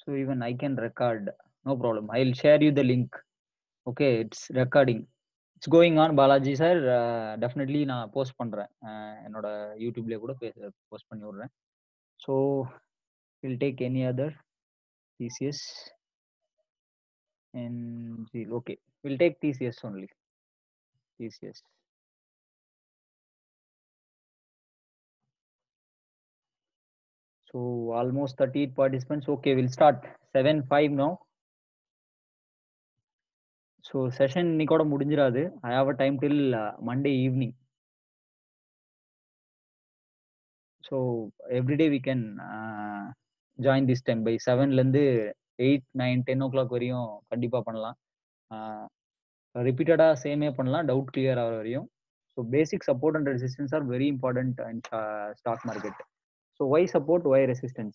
So even I can record, no problem. I'll share you the link. Okay, it's recording. It's going on, Balaji sir. Uh, definitely நான் post பண்றேன் ah என்னோட யூடியூப்லயே கூட post பண்ணி விடுறேன் so will take any other TCS and okay we'll take tcs only tcs so almost 38 participants okay we'll start 7 5 now so session இன்னைக்கோட முடிஞ்சிராது i have a time till uh, monday evening so every day we can uh, join this time by 7 ல இருந்து eight nine ten o'clock வரையும் கண்டிப்பா பண்ணலாம் ரிப்பீட்டடா சேமே பண்ணலாம் doubt clear ஆகிற வரையும் so basic support and resistance are very important in stock market so why support why resistance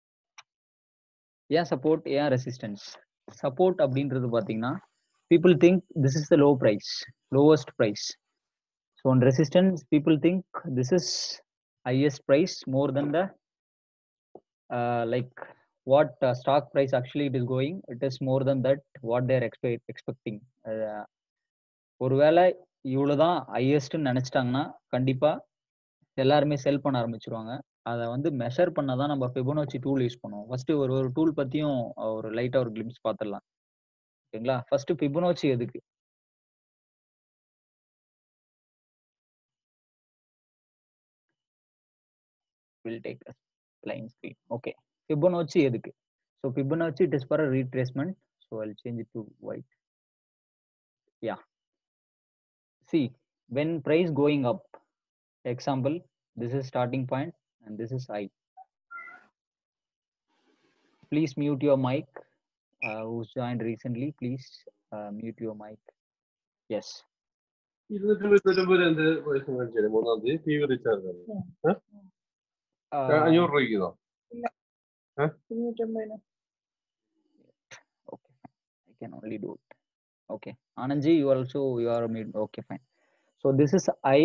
ஏன் சப்போர்ட் ஏன் ரெசிஸ்டன்ஸ் சப்போர்ட் அப்படின்றது பார்த்தீங்கன்னா people think this is the low price lowest price so and resistance people think this is highest price more than the like what uh, stock price actually it is going it is more than that what they are expect, expecting uh, ஒருவேளை இவ்வளவுதான் ஹையஸ்ட்னு நினைச்சிட்டாங்கன்னா கண்டிப்பா எல்லாருமே செல் பண்ண ஆரம்பிச்சிருவாங்க அதை வந்து measure பண்ண தான் நம்ம ஃபிபோனோச்சி டூல் யூஸ் பண்ணுவோம் ஃபர்ஸ்ட் ஒரு ஒரு டூல் பத்தியும் ஒரு லைட்டா ஒரு கிளிம்ஸ் பார்த்துடலாம் ஓகேங்களா ஃபர்ஸ்ட் ஃபிபோனோச்சி எதுக்கு will take line screen okay Fibonacci எதுக்கு so Fibonacci it is for a retracement so I'll change it to white yeah see when price going up example this is starting point and this is high please mute your mic uh, who's joined recently please uh, mute your mic yes ഇരുന്നൂറ്റി തൊണ്ണൂറ്റി രണ്ട് പൈസ മേടിച്ചാല് മൂന്നാം തീയതി T V recharge uh, അഞ്ഞൂറ് രൂപയ്ക്കുന്നോ തൊണ്ണൂറ്റൊമ്പതിന് okay fine. i can only do it okay anandji you also you are mute okay fine so this is i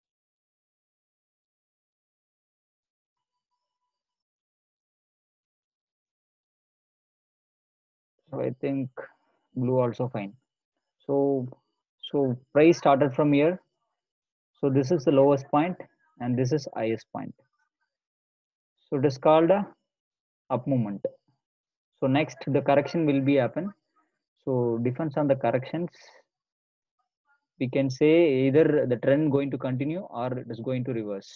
so i think blue also fine so so price started from here so this is the lowest point and this is highest point so it is called a up movement so next the correction will be happen so depends on the corrections we can say either the trend going to continue or it is going to reverse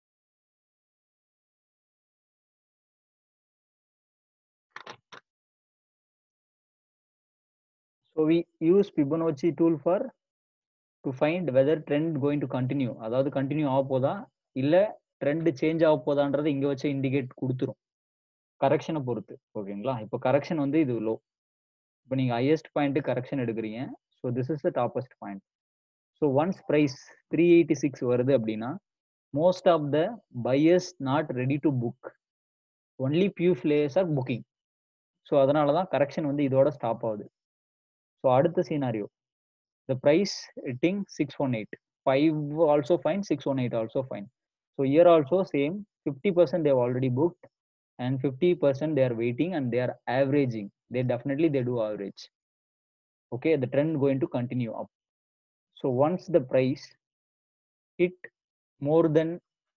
so we use fibonacci tool for to find whether trend going to continue அதாவது continue ஆக போதா இல்ல trend change ஆக போதான்றது இங்க வச்சு indicate கொடுத்துரும் கரெக்ஷனை பொறுத்து ஓகேங்களா இப்போ கரெக்ஷன் வந்து இது லோ இப்போ நீங்க ஹையஸ்ட் பாயிண்ட் கரெக்ஷன் எடுக்கிறீங்க so this is the toppest point so once price three eighty six வருது அப்படின்னா most of the buyers not ready to book only few players are booking so அதனால தான் correction வந்து இதோட stop ஆகுது ஸோ அடுத்த scenario the price hitting six one eight five also fine six one eight also fine so here also same fifty percent they already booked and 50% they are waiting and they are averaging they definitely they do average okay the trend going to continue up so once the price hit more than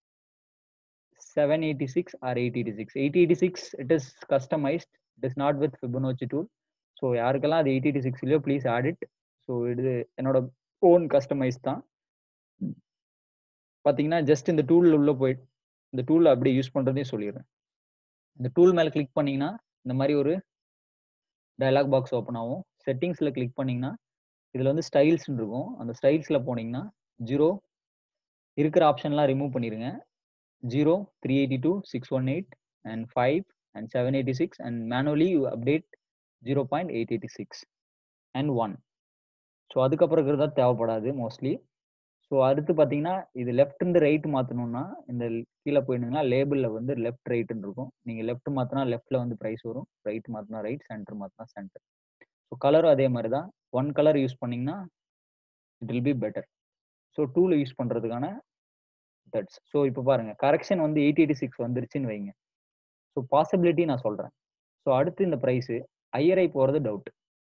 786 or 886 886 it is customized it is not with fibonacci tool so யாருக்கெல்லாம் அது 886 இல்லையோ please add it so இது என்னோட own customise தான் பார்த்தீங்கன்னா just இந்த tool உள்ள போயிட்டு இந்த டூல் அப்படியே யூஸ் பண்ணுறதையும் சொல்லிடுறேன் இந்த டூல் மேலே கிளிக் பண்ணீங்கன்னா இந்த மாதிரி ஒரு டயலாக் பாக்ஸ் ஓப்பன் ஆகும் செட்டிங்ஸில் கிளிக் பண்ணீங்கன்னா இதில் வந்து ஸ்டைல்ஸ்னு இருக்கும் அந்த ஸ்டைல்ஸில் போனீங்கன்னா ஜீரோ இருக்கிற ஆப்ஷன்லாம் ரிமூவ் பண்ணிடுங்க zero three eighty two six one eight and five and seven eighty six and manually you update zero point eight eighty six and one so அதுக்கப்புறம் இருக்கிறதா தேவைப்படாது மோஸ்ட்லி ஸோ அடுத்து பார்த்தீங்கன்னா இது லெஃப்ட் இருந்து ரைட் மாற்றணும்னா இந்த கீழே போயிடுங்கன்னா லேபிளில் வந்து லெஃப்ட் ரைட்டுன்னு இருக்கும் நீங்கள் லெஃப்ட் மாற்றினா லெஃப்ட்டில் வந்து ப்ரைஸ் வரும் ரைட் மாற்றினா ரைட் சென்டர் மாற்றினா சென்டர் ஸோ கலரும் அதே மாதிரி தான் ஒன் கலர் யூஸ் பண்ணிங்கன்னா it will be better so டூவில் யூஸ் பண்ணுறதுக்கான தட்ஸ் ஸோ இப்போ பாருங்கள் கரெக்ஷன் வந்து எயிட் எயிட்டி சிக்ஸ் வந்துருச்சுன்னு வைங்க ஸோ பாசிபிலிட்டி நான் சொல்கிறேன் ஸோ அடுத்து இந்த ப்ரைஸு ஐயரை போகிறது doubt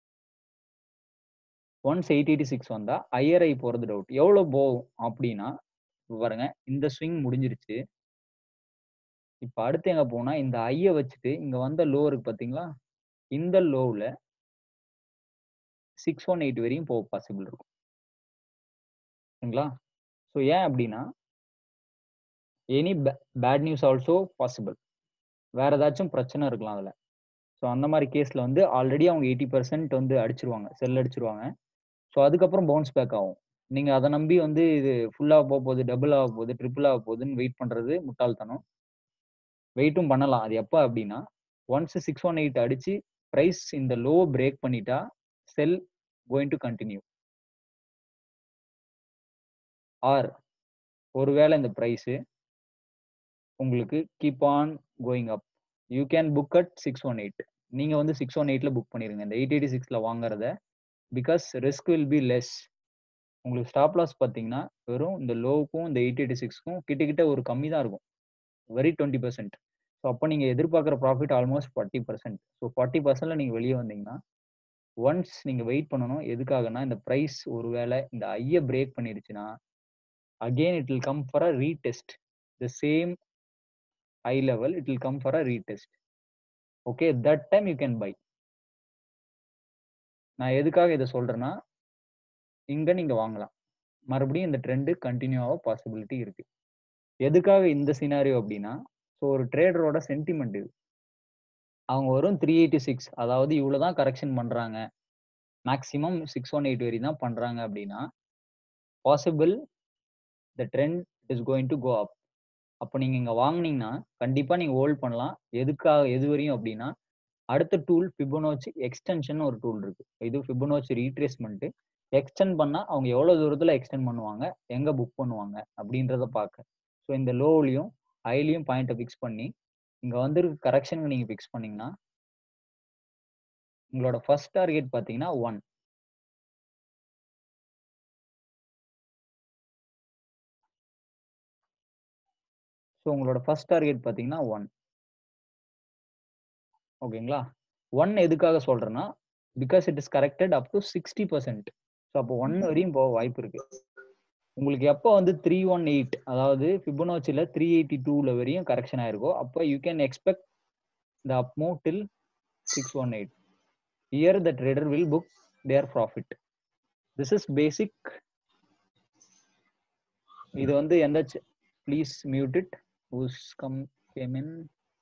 once eight eighty six வந்தா ஐயரை போகிறது டவுட் எவ்வளோ போகும் அப்படின்னா இப்ப பாருங்க இந்த ஸ்விங் முடிஞ்சிருச்சு இப்போ அடுத்து எங்க போனா இந்த ஐயை வச்சுட்டு இங்க வந்த லோ இருக்கு பாத்தீங்களா இந்த லோவில் சிக்ஸ் ஒன் எயிட் வரையும் போக பாசிபிள் இருக்கும் சரிங்களா ஸோ ஏன் அப்படின்னா any bad news also possible வேற ஏதாச்சும் பிரச்சனை இருக்கலாம் அதில் ஸோ அந்த மாதிரி கேஸில் வந்து ஆல்ரெடி அவங்க எயிட்டி பர்சன்ட் வந்து அடிச்சிருவாங்க செல் அடிச்சிருவாங்க ஸோ அதுக்கப்புறம் பவுன்ஸ் பேக் ஆகும் நீங்கள் அதை நம்பி வந்து இது ஃபுல்லாக போக போகுது டபுள் ஆக போகுது ட்ரிபிள் ஆக போகுதுன்னு வெயிட் பண்ணுறது முட்டாள்தனம் வெயிட்டும் பண்ணலாம் அது எப்போ அப்படின்னா ஒன்ஸ் சிக்ஸ் ஒன் எயிட் அடிச்சு ப்ரைஸ் இந்த லோ பிரேக் பண்ணிட்டா sell going to continue or ஒருவேளை இந்த ப்ரைஸு உங்களுக்கு keep on going up you can book at six one eight நீங்கள் வந்து சிக்ஸ் ஒன் எயிட்டில் புக் பண்ணிடுங்க இந்த எயிட் எயிட்டி சிக்ஸில் வாங்குறத because risk will be less உங்களுக்கு ஸ்டாப் லாஸ் பார்த்தீங்கன்னா வெறும் இந்த லோவுக்கும் இந்த எயிட் எயிட்டி சிக்ஸ்க்கும் கிட்டக்கிட்ட ஒரு கம்மி தான் இருக்கும் வெரி டுவெண்ட்டி பர்சன்ட் ஸோ அப்போ நீங்கள் எதிர்பார்க்குற profit almost forty percent so forty பர்சன்ட்ல நீங்கள் வெளியே வந்தீங்கன்னா ஒன்ஸ் நீங்கள் வெயிட் பண்ணணும் எதுக்காகனா இந்த ப்ரைஸ் ஒருவேளை இந்த ஐயை பிரேக் பண்ணிருச்சுன்னா again it will come for a retest the same high level it will come for a retest okay that time you can buy நான் எதுக்காக இதை சொல்றேன்னா இங்க நீங்க வாங்கலாம் மறுபடியும் இந்த ட்ரெண்டு கண்டினியூ ஆக பாசிபிலிட்டி இருக்கு எதுக்காக இந்த சினாரியோ அப்படின்னா ஸோ ஒரு ட்ரேடரோட சென்டிமெண்ட் இது அவங்க வரும் த்ரீ எயிட்டி சிக்ஸ் அதாவது இவ்வளோதான் கரெக்ஷன் பண்ணுறாங்க மேக்ஸிமம் சிக்ஸ் ஒன் எயிட் வரையும் தான் பண்ணுறாங்க அப்படின்னா possible the trend is going to go up அப்போ நீங்கள் இங்கே வாங்குனீங்கன்னா கண்டிப்பாக நீங்கள் ஹோல்ட் பண்ணலாம் எதுக்காக எது வரையும் அப்படின்னா அடுத்த டூல் ஃபிபோனோச்சி எக்ஸ்டென்ஷன் ஒரு டூல் இருக்கு இது ஃபிபோனோச்சி ரீட்ரேஸ்மெண்ட்டு எக்ஸ்டெண்ட் பண்ணால் அவங்க எவ்வளோ தூரத்தில் எக்ஸ்டெண்ட் பண்ணுவாங்க எங்கே புக் பண்ணுவாங்க அப்படின்றத பார்க்க ஸோ இந்த லோவ்லையும் ஹைலையும் பாயிண்ட்டை ஃபிக்ஸ் பண்ணி இங்கே வந்துருக்கு கரெக்ஷனுக்கு நீங்கள் ஃபிக்ஸ் பண்ணீங்கன்னா உங்களோட ஃபர்ஸ்ட் டார்கெட் பார்த்தீங்கன்னா ஒன் ஸோ உங்களோட ஃபர்ஸ்ட் டார்கெட் பார்த்தீங்கன்னா ஒன் ஓகேங்களா ஒன் எதுக்காக சொல்றேன்னா because it is corrected up to sixty percent so அப்போ ஒன் வரையும் போக வாய்ப்பு இருக்கு உங்களுக்கு எப்போ வந்து த்ரீ ஒன் எயிட் அதாவது ஃபிபோனாச்சியில் த்ரீ எயிட்டி டூவில் வரையும் கரெக்ஷன் ஆயிருக்கோ அப்போ you can expect the up move till six one eight here the trader will book their profit this is basic இது வந்து எந்த please mute it who's come came in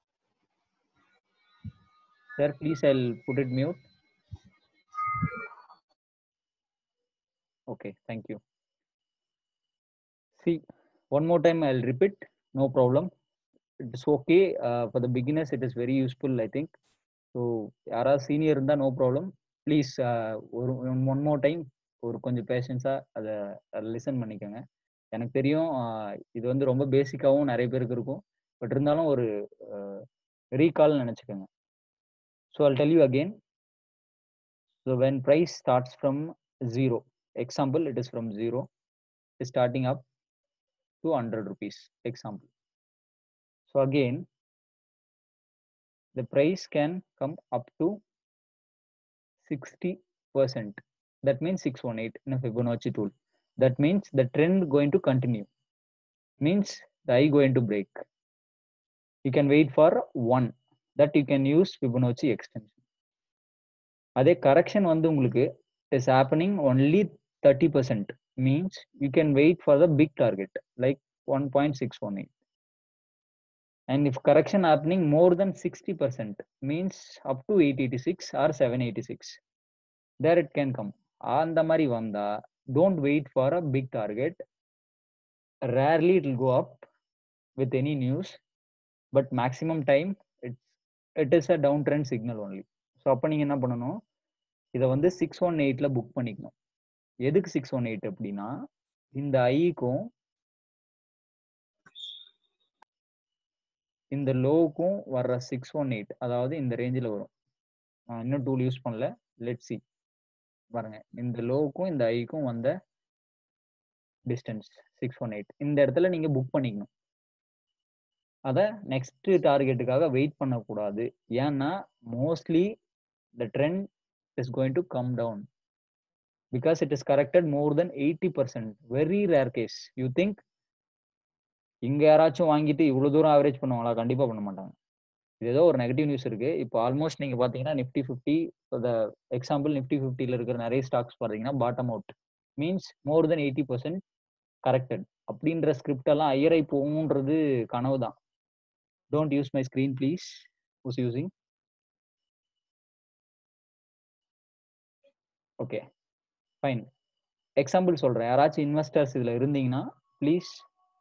sir please i'll put it mute okay thank you see one more time i'll repeat no problem it is okay uh, for the beginners it is very useful i think so யாராவது senior இருந்தா no problem please ஒரு one more time ஒரு கொஞ்சம் பேஷன்ஸாக அதை listen பண்ணிக்கோங்க எனக்கு தெரியும் இது வந்து ரொம்ப பேசிக்காகவும் நிறைய பேருக்கு இருக்கும் பட் இருந்தாலும் ஒரு ரீகால் நினச்சிக்கோங்க So I'll tell you again. So when price starts from zero, example, it is from zero, is starting up to 100 rupees, example. So again, the price can come up to 60%. That means 618 in a Fibonacci tool. That means the trend going to continue. Means the eye going to break. You can wait for one that you can use Fibonacci extension அதே correction வந்து உங்களுக்கு is happening only thirty percent means you can wait for the big target like one point six one eight and if correction happening more than sixty percent means up to eight eighty six or seven eighty six there it can come அந்த மாதிரி வந்தா don't wait for a big target rarely it will go up with any news but maximum time it is a down trend signal only so அப்போ நீங்கள் என்ன பண்ணணும் இதை வந்து six one எயிட்டில் புக் பண்ணிக்கணும் எதுக்கு சிக்ஸ் ஒன் எயிட் அப்படின்னா இந்த ஐக்கும் இந்த லோவுக்கும் வர்ற சிக்ஸ் ஒன் எயிட் அதாவது இந்த ரேஞ்சில் வரும் நான் இன்னும் டூல் யூஸ் பண்ணல லெட் சி பாருங்க இந்த லோவுக்கும் இந்த ஐக்கும் வந்த டிஸ்டன்ஸ் சிக்ஸ் ஒன் எயிட் இந்த இடத்துல நீங்கள் புக் பண்ணிக்கணும் அதை நெக்ஸ்ட் டார்கெட்டுக்காக வெயிட் பண்ணக்கூடாது ஏன்னா mostly the trend is going to come down because it is corrected more then eighty percent very rare case you think இங்க யாராச்சும் வாங்கிட்டு இவ்வளவு தூரம் ஆவரேஜ் பண்ணுவாங்களா கண்டிப்பா பண்ண மாட்டாங்க இது ஏதோ ஒரு நெகட்டிவ் நியூஸ் இருக்கு இப்போ ஆல்மோஸ்ட் நீங்க பாத்தீங்கன்னா நிஃப்டி ஃபிஃப்டி எக்ஸாம்பிள் நிஃப்டி ஃபிஃப்டில இருக்கிற நிறைய ஸ்டாக்ஸ் பாத்தீங்கன்னா பாட்டம் அவுட் மீன்ஸ் மோர் தென் எயிட்டி பர்சன்ட் கரெக்டட் அப்படின்ற ஸ்கிரிப்ட் எல்லாம் ஐயரை போகும்ன்றது கனவு தான் don't use my screen please who's using okay fine example சொல்றேன் யாராச்சும் இன்வெஸ்டர்ஸ் இதுல இருந்தீங்கன்னா ப்ளீஸ்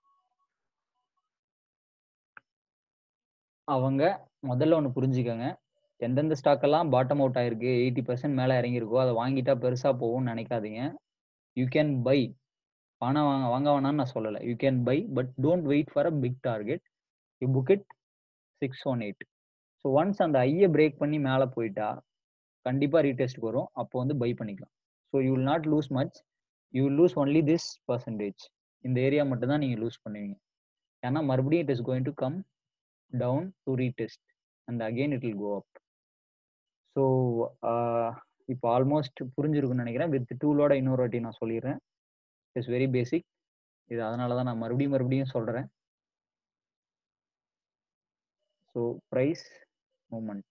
அவங்க முதல்ல ஒன்று புரிஞ்சுக்கோங்க எந்தெந்த ஸ்டாக் எல்லாம் பாட்டம் அவுட் ஆயிருக்கு எயிட்டி பர்சன்ட் மேலே இறங்கியிருக்கோ அதை வாங்கிட்டா பெருசா போகும்னு நினைக்காதீங்க யூ கேன் பை பணம் வாங்க வாங்க வேணாம்னு நான் சொல்லலை you can buy but don't wait for a big target you book it six one eight so once அந்த ஐயை பிரேக் பண்ணி மேலே போயிட்டா கண்டிப்பாக ரீடெஸ்ட்டுக்கு வரும் அப்போ வந்து பை பண்ணிக்கலாம் so you will not lose much you will lose only this percentage இந்த ஏரியா மட்டும் தான் நீங்கள் லூஸ் பண்ணுவீங்க ஏன்னா மறுபடியும் it is going to come down to retest and again it will go up so இப்போ ஆல்மோஸ்ட் புரிஞ்சிருக்குன்னு நினைக்கிறேன் வித் டூலோட இன்னொரு வாட்டி நான் சொல்லிடுறேன் இட்ஸ் வெரி பேசிக் இது அதனால தான் நான் மறுபடியும் மறுபடியும் சொல்கிறேன் so price moments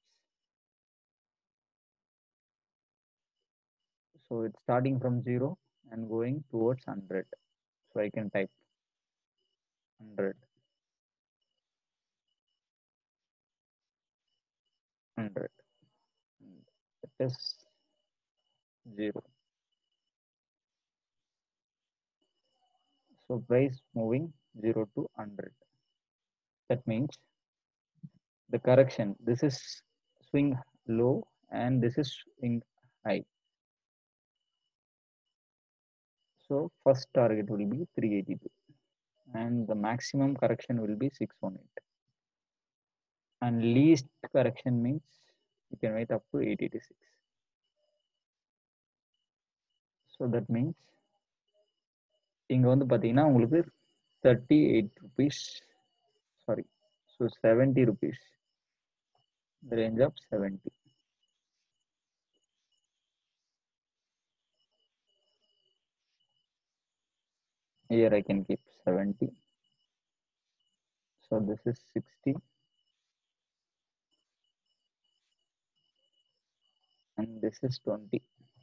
so it's starting from 0 and going towards 100 so i can type 100 100 it is 0 so price moving 0 to 100 that means the correction this is swing low and this is swing high So first target will be 382 and the maximum correction will be 618 and least correction means you can wait up to 886. So that means இங்க வந்து பாத்தீங்கன்னா உங்களுக்கு thirty eight rupees sorry so seventy rupees range of seventy here I can keep 70 so this is 60 and this is 20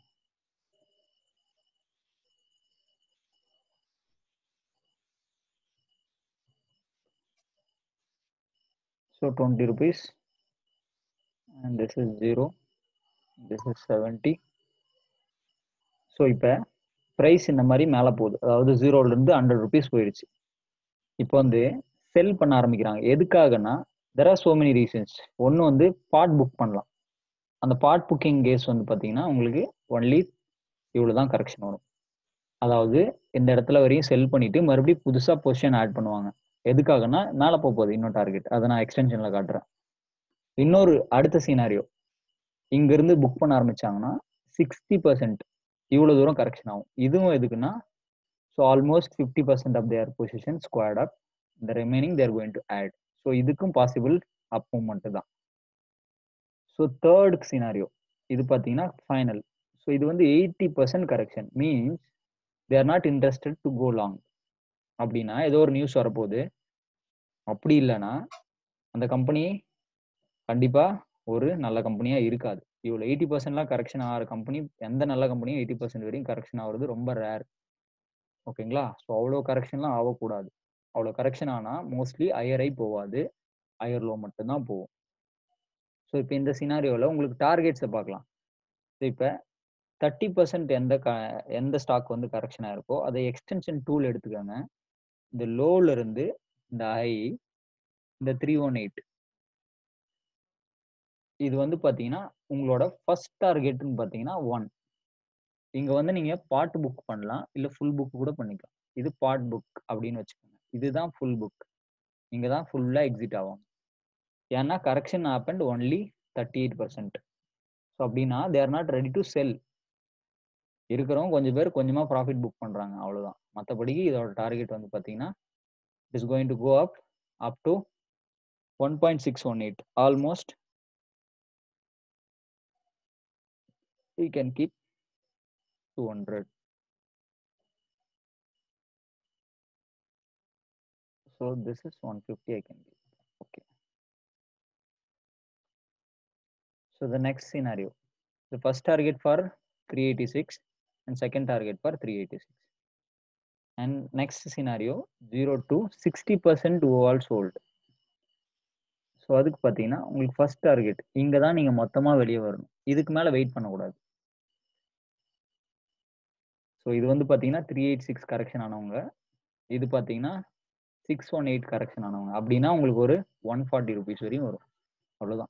so 20 rupees and this is 0 this is 70 so இப்போ price இந்த மாதிரி மேலே போகுது அதாவது ஜீரோல இருந்து ஹண்ட்ரட் ருபீஸ் போயிடுச்சு இப்போ வந்து செல் பண்ண ஆரம்பிக்கிறாங்க எதுக்காகனா there are so many reasons ஒன்று வந்து பார்ட் புக் பண்ணலாம் அந்த பார்ட் புக்கிங் கேஸ் வந்து பார்த்தீங்கன்னா உங்களுக்கு ஒன்லி இவ்வளோ தான் கரெக்ஷன் வரும் அதாவது இந்த இடத்துல வரையும் செல் பண்ணிட்டு மறுபடியும் புதுசாக பொசிஷன் ஆட் பண்ணுவாங்க எதுக்காகனா மேலே போக போகுது இன்னொரு டார்கெட் அதை நான் எக்ஸ்டென்ஷனில் காட்டுறேன் இன்னொரு அடுத்த சீனாரியோ இங்கிருந்து புக் பண்ண ஆரம்பிச்சாங்கன்னா சிக்ஸ்டி பர்சன்ட் இவ்வளோ தூரம் கரெக்ஷன் ஆகும் இதுவும் எதுக்குன்னா so almost fifty percent of their position squared up இந்த remaining they're going to add so இதுக்கும் பாசிபிள் அப் மூமெண்ட் தான் ஸோ தேர்ட் சினாரியோ இது பார்த்தீங்கன்னா ஃபைனல் ஸோ இது வந்து eighty percent correction means they are not interested to go long அப்படின்னா ஏதோ ஒரு நியூஸ் வரப்போகுது அப்படி இல்லைன்னா அந்த கம்பெனி கண்டிப்பாக ஒரு நல்ல கம்பெனியாக இருக்காது இவ்வளோ எயிட்டி பர்சன்ட்லாம் கரெக்ஷன் ஆகிற கம்பெனி எந்த நல்ல கம்பெனியும் எயிட்டி பர்சன்ட் வரையும் கரெக்ஷன் ஆகுறது ரொம்ப ரேர் ஓகேங்களா ஸோ அவ்வளோ கரெக்ஷன்லாம் ஆகக்கூடாது அவ்வளோ கரெக்ஷன் ஆனால் மோஸ்ட்லி ஹையர் ஐ போகாது ஹையர் லோ மட்டும்தான் போகும் ஸோ இப்போ இந்த சினாரியோவில் உங்களுக்கு டார்கெட்ஸை பார்க்கலாம் ஸோ இப்போ தேர்ட்டி பர்சன்ட் எந்த க எந்த ஸ்டாக் வந்து கரெக்ஷன் ஆயிருக்கோ அதை எக்ஸ்டென்ஷன் டூல் எடுத்துக்கோங்க இந்த லோல இருந்து இந்த ஐ இந்த த்ரீ ஒன் எயிட் இது வந்து பார்த்தீங்கன்னா உங்களோட ஃபர்ஸ்ட் டார்கெட்னு பார்த்தீங்கன்னா ஒன் இங்கே வந்து நீங்கள் பார்ட் புக் பண்ணலாம் இல்லை ஃபுல் புக் கூட பண்ணிக்கலாம் இது பார்ட் புக் அப்படின்னு வச்சுக்கோங்க இதுதான் ஃபுல் புக் இங்கே தான் ஃபுல்லாக எக்ஸிட் ஆகும் ஏன்னா correction happened only thirty eight percent so அப்படின்னா they're not ready to sell இருக்கிறவங்க கொஞ்சம் பேர் கொஞ்சமாக ப்ராஃபிட் புக் பண்ணுறாங்க அவ்வளோதான் மற்றபடிக்கு இதோட டார்கெட் வந்து பார்த்தீங்கன்னா it is going to go up up to one point six one eight almost we can keep 200 so this is 150 i can keep okay so the next scenario the first target for 386 and second target for 386 and next scenario 0 to 60 percent overall sold so அதுக்கு பார்த்தீங்கன்னா உங்களுக்கு first target இங்கே தான் நீங்கள் மொத்தமாக வெளியே வரணும் இதுக்கு மேலே வெயிட் பண்ணக்கூடாது ஸோ இது வந்து பார்த்தீங்கன்னா த்ரீ எயிட் சிக்ஸ் கரெக்ஷன் ஆனவங்க இது பார்த்தீங்கன்னா சிக்ஸ் ஒன் எயிட் கரெக்ஷன் ஆனவங்க அப்படின்னா உங்களுக்கு ஒரு ஒன் ஃபார்ட்டி ருபீஸ் வரையும் வரும் அவ்வளோதான்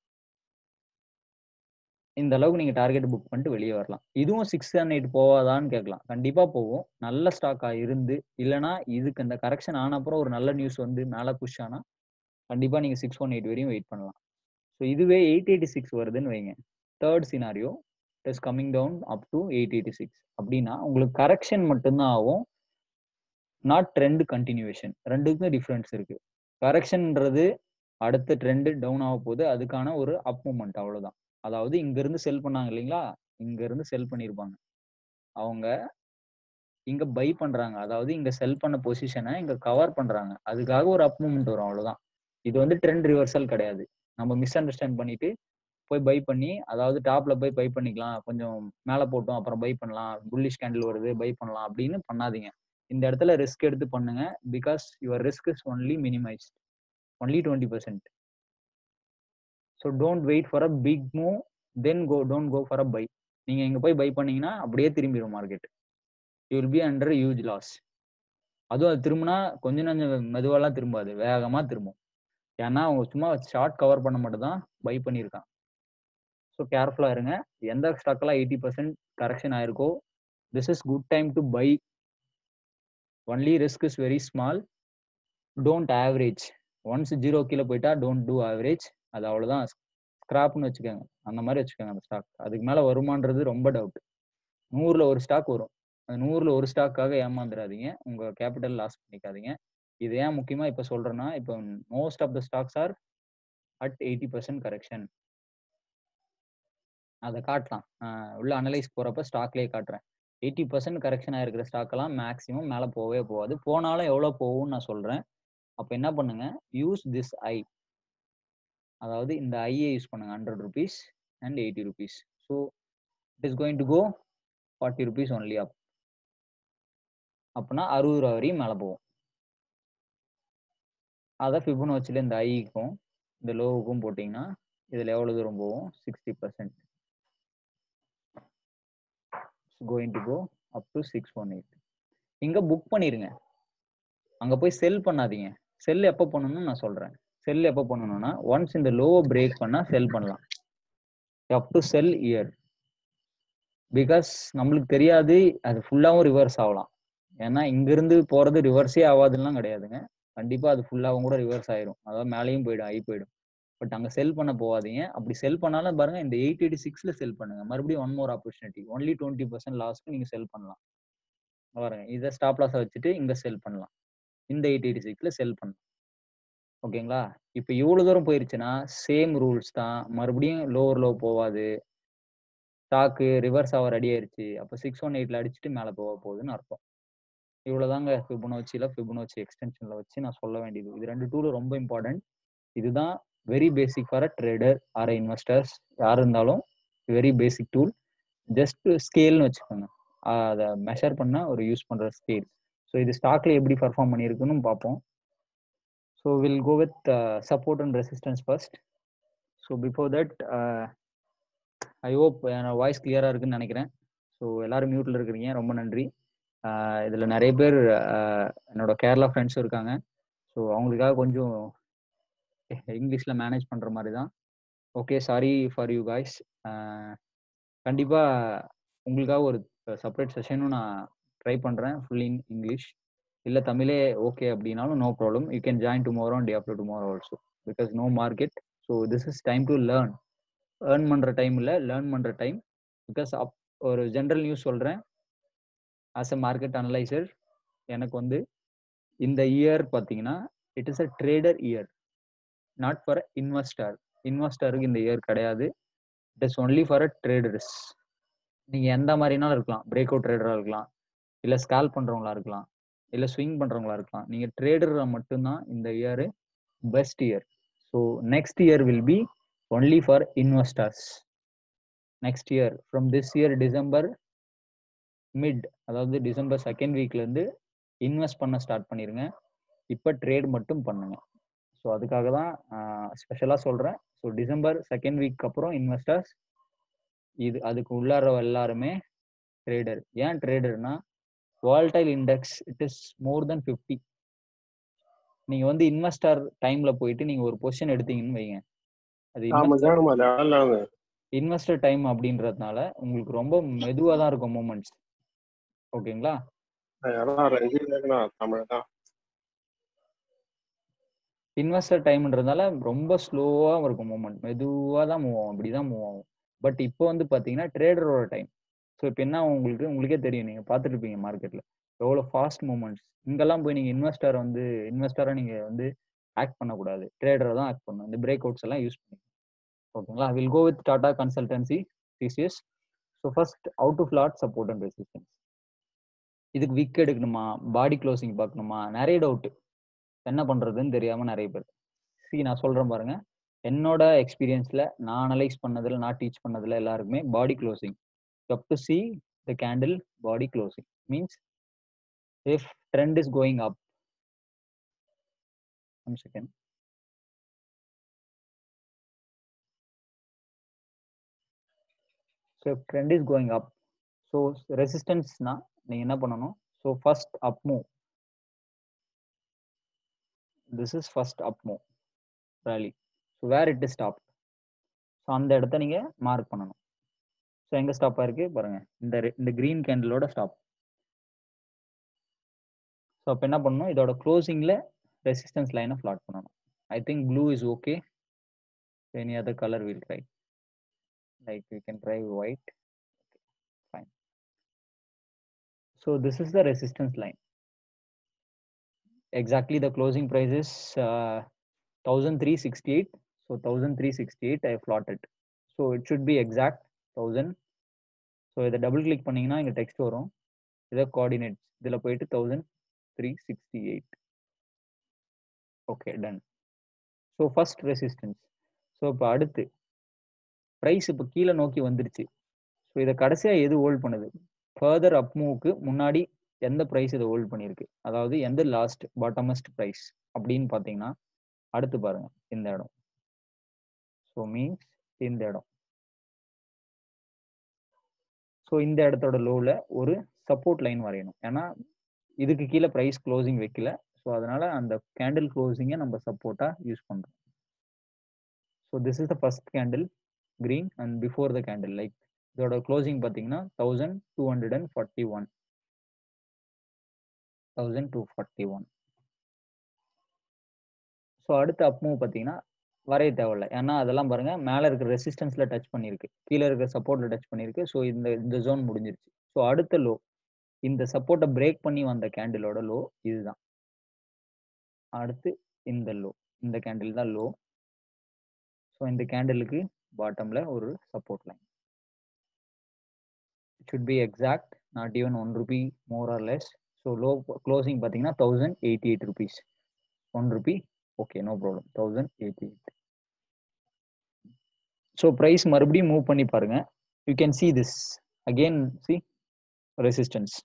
இந்த அளவுக்கு நீங்கள் டார்கெட் புக் பண்ணிட்டு வெளியே வரலாம் இதுவும் சிக்ஸ் அண்ட் எயிட் போவாதான்னு கேட்கலாம் கண்டிப்பாக போகும் நல்ல ஸ்டாக்காக இருந்து இல்லைனா இதுக்கு இந்த கரெக்ஷன் ஆன அப்புறம் ஒரு நல்ல நியூஸ் வந்து மேலே புஷ் ஆனால் கண்டிப்பாக நீங்கள் சிக்ஸ் ஒன் எயிட் வரையும் வெயிட் பண்ணலாம் ஸோ இதுவே எயிட் எயிட்டி சிக்ஸ் வருதுன்னு வைங்க third scenario is coming down up to eight eighty six அப்படின்னா உங்களுக்கு கரெக்ஷன் மட்டும்தான் ஆகும் நாட் ட்ரெண்ட் கண்டினியூவேஷன் ரெண்டுக்குமே டிஃப்ரென்ஸ் இருக்கு கரெக்ஷன்ன்றது அடுத்த ட்ரெண்டு டவுன் ஆக போகுது அதுக்கான ஒரு அப் மூமெண்ட் அவ்வளோதான் அதாவது இங்கேருந்து செல் பண்ணாங்க இல்லைங்களா இங்கேருந்து செல் பண்ணியிருப்பாங்க அவங்க இங்க பை பண்றாங்க அதாவது இங்க செல் பண்ண பொசிஷனை இங்க கவர் பண்றாங்க அதுக்காக ஒரு அப் மூமெண்ட் வரும் அவ்வளவுதான் இது வந்து ட்ரெண்ட் ரிவர்சல் கிடையாது நம்ம மிஸ் அண்டர்ஸ்டாண்ட் பண்ணிட்டு போய் பை பண்ணி அதாவது டாப்ல போய் பை பண்ணிக்கலாம் கொஞ்சம் மேலே போட்டோம் அப்புறம் பை பண்ணலாம் புல்லிஷ் கேண்டில் வருது பை பண்ணலாம் அப்படின்னு பண்ணாதீங்க இந்த இடத்துல ரிஸ்க் எடுத்து பண்ணுங்க because your risk is only minimise only twenty percent so don't wait for a big move then go don't go for a buy நீங்க இங்க போய் பை பண்ணீங்கன்னா அப்படியே திரும்பிடும் market you will be under huge loss அதுவும் அது திரும்பினா கொஞ்சம் கொஞ்சம் மெதுவாலாம் திரும்பாது வேகமா திரும்பும் ஏன்னா அவங்க சும்மா ஷார்ட் கவர் பண்ண மட்டும் தான் பை பண்ணியிருக்கான் ஸோ கேர்ஃபுல்லாக இருங்க எந்த ஸ்டாக்கெல்லாம் எயிட்டி பர்சன்ட் கரெக்ஷன் ஆயிருக்கோ this is good time to buy only risk is very small don't average once zero கீழே போயிட்டா டோன்ட் டூ ஆவரேஜ் அது அவ்வளோதான் ஸ்கிராப்னு வச்சுக்கோங்க அந்த மாதிரி வச்சுக்கோங்க அந்த ஸ்டாக் அதுக்கு மேலே வருமானது ரொம்ப டவுட் நூறில் ஒரு ஸ்டாக் வரும் அந்த நூறில் ஒரு ஸ்டாக்காக ஏமாந்துடாதீங்க உங்கள் கேபிட்டல் லாஸ் பண்ணிக்காதீங்க இது ஏன் முக்கியமாக இப்போ சொல்கிறேன்னா இப்போ most of the stocks are at eighty percent correction அதை காட்டலாம் உள்ள அனலைஸ் போகிறப்ப ஸ்டாக்லேயே காட்டுறேன் எயிட்டி பர்சன்ட் கரெக்ஷன் ஆகிருக்கிற ஸ்டாக்கெல்லாம் மேக்ஸிமம் மேலே போகவே போகாது போனாலும் எவ்வளோ போகும்னு நான் சொல்கிறேன் அப்போ என்ன பண்ணுங்க யூஸ் திஸ் ஐ அதாவது இந்த ஐயை யூஸ் பண்ணுங்க hundred rupees and eighty rupees so it is going to go forty rupees only up அப்படின்னா அறுபது ரூபா வரையும் மேலே போகும் அதை ஃபிபுனோச்சில் இந்த ஐக்கும் இந்த லோவுக்கும் போட்டிங்கன்னா இதில் எவ்வளோ தூரம் போகும் sixty percent going to go up to six one eight இங்கே புக் பண்ணிடுங்க அங்கே போய் செல் பண்ணாதீங்க செல் எப்போ பண்ணணும்னு நான் சொல்கிறேன் செல் எப்போ பண்ணணும்னா ஒன்ஸ் இந்த லோவை பிரேக் பண்ணால் செல் பண்ணலாம் up to sell year because நம்மளுக்கு தெரியாது அது ஃபுல்லாகவும் ரிவர்ஸ் ஆகலாம் ஏன்னா இங்கிருந்து போகிறது ரிவர்ஸே ஆகாதுலாம் கிடையாதுங்க கண்டிப்பாக அது ஃபுல்லாகவும் கூட ரிவர்ஸ் ஆயிரும் அதாவது மேலேயும் போயிடும் ஆகி போயிடும் பட் அங்கே செல் பண்ண போகாதீங்க அப்படி செல் பண்ணாலும் பாருங்க இந்த எயிட் எயிட்டி சிக்ஸில் செல் பண்ணுங்க மறுபடியும் one more opportunity only twenty percent லாஸ்க்கு நீங்கள் செல் பண்ணலாம் பாருங்க இதை ஸ்டாப் லாஸை வச்சுட்டு இங்கே செல் பண்ணலாம் இந்த எயிட் எயிட்டி சிக்ஸில் செல் பண்ணலாம் ஓகேங்களா இப்போ இவ்வளோ தூரம் போயிருச்சுன்னா சேம் ரூல்ஸ் தான் மறுபடியும் லோவர் லோ போகாது ஸ்டாக்கு ரிவர்ஸ் ஆக ரெடி ஆயிருச்சு அப்போ சிக்ஸ் ஒன் எயிட்ல அடிச்சுட்டு மேலே போக போகுதுன்னு அர்த்தம் இவ்வளோதாங்க ஃபிபுனோச்சியில் ஃபிபுனோச்சி எக்ஸ்டென்ஷனில் வச்சு நான் சொல்ல வேண்டியது இது ரெண்டு டூலும் ரொம்ப இம்பார்ட்டன்ட் இதுதான் very basic for a trader or investors யார் இருந்தாலும் வெரி பேசிக் டூல் ஜஸ்ட் ஸ்கேல்னு வச்சுக்கோங்க அதை மெஷர் பண்ண ஒரு யூஸ் பண்ணுற ஸ்கேல் ஸோ இது ஸ்டாக்ல எப்படி பர்ஃபார்ம் பண்ணியிருக்குன்னு பார்ப்போம் so will go with support and resistance first so before that I hope என்னோட வாய்ஸ் கிளியராக இருக்குன்னு நினைக்கிறேன் ஸோ எல்லாரும் மியூட்டில் இருக்கிறீங்க ரொம்ப நன்றி இதில் நிறைய பேர் என்னோட கேரளா ஃப்ரெண்ட்ஸும் இருக்காங்க ஸோ அவங்களுக்காக கொஞ்சம் இங்கிலீஷில் மேனேஜ் பண்ணுற மாதிரி தான் okay sorry for you guys கண்டிப்பாக உங்களுக்காக ஒரு செப்பரேட் செஷனும் நான் ட்ரை பண்ணுறேன் ஃபுல் இன் இங்கிலீஷ் இல்லை தமிழே ஓகே அப்படின்னாலும் no problem you can join tomorrow day after tomorrow also because no market so this is time to learn earn பண்ணுற time இல்லை லேர்ன் பண்ணுற டைம் பிகாஸ் அப் ஒரு general news சொல்கிறேன் as a market analyser எனக்கு வந்து இந்த year பார்த்தீங்கன்னா it is a trader year not for investor இன்வெஸ்டருக்கு இந்த இயர் கிடையாது it is only for a traders நீங்க எந்த மாதிரினாலும் இருக்கலாம் பிரேக் அவுட் ட்ரேடரா இருக்கலாம் இல்ல ஸ்கால் பண்றவங்களா இருக்கலாம் இல்ல ஸ்விங் பண்றவங்களா இருக்கலாம் நீங்க ட்ரேடர்ல மட்டும்தான் இந்த year best year so next year will be only for investors next year from this year December mid அதாவது டிசம்பர் செகண்ட் வீக்ல இருந்து இன்வெஸ்ட் பண்ண ஸ்டார்ட் பண்ணிருங்க இப்போ ட்ரேட் மட்டும் பண்ணுங்க ஸோ அதுக்காக தான் ஸ்பெஷலாக சொல்கிறேன் ஸோ டிசம்பர் செகண்ட் வீக் அப்புறம் இன்வெஸ்டர்ஸ் இது அதுக்கு உள்ளார எல்லாருமே ட்ரேடர் ஏன் ட்ரேடர்னா volatile index it is more then fifty நீங்கள் வந்து இன்வெஸ்டர் டைமில் போயிட்டு நீங்கள் ஒரு பொசிஷன் எடுத்தீங்கன்னு வைங்க அது ஆமா ஜானுமா லாங்க இன்வெஸ்டர் டைம் அப்படின்றதுனால உங்களுக்கு ரொம்ப மெதுவாக தான் இருக்கும் மூமெண்ட்ஸ் ஓகேங்களா எல்லாம் ரஞ்சி இல்லைங்கண்ணா தமிழ் தான் இன்வெஸ்டர் டைம்ன்றதால ரொம்ப ஸ்லோவாக இருக்கும் மூவ்மெண்ட் மெதுவாக தான் மூவ் ஆகும் இப்படி தான் மூவ் ஆகும் பட் இப்போ வந்து பார்த்தீங்கன்னா ட்ரேடரோட டைம் ஸோ இப்போ என்ன ஆகும் உங்களுக்கு உங்களுக்கே தெரியும் நீங்கள் பார்த்துட்டு இருப்பீங்க மார்க்கெட்டில் எவ்வளோ ஃபாஸ்ட் மூமெண்ட்ஸ் இங்கெல்லாம் போய் நீங்கள் இன்வெஸ்டர் வந்து இன்வெஸ்டராக நீங்கள் வந்து ஆக்ட் பண்ணக்கூடாது ட்ரேடரை தான் ஆக்ட் பண்ணணும் இந்த பிரேக் அவுட்ஸ் எல்லாம் யூஸ் பண்ணி ஓகேங்களா will go with Tata consultancy TCS so first out of lot support and resistance இதுக்கு விக் எடுக்கணுமா பாடி க்ளோசிங் பார்க்கணுமா நிறைய டவுட்டு என்ன பண்றதுன்னு தெரியாம நிறைய பேர் சி நான் சொல்றேன் பாருங்க என்னோட எக்ஸ்பீரியன்ஸ்ல நான் அனலைஸ் பண்ணதுல நான் டீச் பண்ணதுல எல்லாருக்குமே body closing up to see the candle body closing means if trend is going up one second so trend is going up so ரெசிஸ்டன்ஸ்னா நீங்கள் என்ன பண்ணணும் so first up move this is first up move rally so where it is stop so அந்த இடத்த நீங்கள் mark பண்ணணும் so எங்கே stop ஆயிருக்கு பாருங்க இந்த re- இந்த க்ரீன் கேண்டிலோட ஸ்டாப் ஸோ அப்போ என்ன பண்ணணும் இதோட க்ளோசிங்கில் ரெசிஸ்டன்ஸ் லைனை ஃப்ளாட் பண்ணணும் I think blue is okay any other colour will try like you can try white fine so this is the resistance line exactly the closing price is uh, 1368 so 1368 i plotted so it should be exact 1000 so இதை double click பண்ணீங்கன்னா இங்க text வரும் இதை coordinates இதுல போயிட்டு thousand three sixty eight okay done so first resistance so இப்போ அடுத்து price இப்போ கீழே நோக்கி வந்துருச்சு ஸோ இதை கடைசியாக எது ஹோல்ட் பண்ணுது ஃபர்தர் அப் மூவுக்கு முன்னாடி எந்த ப்ரைஸ் இதை ஹோல்ட் பண்ணியிருக்கு அதாவது எந்த லாஸ்ட் பாட்டமஸ்ட் ப்ரைஸ் அப்படின்னு பார்த்தீங்கன்னா அடுத்து பாருங்க இந்த இடம் ஸோ மீன்ஸ் இந்த இடம் ஸோ இந்த இடத்தோட லோவில் ஒரு சப்போர்ட் லைன் வரையணும் ஏன்னா இதுக்கு கீழே ப்ரைஸ் க்ளோசிங் வைக்கல ஸோ அதனால அந்த கேண்டில் க்ளோசிங்கை நம்ம சப்போர்ட்டாக யூஸ் பண்ணுறோம் so this is the first candle green and before the candle like இதோட க்ளோசிங் பார்த்தீங்கன்னா thousand two hundred and forty one thousand two forty one so அடுத்த அப் மூவ் பார்த்தீங்கன்னா வரைய தேவையில்ல ஏன்னா அதெல்லாம் பாருங்க மேலே இருக்கிற ரெசிஸ்டன்ஸ்ல டச் பண்ணியிருக்கு கீழே இருக்கிற சப்போர்ட்ல டச் பண்ணியிருக்கு ஸோ இந்த இந்த ஜோன் முடிஞ்சிருச்சு ஸோ அடுத்த லோ இந்த சப்போர்ட்டை பிரேக் பண்ணி வந்த கேண்டிலோட லோ இதுதான் அடுத்து இந்த லோ இந்த கேண்டில் தான் லோ ஸோ இந்த கேண்டிலுக்கு பாட்டம்ல ஒரு support line should be exact not even one rupee more or less so low closing பார்த்தீங்கன்னா thousand eighty eight rupees one rupee okay no problem thousand eighty eight so price மறுபடியும் move பண்ணி பாருங்க you can see this again see resistance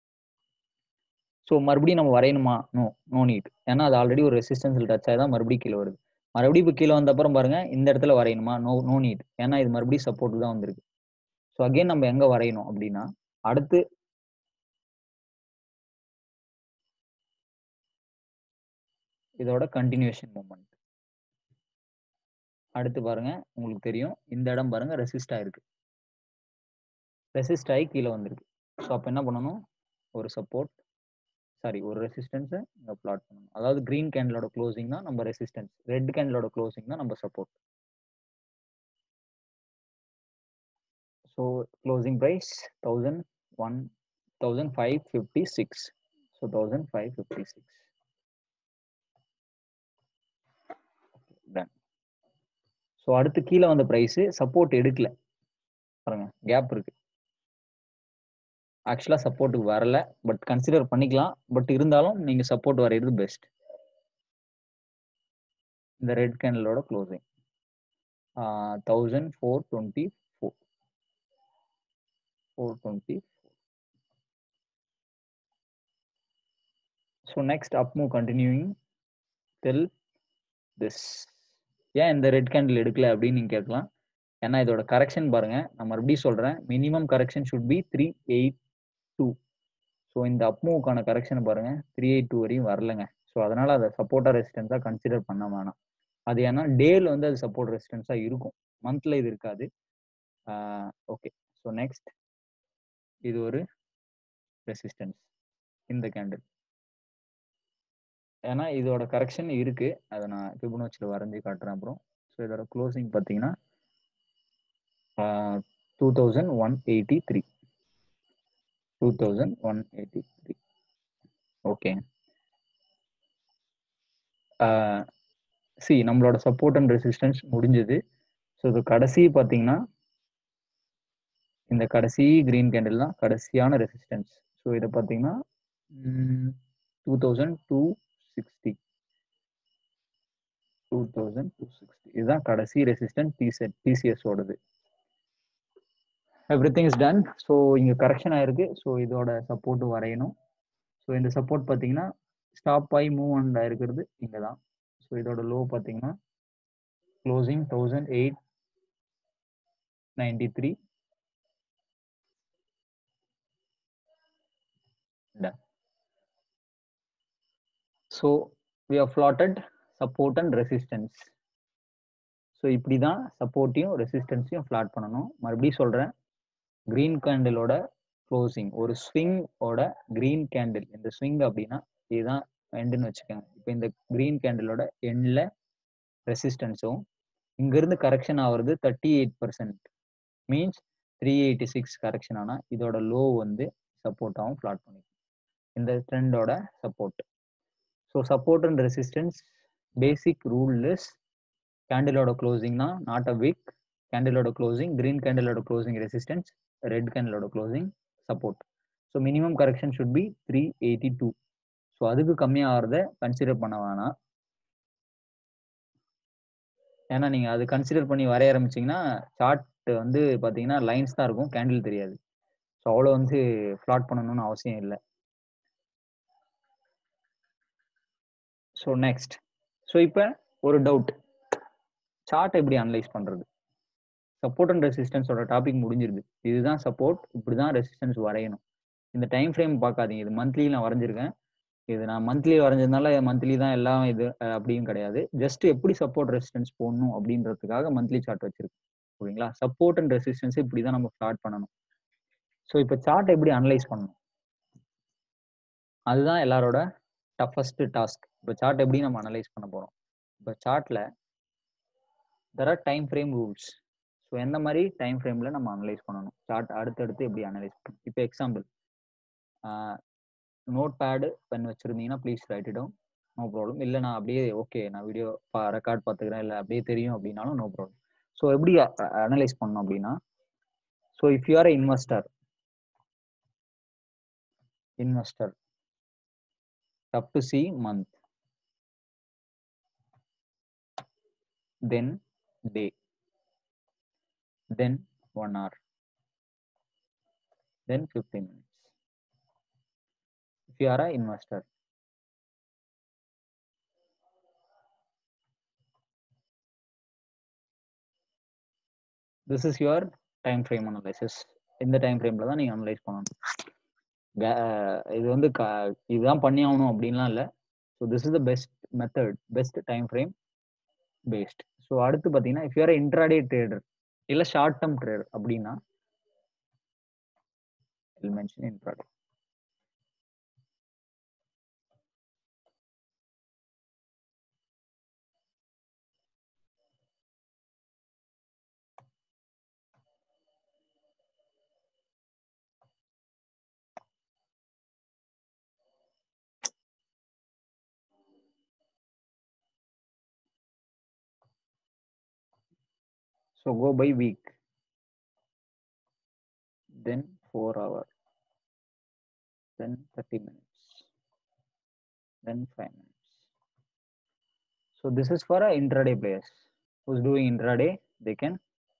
so மறுபடியும் நம்ம வரையணுமா no no need ஏன்னா அது already ஒரு ரெசிஸ்டன்ஸில் touch ஆகி தான் மறுபடியும் கீழே வருது மறுபடியும் இப்போ கீழே வந்த அப்புறம் பாருங்க இந்த இடத்துல வரையணுமா நோ நோ நீட் ஏன்னா இது மறுபடியும் சப்போர்ட் தான் வந்திருக்கு ஸோ அகைன் நம்ம எங்க வரையணும் அப்படின்னா அடுத்து இதோட கண்டினியூஷன் மூமெண்ட் அடுத்து பாருங்க உங்களுக்கு தெரியும் இந்த இடம் பாருங்க ரெசிஸ்ட் ஆயிருக்கு ரெசிஸ்ட் ஆகி கீழே வந்திருக்கு ஸோ அப்போ என்ன பண்ணணும் ஒரு சப்போர்ட் சாரி ஒரு ரெசிஸ்டன்ஸை இங்கே பிளாட் பண்ணணும் அதாவது கிரீன் கேண்டலோட க்ளோசிங் தான் நம்ம ரெசிஸ்டன்ஸ் ரெட் கேண்டலோட க்ளோசிங் தான் நம்ம support so closing price thousand one thousand five fifty six so thousand five fifty six done so அடுத்து கீழே வந்த ப்ரைஸு சப்போர்ட் எடுக்கல பாருங்க கேப் இருக்கு ஆக்சுவலாக சப்போர்ட்டுக்கு வரல பட் கன்சிடர் பண்ணிக்கலாம் பட் இருந்தாலும் நீங்கள் சப்போர்ட் வரைகிறது பெஸ்ட் இந்த ரெட் கேண்டலோட closing thousand four twenty four four twenty so next up move continuing till this ஏன் இந்த ரெட் கேண்டில் எடுக்கல அப்படின்னு நீங்கள் கேட்கலாம் ஏன்னா இதோட கரெக்ஷன் பாருங்க நான் மறுபடியும் சொல்கிறேன் minimum correction should be three eight two so இந்த அப் மூவுக்கான கரெக்ஷன் பாருங்க த்ரீ எயிட் டூ வரையும் வரலங்க ஸோ அதனால அதை சப்போர்ட்டாக ரெசிஸ்டன்ஸாக கன்சிடர் பண்ண வேணாம் அது ஏன்னா டேல வந்து அது சப்போர்ட் ரெசிஸ்டன்ஸாக இருக்கும் மந்த்ல இது இருக்காது ஓகே ஸோ நெக்ஸ்ட் இது ஒரு ரெசிஸ்டன்ஸ் இந்த கேண்டில் ஏன்னா இதோட கரெக்ஷன் இருக்கு அதை நான் ஃபிபனோச்சியில் வரைஞ்சி காட்டுறேன் அப்புறம் ஸோ இதோட க்ளோசிங் பார்த்தீங்கன்னா two thousand one eighty three two thousand one eighty three okay see நம்மளோட சப்போர்ட் அண்ட் ரெசிஸ்டன்ஸ் முடிஞ்சது ஸோ இது கடைசி பார்த்தீங்கன்னா இந்த கடைசி கிரீன் கேண்டில் தான் கடைசியான ரெசிஸ்டன்ஸ் ஸோ இதை பார்த்தீங்கன்னா two thousand two sixty two thousand two sixty இதுதான் கடைசி ரெசிஸ்டன்ட் டிசெட் டிசிஎஸோடது everything is done so இங்கே கரெக்ஷன் ஆயிருக்கு ஸோ இதோட சப்போர்ட் வரையணும் ஸோ இந்த சப்போர்ட் பார்த்தீங்கன்னா ஸ்டாப் ஆகி மூவ் ஆன் ஆயிருக்கிறது இங்கே தான் ஸோ இதோட லோ பார்த்தீங்கன்னா closing thousand eight ninety three so we are flatted support and resistance so இப்படி தான் சப்போர்ட்டையும் ரெசிஸ்டன்ஸையும் ஃப்ளாட் பண்ணணும் மறுபடியும் சொல்கிறேன் க்ரீன் கேண்டிலோட க்ளோசிங் ஒரு ஸ்விங் ஓட க்ரீன் கேண்டில் இந்த ஸ்விங் அப்படின்னா இதுதான் எண்டுன்னு வச்சுக்கோங்க இப்போ இந்த க்ரீன் கேண்டிலோட எண்டில் ரெசிஸ்டன்ஸும் இங்கேருந்து கரெக்ஷன் ஆகுறது thirty eight percent means three eighty six correction ஆனால் இதோட லோ வந்து சப்போர்ட்டாகவும் ஃப்ளாட் பண்ணிக்கும் இந்த ட்ரெண்டோட support so support and resistance basic rule is கேண்டிலோட க்ளோசிங்னா நாட் அ வீக் கேண்டிலோட க்ளோசிங் கிரீன் கேண்டிலோட க்ளோசிங் ரெசிஸ்டன்ஸ் ரெட் கேண்டிலோட closing support so minimum correction should be three eighty two so அதுக்கு கம்மியாகிறத கன்சிடர் பண்ண வேணாம் ஏன்னா நீங்கள் அது கன்சிடர் பண்ணி வரைய ஆரம்பிச்சிங்கன்னா சார்ட் வந்து பார்த்தீங்கன்னா லைன்ஸ் தான் இருக்கும் கேண்டில் தெரியாது ஸோ அவ்வளோ வந்து ஃப்ளாட் பண்ணணும்னு அவசியம் இல்லை ஸோ நெக்ஸ்ட் ஸோ இப்போ ஒரு டவுட் சார்ட் எப்படி அனலைஸ் பண்ணுறது சப்போர்ட் அண்ட் ரெசிஸ்டன்ஸோட டாபிக் முடிஞ்சிருது இதுதான் சப்போர்ட் இப்படி தான் ரெசிஸ்டன்ஸ் வரையணும் இந்த டைம் ஃப்ரேம் பார்க்காதீங்க இது மந்த்லி நான் வரைஞ்சிருக்கேன் இது நான் மந்த்லி வரைஞ்சதுனால மந்த்லி தான் எல்லாம் இது அப்படியும் கிடையாது ஜஸ்ட் எப்படி சப்போர்ட் ரெசிஸ்டன்ஸ் போடணும் அப்படின்றதுக்காக மந்த்லி சார்ட் வச்சிருக்கேன் ஓகேங்களா சப்போர்ட் அண்ட் ரெசிஸ்டன்ஸ் இப்படி தான் நம்ம ஸ்டார்ட் பண்ணணும் ஸோ இப்போ சார்ட் எப்படி அனலைஸ் பண்ணணும் அதுதான் எல்லாரோட டஃபஸ்ட் டாஸ்க் இப்போ சார்ட் எப்படி நம்ம அனலைஸ் பண்ண போகிறோம் இப்போ சார்ட்டில் there are time frame rules so எந்த மாதிரி டைம் ஃப்ரேமில் நம்ம அனலைஸ் பண்ணணும் சார்ட் அடுத்தடுத்து எப்படி அனலைஸ் பண்ணணும் இப்போ எக்ஸாம்பிள் நோட் பேடு பென் வச்சுருந்தீங்கன்னா please write down no problem இல்லை நான் அப்படியே ஓகே நான் வீடியோ ரெக்கார்ட் பார்த்துக்கிறேன் இல்லை அப்படியே தெரியும் அப்படின்னாலும் நோ ப்ராப்ளம் ஸோ எப்படி அனலைஸ் பண்ணணும் அப்படின்னா so if you are investor investor up to see month then day then one hour then 15 minutes if you are an investor this is your time frame analysis இந்த time ஃப்ரேம்ல தான் நீங்க analyse பண்ணணும் இது வந்து இதுதான் பண்ணி ஆகணும் அப்படின்லாம் இல்லை so this is the best method best time frame based so அடுத்து பார்த்தீங்கன்னா இஃப் யூஆர் இன்ட்ராடே ட்ரேடர் இல்லை ஷார்ட் டேர்ம் ட்ரேடர் அப்படின்னா mention intraday So go by week. Then 4 hour. Then 30 minutes. Then 5 minutes. So this is for a intraday players. Who's doing intraday, they can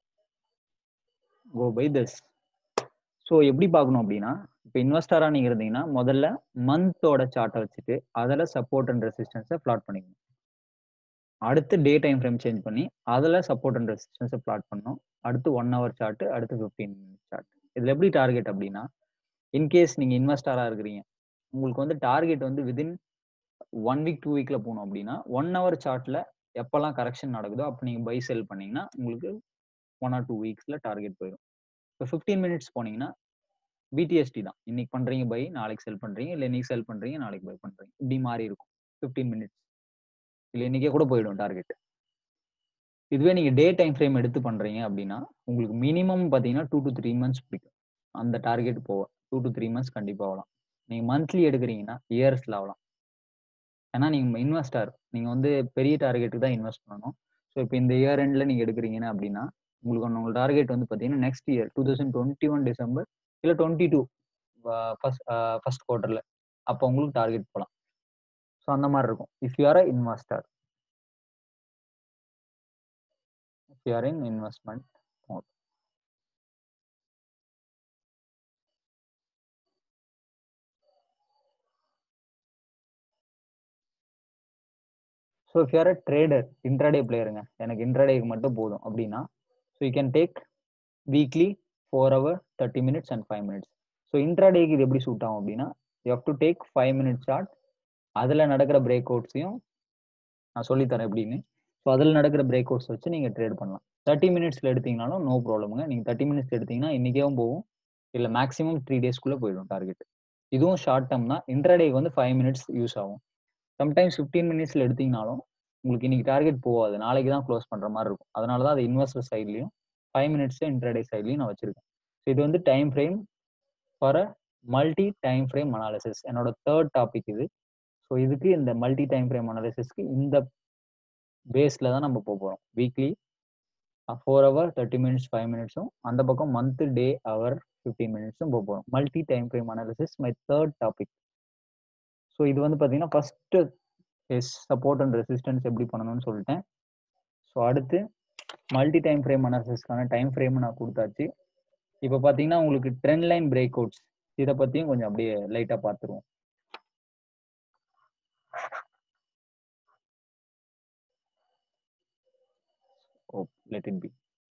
go by this. So எப்படி பார்க்கணும் அப்படின்னா இப்போ இன்வெஸ்டராக நீங்கள் இருந்தீங்கன்னா முதல்ல மந்தோட சார்ட்டை வச்சுட்டு அதில் சப்போர்ட் அண்ட் ரெசிஸ்டன்ஸை பிளாட் பண்ணிக்கணும் அடுத்து டே டைம் ஃப்ரேம் சேஞ்ச் பண்ணி அதில் சப்போர்ட் அண்ட் ரெசிஸ்டன்ஸை பிளாட் பண்ணணும் அடுத்து ஒன் ஹவர் சார்ட்டு அடுத்து ஃபிஃப்டீன் மினிட் சார்ட் இதில் எப்படி டார்கெட் அப்படின்னா இன்கேஸ் நீங்கள் இன்வெஸ்டராக இருக்கிறீங்க உங்களுக்கு வந்து டார்கெட் வந்து விதின் ஒன் வீக் டூ வீக்கில் போகணும் அப்படின்னா ஒன் ஹவர் சார்ட்டில் எப்போல்லாம் கரெக்ஷன் நடக்குதோ அப்போ நீங்கள் பை செல் பண்ணீங்கன்னா உங்களுக்கு ஒன் ஆர் டூ வீக்ஸில் டார்கெட் போயிடும் இப்போ ஃபிஃப்டீன் மினிட்ஸ் போனீங்கன்னா பிடிஎஸ்டி தான் இன்னைக்கு பண்றீங்க பை நாளைக்கு செல் பண்றீங்க இல்லை இன்னைக்கு செல் பண்றீங்க நாளைக்கு பை பண்றீங்க இப்படி மாறி இருக்கும் ஃபிஃப்டீன் மினிட்ஸ் இல்லை இன்னைக்கே கூட போயிடும் டார்கெட் இதுவே நீங்க டே டைம் ஃப்ரேம் எடுத்து பண்றீங்க அப்படின்னா உங்களுக்கு மினிமம் பார்த்தீங்கன்னா டூ டு த்ரீ மந்த்ஸ் பிடிக்கும் அந்த டார்கெட் போக டூ டு த்ரீ மந்த்ஸ் கண்டிப்பாக ஆகலாம் நீங்க மந்த்லி எடுக்கிறீங்கன்னா இயர்ஸ்ல ஆகலாம் ஏன்னா நீங்க இன்வெஸ்டர் நீங்க வந்து பெரிய டார்கெட்டுக்கு தான் இன்வெஸ்ட் பண்ணணும் ஸோ இப்போ இந்த இயர் எண்ட்ல நீங்க எடுக்கிறீங்கன்னா அப்படின்னா உங்களுக்கு உங்க டார்கெட் வந்து பார்த்தீங்கன்னா next year two thousand twenty one December இல்லை டுவெண்ட்டி டூ ஃபஸ்ட் ஃபஸ்ட் குவார்ட்டரில் அப்போ உங்களுக்கு டார்கெட் போகலாம் ஸோ அந்த மாதிரி இருக்கும் if you are a investor if you are in investment mode so if you are a trader intraday பிளேயருங்க எனக்கு இன்ட்ராடேக்கு மட்டும் போதும் அப்படின்னா so you can take weekly four hour thirty minutes and five minutes so இன்ட்ராடேக்கு இது எப்படி suit ஆகும் அப்படின்னா you have to take five minutes short அதில் நடக்கிற பிரேக் அவுட்ஸையும் நான் சொல்லித்தரேன் எப்படின்னு ஸோ அதில் நடக்கிற பிரேக் அவுட்ஸ் வச்சு நீங்கள் ட்ரேட் பண்ணலாம் தேர்ட்டி மினிட்ஸில் எடுத்தீங்கனாலும் நோ ப்ராப்ளமுங்க நீங்கள் தேர்ட்டி மினிட்ஸ் எடுத்தீங்கன்னா இன்றைக்கேவும் போகும் இல்லை மேக்ஸிமம் த்ரீ டேஸ்க்குள்ளே போயிடும் டார்கெட் இதுவும் ஷார்ட் டேர்ம் தான் இன்ட்ராடேக்கு வந்து ஃபைவ் மினிட்ஸ் யூஸ் ஆகும் சம்டைம்ஸ் ஃபிஃப்டீன் மினிட்ஸில் எடுத்தீங்கனாலும் உங்களுக்கு இன்னைக்கு டார்கெட் போகாது நாளைக்கு தான் க்ளோஸ் பண்ணுற மாதிரி இருக்கும் அதனால தான் அது இன்வெஸ்டர் சைட்லையும் ஃபைவ் மினிட்ஸ் இன்ட்ராடே சைட்லையும் நான் வச்சிருக்கேன் ஸோ இது வந்து time frame for a multi time frame analysis என்னோட தேர்ட் டாபிக் இது ஸோ இதுக்கு இந்த மல்டி டைம் ஃப்ரேம் அனாலிசிஸ்க்கு இந்த பேஸில் தான் நம்ம போக போகிறோம் weekly four hour thirty minutes five மினிட்ஸும் அந்த பக்கம் மந்த் டே ஹவர் ஃபிஃப்டீன் மினிட்ஸும் போக போகிறோம் multi time frame analysis my third topic so இது வந்து பார்த்தீங்கன்னா ஃபஸ்ட்டு எஸ் சப்போர்ட் அண்ட் ரெசிஸ்டன்ஸ் எப்படி பண்ணணும்னு சொல்லிட்டேன் ஸோ அடுத்து மல்டி டைம் ஃப்ரேம் அனாலிசிஸ்க்கான டைம் ஃப்ரேம் நான் கொடுத்தாச்சு இப்போ பார்த்தீங்கன்னா உங்களுக்கு ட்ரெண்ட் லைன் பிரேக் அவுட்ஸ் இதை பற்றியும் கொஞ்சம் அப்படியே லைட்டாக பார்த்துருவோம் oh let it be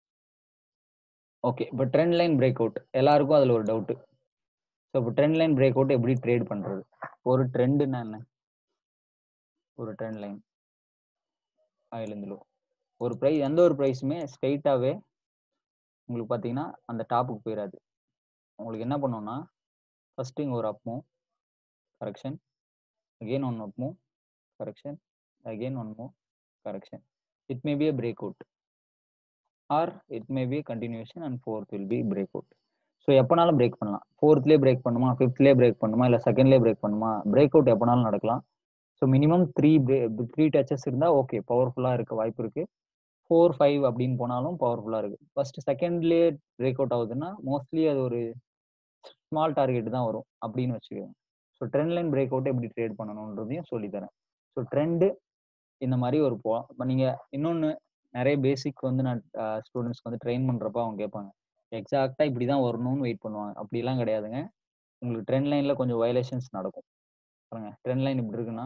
okay இப்போ ட்ரெண்ட் லைன் பிரேக் அவுட் எல்லாருக்கும் அதில் ஒரு டவுட்டு ஸோ இப்போ ட்ரெண்ட் லைன் பிரேக் அவுட் எப்படி ட்ரேட் பண்ணுறது ஒரு ட்ரெண்டுன்னா என்ன ஒரு ட்ரெண்ட் லைன் ஐலேருந்துலோ ஒரு ப்ரைஸ் எந்த ஒரு ப்ரைஸுமே ஸ்ட்ரைட்டாகவே உங்களுக்கு பார்த்தீங்கன்னா அந்த டாப்புக்கு போயிடாது உங்களுக்கு என்ன பண்ணோம்னா ஃபஸ்ட்டு இங்கே ஒரு upmove correction again one upmove correction again one move correction it may be a breakout or it may be continuation and fourth will be break out so எப்போனாலும் பிரேக் பண்ணலாம் ஃபோர்த்லேயே பிரேக் பண்ணுமா ஃபிஃப்த்லேயே break பண்ணுமா இல்லை செகண்ட்லேயே break பண்ணுமா breakout எப்போனாலும் நடக்கலாம் so minimum three three touches இருந்தால் ஓகே பவர்ஃபுல்லாக இருக்க வாய்ப்பு இருக்குது ஃபோர் ஃபைவ் அப்படின்னு போனாலும் பவர்ஃபுல்லாக இருக்குது ஃபர்ஸ்ட் செகண்ட்லேயே பிரேக் அவுட் ஆகுதுன்னா மோஸ்ட்லி அது ஒரு ஸ்மால் டார்கெட் தான் வரும் அப்படின்னு வச்சுக்கோங்க so trend line break breakout எப்படி ட்ரேட் பண்ணணுன்றதையும் சொல்லித்தரேன் ஸோ ட்ரெண்டு இந்த மாதிரி ஒரு போ நீங்கள் இன்னொன்று நிறைய பேசிக் வந்து நான் ஸ்டூடெண்ட்ஸ்க்கு வந்து ட்ரெயின் பண்ணுறப்ப அவங்க கேட்பாங்க எக்ஸாக்டாக இப்படி தான் வரணும்னு வெயிட் பண்ணுவாங்க அப்படிலாம் கிடையாதுங்க உங்களுக்கு ட்ரெண்ட் லைனில் கொஞ்சம் வயலேஷன்ஸ் நடக்கும் பாருங்க ட்ரெண்ட் லைன் இப்படி இருக்குன்னா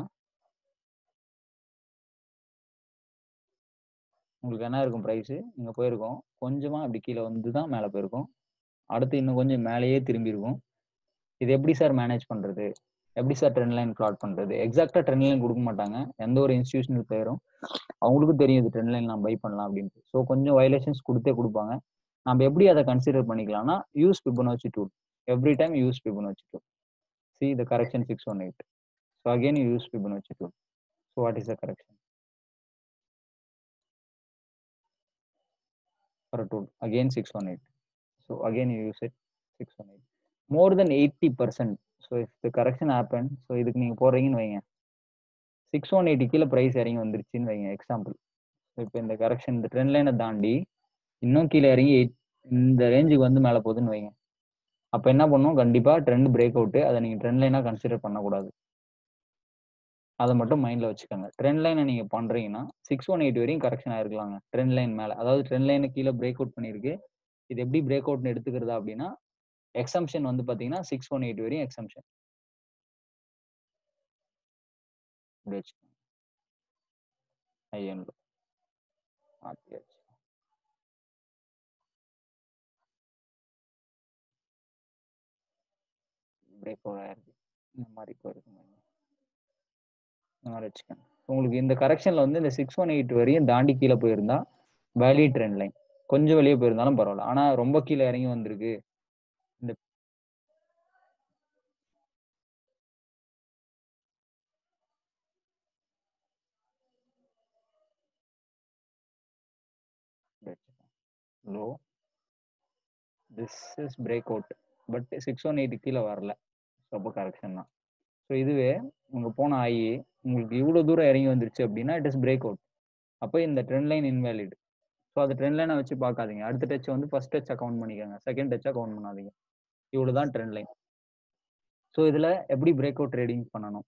உங்களுக்கு என்ன இருக்கும் ப்ரைஸு இங்கே போயிருக்கோம் கொஞ்சமாக அப்படி கீழே வந்து தான் மேலே போயிருக்கும் அடுத்து இன்னும் கொஞ்சம் மேலேயே திரும்பி இருக்கும் இது எப்படி சார் மேனேஜ் பண்ணுறது எப்படி சார் ட்ரெண்ட் லைன் பிளாட் பண்ணுறது எக்ஸாக்டாக ட்ரெண்ட் லைன் கொடுக்க மாட்டாங்க எந்த ஒரு இன்ஸ்டியூஷனுக்கு பேரும் அவங்களுக்கும் தெரியும் இது ட்ரெண்ட் லைன் நான் பை பண்ணலாம் அப்படின்ட்டு ஸோ கொஞ்சம் வயலேஷன்ஸ் கொடுத்தே கொடுப்பாங்க நம்ம எப்படி அதை கன்சிடர் பண்ணிக்கலாம்னா use Fibonacci tool every time use Fibonacci tool see the correction six one eight so again you use Fibonacci tool so what is the correction for a tool again 618 so again you use it 618 more than 80 percent so if the correction happened so இதுக்கு நீங்க போடுறீங்கன்னு வைங்க six one eighty கீழே price இறங்கி வந்துருச்சுன்னு வைங்க example இப்போ இந்த கரெக்ஷன் இந்த ட்ரெண்ட் லைனை தாண்டி இன்னும் கீழே இறங்கி eight- இந்த ரேஞ்சுக்கு வந்து மேலே போகுதுன்னு வைங்க அப்போ என்ன பண்ணும் கண்டிப்பாக ட்ரெண்ட் பிரேக் அவுட்டு அதை நீங்கள் ட்ரெண்ட் லைனாக கன்சிடர் பண்ணக்கூடாது அதை மட்டும் மைண்டில் வச்சுக்கோங்க ட்ரெண்ட் லைனை நீங்கள் பண்ணுறீங்கன்னா சிக்ஸ் ஒன் எயிட் வரையும் கரெக்ஷன் ஆயிருக்கலாங்க ட்ரெண்ட் லைன் மேலே அதாவது ட்ரெண்ட் லைனை கீழே பிரேக் அவுட் பண்ணியிருக்கு இது எப்படி பிரேக் அவுட்னு எடுத்துக்கிறதா அப்படின்னா எக்ஸம்ஷன் வந்து பார்த்தீங்கன்னா சிக்ஸ் ஒன் எயிட் வரையும் எக்ஸம்ஷன் இப்படி வச்சுக்கோங்க ஐஎன்ல மாற்றியாச்சு பிரேக் அவுட் ஆயிருக்கு இந்த மாதிரி போயிருக்கு இந்த மாதிரி வச்சுக்கோங்க உங்களுக்கு இந்த கரெக்ஷன்ல வந்து இந்த சிக்ஸ் ஒன் எயிட் வரையும் தாண்டி கீழே போயிருந்தா வேலி ட்ரெண்ட் லைன் கொஞ்சம் வெளியே போயிருந்தாலும் பரவாயில்ல ஆனா ரொம்ப கீழே இறங்கி வந்திருக்கு இந்த low this is breakout but six one eight கீழே வரல ரொம்ப கரெக்ஷன் தான் ஸோ இதுவே உங்க போன ஆகி உங்களுக்கு இவ்வளோ தூரம் இறங்கி வந்துருச்சு அப்படின்னா இட் இஸ் பிரேக் அவுட் அப்போ இந்த ட்ரெண்ட் லைன் இன்வேலிட் ஸோ அது ட்ரெண்ட் லைனை வச்சு பார்க்காதீங்க அடுத்த டச் வந்து ஃபர்ஸ்ட் டச் கவுண்ட் பண்ணிக்கோங்க செகண்ட் டச் கவுண்ட் பண்ணாதீங்க இவ்வளோ தான் ட்ரெண்ட் லைன் ஸோ இதில் எப்படி பிரேக் அவுட் ட்ரேடிங் பண்ணணும்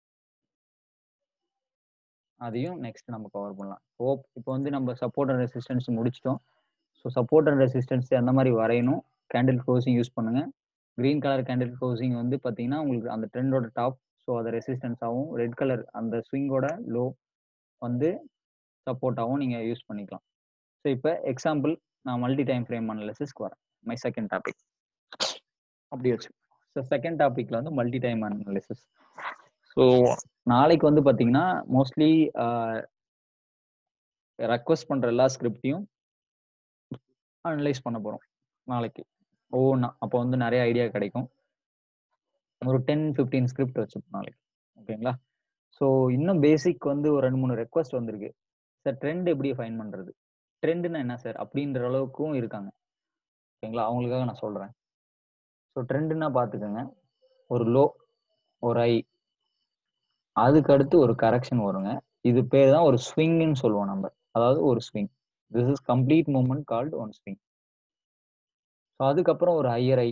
அதையும் நெக்ஸ்ட் நம்ம கவர் பண்ணலாம் ஹோப் இப்போ வந்து நம்ம சப்போர்ட் அண்ட் ரெசிஸ்டன்ஸ் முடிச்சிட்டோம் ஸோ சப்போர்ட் அண்ட் ரெசிஸ்டன்ஸ் அந்த மாதிரி வரையணும் கேண்டில் க்ளோசிங் யூஸ் பண்ணுங்க க்ரீன் கலர் கேண்டில் க்ளோசிங் வந்து பார்த்தீங்கன்னா உங்களுக்கு அந்த ட்ரெண்டோட டாப் ஸோ அது ரெசிஸ்டன்ஸ் ஆகும் ரெட் கலர் அந்த ஸ்விங்கோட லோ வந்து சப்போர்ட்டாகவும் நீங்கள் யூஸ் பண்ணிக்கலாம் ஸோ இப்போ எக்ஸாம்பிள் நான் மல்டி டைம் ஃப்ரேம் அனாலிசிஸ்க்கு வரேன் மை செகண்ட் டாபிக் அப்படி வச்சு ஸோ செகண்ட் டாபிக்ல வந்து மல்டி டைம் அனாலிசிஸ் ஸோ நாளைக்கு வந்து பார்த்தீங்கன்னா மோஸ்ட்லி ரெக்வஸ்ட் பண்ணுற எல்லா ஸ்கிரிப்டையும் அனலைஸ் பண்ண போகிறோம் நாளைக்கு ஒவ்வொன்றா அப்போ வந்து நிறைய ஐடியா கிடைக்கும் ஒரு டென் ஃபிஃப்டீன் ஸ்கிரிப்ட் வச்சுப்போம் நாளைக்கு ஓகேங்களா ஸோ இன்னும் பேசிக் வந்து ஒரு ரெண்டு மூணு ரெக்வஸ்ட் வந்திருக்கு சார் ட்ரெண்ட் எப்படி ஃபைன் பண்ணுறது ட்ரெண்டுன்னா என்ன சார் அப்படின்ற அளவுக்கும் இருக்காங்க ஓகேங்களா அவங்களுக்காக நான் சொல்கிறேன் ஸோ ட்ரெண்டுன்னா பார்த்துக்கோங்க ஒரு லோ ஒரு ஐ அதுக்கு அடுத்து ஒரு கரெக்ஷன் வருங்க இது பேர் தான் ஒரு ஸ்விங்னு சொல்லுவோம் நம்ம அதாவது ஒரு swing this is complete movement called one swing so அதுக்கப்புறம் ஒரு ஹையர் ஐ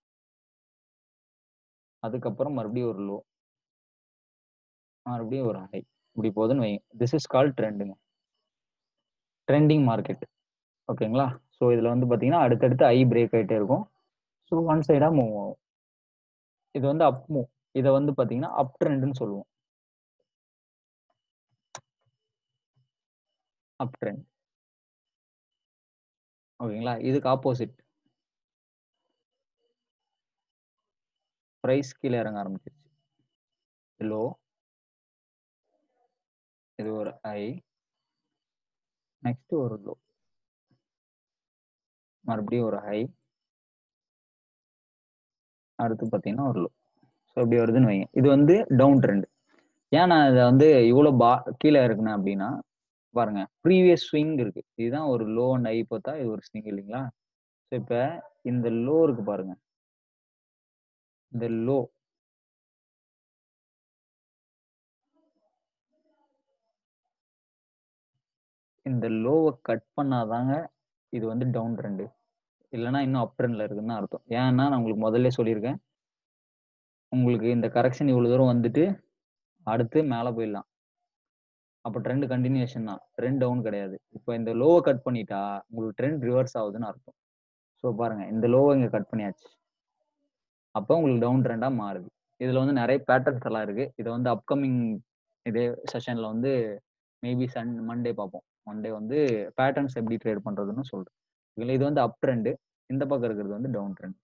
அதுக்கப்புறம் மறுபடியும் ஒரு லோ மறுபடியும் ஒரு ஹை இப்படி போகுதுன்னு வைங்க திஸ் இஸ் கால் ட்ரெண்டுங்க ட்ரெண்டிங் மார்க்கெட் ஓகேங்களா ஸோ இதில் வந்து பார்த்தீங்கன்னா அடுத்தடுத்து ஐ பிரேக் ஆகிட்டே இருக்கும் ஸோ ஒன் சைடாக மூவ் ஆகும் இது வந்து அப் மூவ் இதை வந்து பார்த்தீங்கன்னா அப் ட்ரெண்டுன்னு சொல்லுவோம் அப் ட்ரெண்ட் ஓகேங்களா இதுக்கு ஆப்போசிட் ப்ரைஸ் கீழே இறங்க ஆரம்பிச்சிருச்சு லோ இது ஒரு ஐ நெக்ஸ்ட் ஒரு லோ மறுபடியும் ஒரு ஹை அடுத்து பார்த்தீங்கன்னா ஒரு லோ ஸோ இப்படி வருதுன்னு வைங்க இது வந்து டவுன் ட்ரெண்ட் ஏன் நான் இதை வந்து இவ்வளோ பா கீழே இருக்குனேன் அப்படின்னா பாருங்க ப்ரீவியஸ் ஸ்விங் இருக்கு இதுதான் ஒரு லோ அண்ட் ஐ பார்த்தா இது ஒரு ஸ்விங் இல்லைங்களா ஸோ இப்போ இந்த லோ இருக்கு பாருங்க இந்த லோ இந்த லோவை கட் பண்ணாதாங்க இது வந்து டவுன் ட்ரெண்டு இல்லைன்னா இன்னும் அப் ட்ரெண்ட்ல இருக்குன்னு அர்த்தம் ஏன்னா நான் உங்களுக்கு முதல்ல சொல்லியிருக்கேன் உங்களுக்கு இந்த கரெக்ஷன் இவ்வளோ தூரம் வந்துட்டு அடுத்து மேலே போயிடலாம் அப்போ ட்ரெண்ட் கண்டினியூஷன் தான் ட்ரெண்ட் டவுன் கிடையாது இப்போ இந்த லோவை கட் பண்ணிட்டா உங்களுக்கு ட்ரெண்ட் ரிவர்ஸ் ஆகுதுன்னு அர்த்தம் ஸோ பாருங்க இந்த லோவை இங்கே கட் பண்ணியாச்சு அப்போ உங்களுக்கு டவுன் ட்ரெண்டாக மாறுது இதில் வந்து நிறைய பேட்டர்ன்ஸ் எல்லாம் இருக்கு இதை வந்து அப்கமிங் இதே செஷனில் வந்து மேபி சன் மண்டே பார்ப்போம் மண்டே வந்து பேட்டர்ன்ஸ் எப்படி ட்ரேட் பண்ணுறதுன்னு சொல்கிறேன் இதில் இது வந்து அப் ட்ரெண்டு இந்த பக்கம் இருக்கிறது வந்து டவுன் ட்ரெண்ட்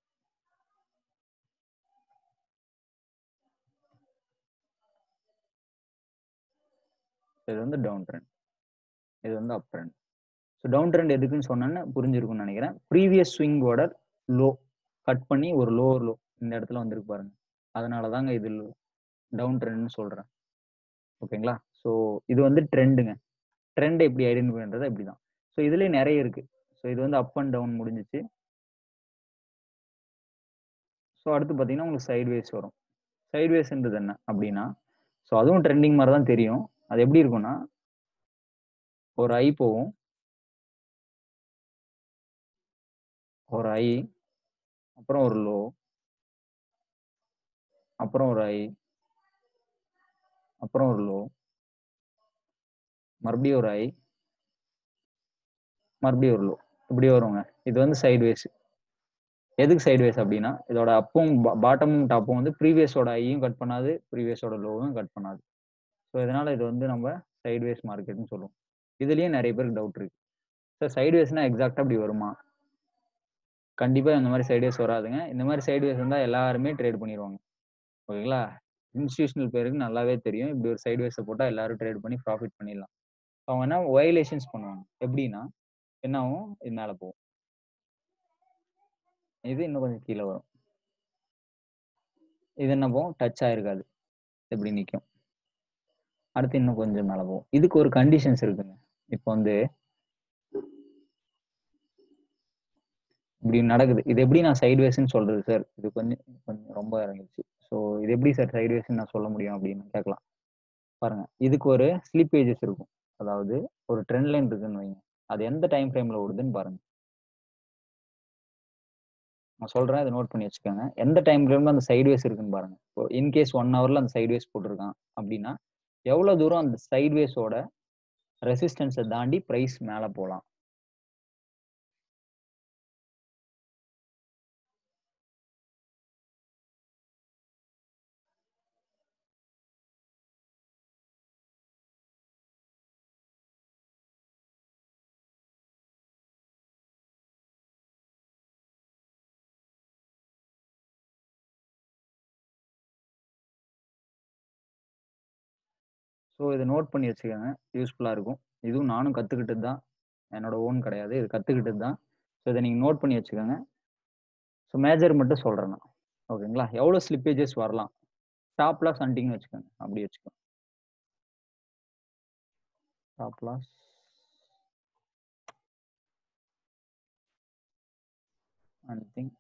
இது வந்து டவுன் ட்ரெண்ட் இது வந்து up trend so down trend எதுக்குன்னு சொன்னேன்னு புரிஞ்சிருக்கும்னு நினைக்கிறேன் ப்ரீவியஸ் ஸ்விங்கோட லோ கட் பண்ணி ஒரு லோ லோ இந்த இடத்துல வந்திருக்கு பாருங்க அதனால தாங்க இது டவுன் ட்ரெண்ட்னு சொல்கிறேன் ஓகேங்களா ஸோ இது வந்து ட்ரெண்டுங்க ட்ரெண்ட் எப்படி ஐடென்டிஃபை பண்ணுறது இப்படி தான் ஸோ இதுலேயே நிறைய இருக்கு ஸோ இது வந்து அப் அண்ட் டவுன் முடிஞ்சிச்சு ஸோ அடுத்து பார்த்தீங்கன்னா உங்களுக்கு சைட்வேஸ் வரும் சைட்வேஸ்ன்றது என்ன அப்படின்னா ஸோ அதுவும் ட்ரெண்டிங் மாதிரி தான் தெரியும் அது எப்படி இருக்கும்னா ஒரு ஐ போகும் ஒரு ஐ அப்புறம் ஒரு லோ அப்புறம் ஒரு ஐ அப்புறம் ஒரு லோ மறுபடியும் ஒரு ஐ மறுபடியும் ஒரு லோ இப்படி வருங்க இது வந்து சைட்வேஸ் எதுக்கு சைட்வேஸ் அப்படின்னா இதோட அப்பும் பாட்டமும் டாப்பும் வந்து ப்ரீவியஸோட ஐயும் கட் பண்ணாது ப்ரீவியஸோட லோவும் கட் பண்ணாது ஸோ இதனால இது வந்து நம்ம சைட்வேஸ் மார்க்கெட்னு சொல்லுவோம் இதுலயும் நிறைய பேருக்கு டவுட் இருக்கு சார் சைட்வேஸ்னா எக்ஸாக்டா அப்படி வருமா கண்டிப்பா இந்த மாதிரி சைட்வேஸ் வராதுங்க இந்த மாதிரி சைட்வேஸ் இருந்தா எல்லாருமே ட்ரேட் பண்ணிடுவாங்க ஓகேங்களா இன்ஸ்டியூஷனல் பேருக்கு நல்லாவே தெரியும் இப்படி ஒரு சைட்வேஸை போட்டா எல்லாரும் ட்ரேட் பண்ணி ப்ராஃபிட் பண்ணிடலாம் அவங்க என்ன வயலேஷன்ஸ் பண்ணுவாங்க எப்படின்னா என்ன ஆகும் இது மேலே போகும் இது இன்னும் கொஞ்சம் கீழே வரும் இது என்ன போகும் டச் ஆயிருக்காது எப்படி நிற்கும் அடுத்து இன்னும் கொஞ்சம் மேலே போகும் இதுக்கு ஒரு கண்டிஷன்ஸ் இருக்குங்க இப்போ வந்து இப்படி நடக்குது இது எப்படி நான் சைட்வேஸ்ன்னு சொல்றது சார் இது கொஞ்சம் கொஞ்சம் ரொம்ப இறங்கிடுச்சு ஸோ இது எப்படி சார் சைட்வேஸ்ன்னு நான் சொல்ல முடியும் அப்படின்னு கேட்கலாம் பாருங்க இதுக்கு ஒரு ஸ்லிப்பேஜஸ் இருக்கும் அதாவது ஒரு ட்ரெண்ட் லைன் இருக்குன்னு வைங்க அது எந்த டைம் ஃப்ரேம்ல ஓடுதுன்னு பாருங்க நான் சொல்றேன் இதை நோட் பண்ணி வச்சுக்கோங்க எந்த டைம் ஃப்ரேம்ல அந்த சைட்வேஸ் இருக்குன்னு பாருங்க இப்போ இன்கேஸ் ஒன் ஹவர்ல அந்த சைட்வேஸ் போட்டிருக்கான் அப்படின்னா எவ்வளவு தூரம் அந்த சைட்வேஸோட ரெசிஸ்டன்ஸை தாண்டி ப்ரைஸ் மேலே போகலாம் ஸோ இதை நோட் பண்ணி வச்சுக்கோங்க யூஸ்ஃபுல்லாக இருக்கும் இதுவும் நானும் கற்றுக்கிட்டது தான் என்னோட ஓன் கிடையாது இது கற்றுக்கிட்டது தான் ஸோ இதை நீங்கள் நோட் பண்ணி வச்சுக்கோங்க ஸோ மேஜர் மட்டும் சொல்கிறேன் நான் ஓகேங்களா எவ்வளோ ஸ்லிப்பேஜஸ் வரலாம் ஸ்டாப் லாஸ் ஹண்டிங்னு வச்சுக்கோங்க அப்படி வச்சுக்கோங்க stop loss hunting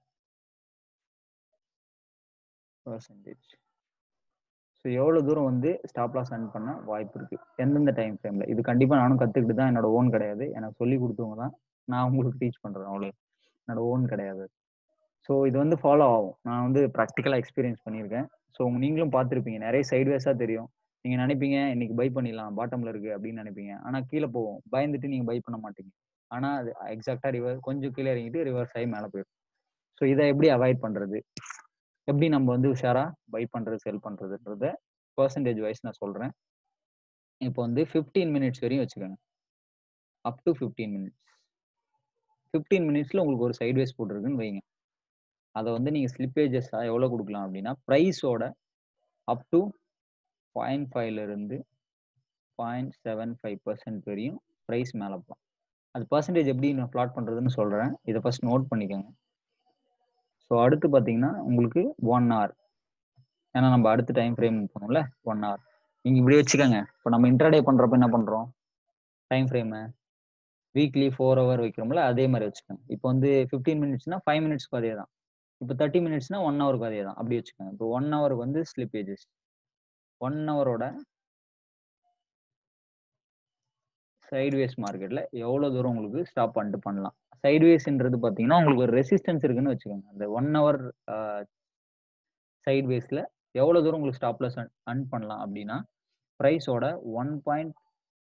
percentage so எவ்வளோ தூரம் வந்து ஸ்டாப் லாஸ் அர்ன் பண்ண வாய்ப்பு இருக்கு எந்தெந்த டைம் ஃப்ரேமில் இது கண்டிப்பாக நானும் கற்றுக்கிட்டு தான் என்னோட ஓன் கிடையாது எனக்கு சொல்லி கொடுத்தவங்க தான் நான் உங்களுக்கு டீச் பண்ணுறேன் அவ்வளோ என்னோட ஓன் கிடையாது ஸோ இது வந்து ஃபாலோ ஆகும் நான் வந்து ப்ராக்டிக்கலாக எக்ஸ்பீரியன்ஸ் பண்ணியிருக்கேன் ஸோ நீங்களும் பார்த்துருப்பீங்க நிறைய சைட்வேஸாக தெரியும் நீங்கள் நினைப்பீங்க இன்னைக்கு பை பண்ணிடலாம் பாட்டமில் இருக்குது அப்படின்னு நினைப்பீங்க ஆனால் கீழே போகும் பயந்துட்டு நீங்கள் பை பண்ண மாட்டீங்க ஆனால் அது எக்ஸாக்டாக ரிவர் கொஞ்சம் கீழே இறங்கிட்டு ரிவர்ஸ் ஆகி மேலே போயிடும் ஸோ இதை எப்படி அவாய்ட் பண்ணுறது எப்படி நம்ம வந்து உஷாரா பை பண்றது செல் பண்றதுன்றத பர்சன்டேஜ் வைஸ் நான் சொல்றேன் இப்போ வந்து ஃபிஃப்டீன் மினிட்ஸ் வரையும் வச்சுக்கோங்க up to fifteen minutes fifteen மினிட்ஸ்ல உங்களுக்கு ஒரு சைட்வேஸ் போட்டிருக்குன்னு வைங்க அதை வந்து நீங்க ஸ்லிப்பேஜஸா எவ்வளவு கொடுக்கலாம் அப்படின்னா ப்ரைஸோட அப் டு பாயிண்ட் ஃபைவ்ல இருந்து பாயிண்ட் செவன் ஃபைவ் பர்சன்ட் வரையும் ப்ரைஸ் மேலே போகலாம் அது பர்சன்டேஜ் எப்படி நான் பிளாட் பண்றதுன்னு சொல்றேன் இதை ஃபர்ஸ்ட் நோட் பண்ணிக்கோங்க ஸோ அடுத்து பார்த்தீங்கன்னா உங்களுக்கு ஒன் ஹவர் ஏன்னா நம்ம அடுத்த டைம் ஃப்ரேம் போனோம்ல ஒன் ஹவர் நீங்கள் இப்படி வச்சுக்கோங்க இப்போ நம்ம இன்டர்டே பண்ணுறப்ப என்ன பண்ணுறோம் time frame weekly four hour வைக்கிறோம்ல அதே மாதிரி வச்சுக்கோங்க இப்போ வந்து ஃபிஃப்டீன் மினிட்ஸ்னா ஃபைவ் மினிட்ஸ்க்கு அதே தான் இப்போ தேர்ட்டி மினிட்ஸ்னா ஒன் ஹவருக்கு அதே தான் அப்படி வச்சுக்கோங்க இப்போ ஒன் ஹவருக்கு வந்து ஸ்லிப்பேஜஸ் ஒன் ஹவரோட சைட்வேஸ் மார்க்கெட்டில் எவ்வளோ தூரம் உங்களுக்கு ஸ்டாப் பண்ணிட்டு பண்ணலாம் சைட்வேஸ்ன்றது பார்த்தீங்கன்னா உங்களுக்கு ஒரு ரெசிஸ்டன்ஸ் இருக்குன்னு வச்சுக்கோங்க அந்த ஒன் ஹவர் சைட்வேஸில் எவ்வளோ தூரம் உங்களுக்கு ஸ்டாப்லஸ் அர்ன் பண்ணலாம் அப்படின்னா ப்ரைஸோட ஒன் பாயிண்ட்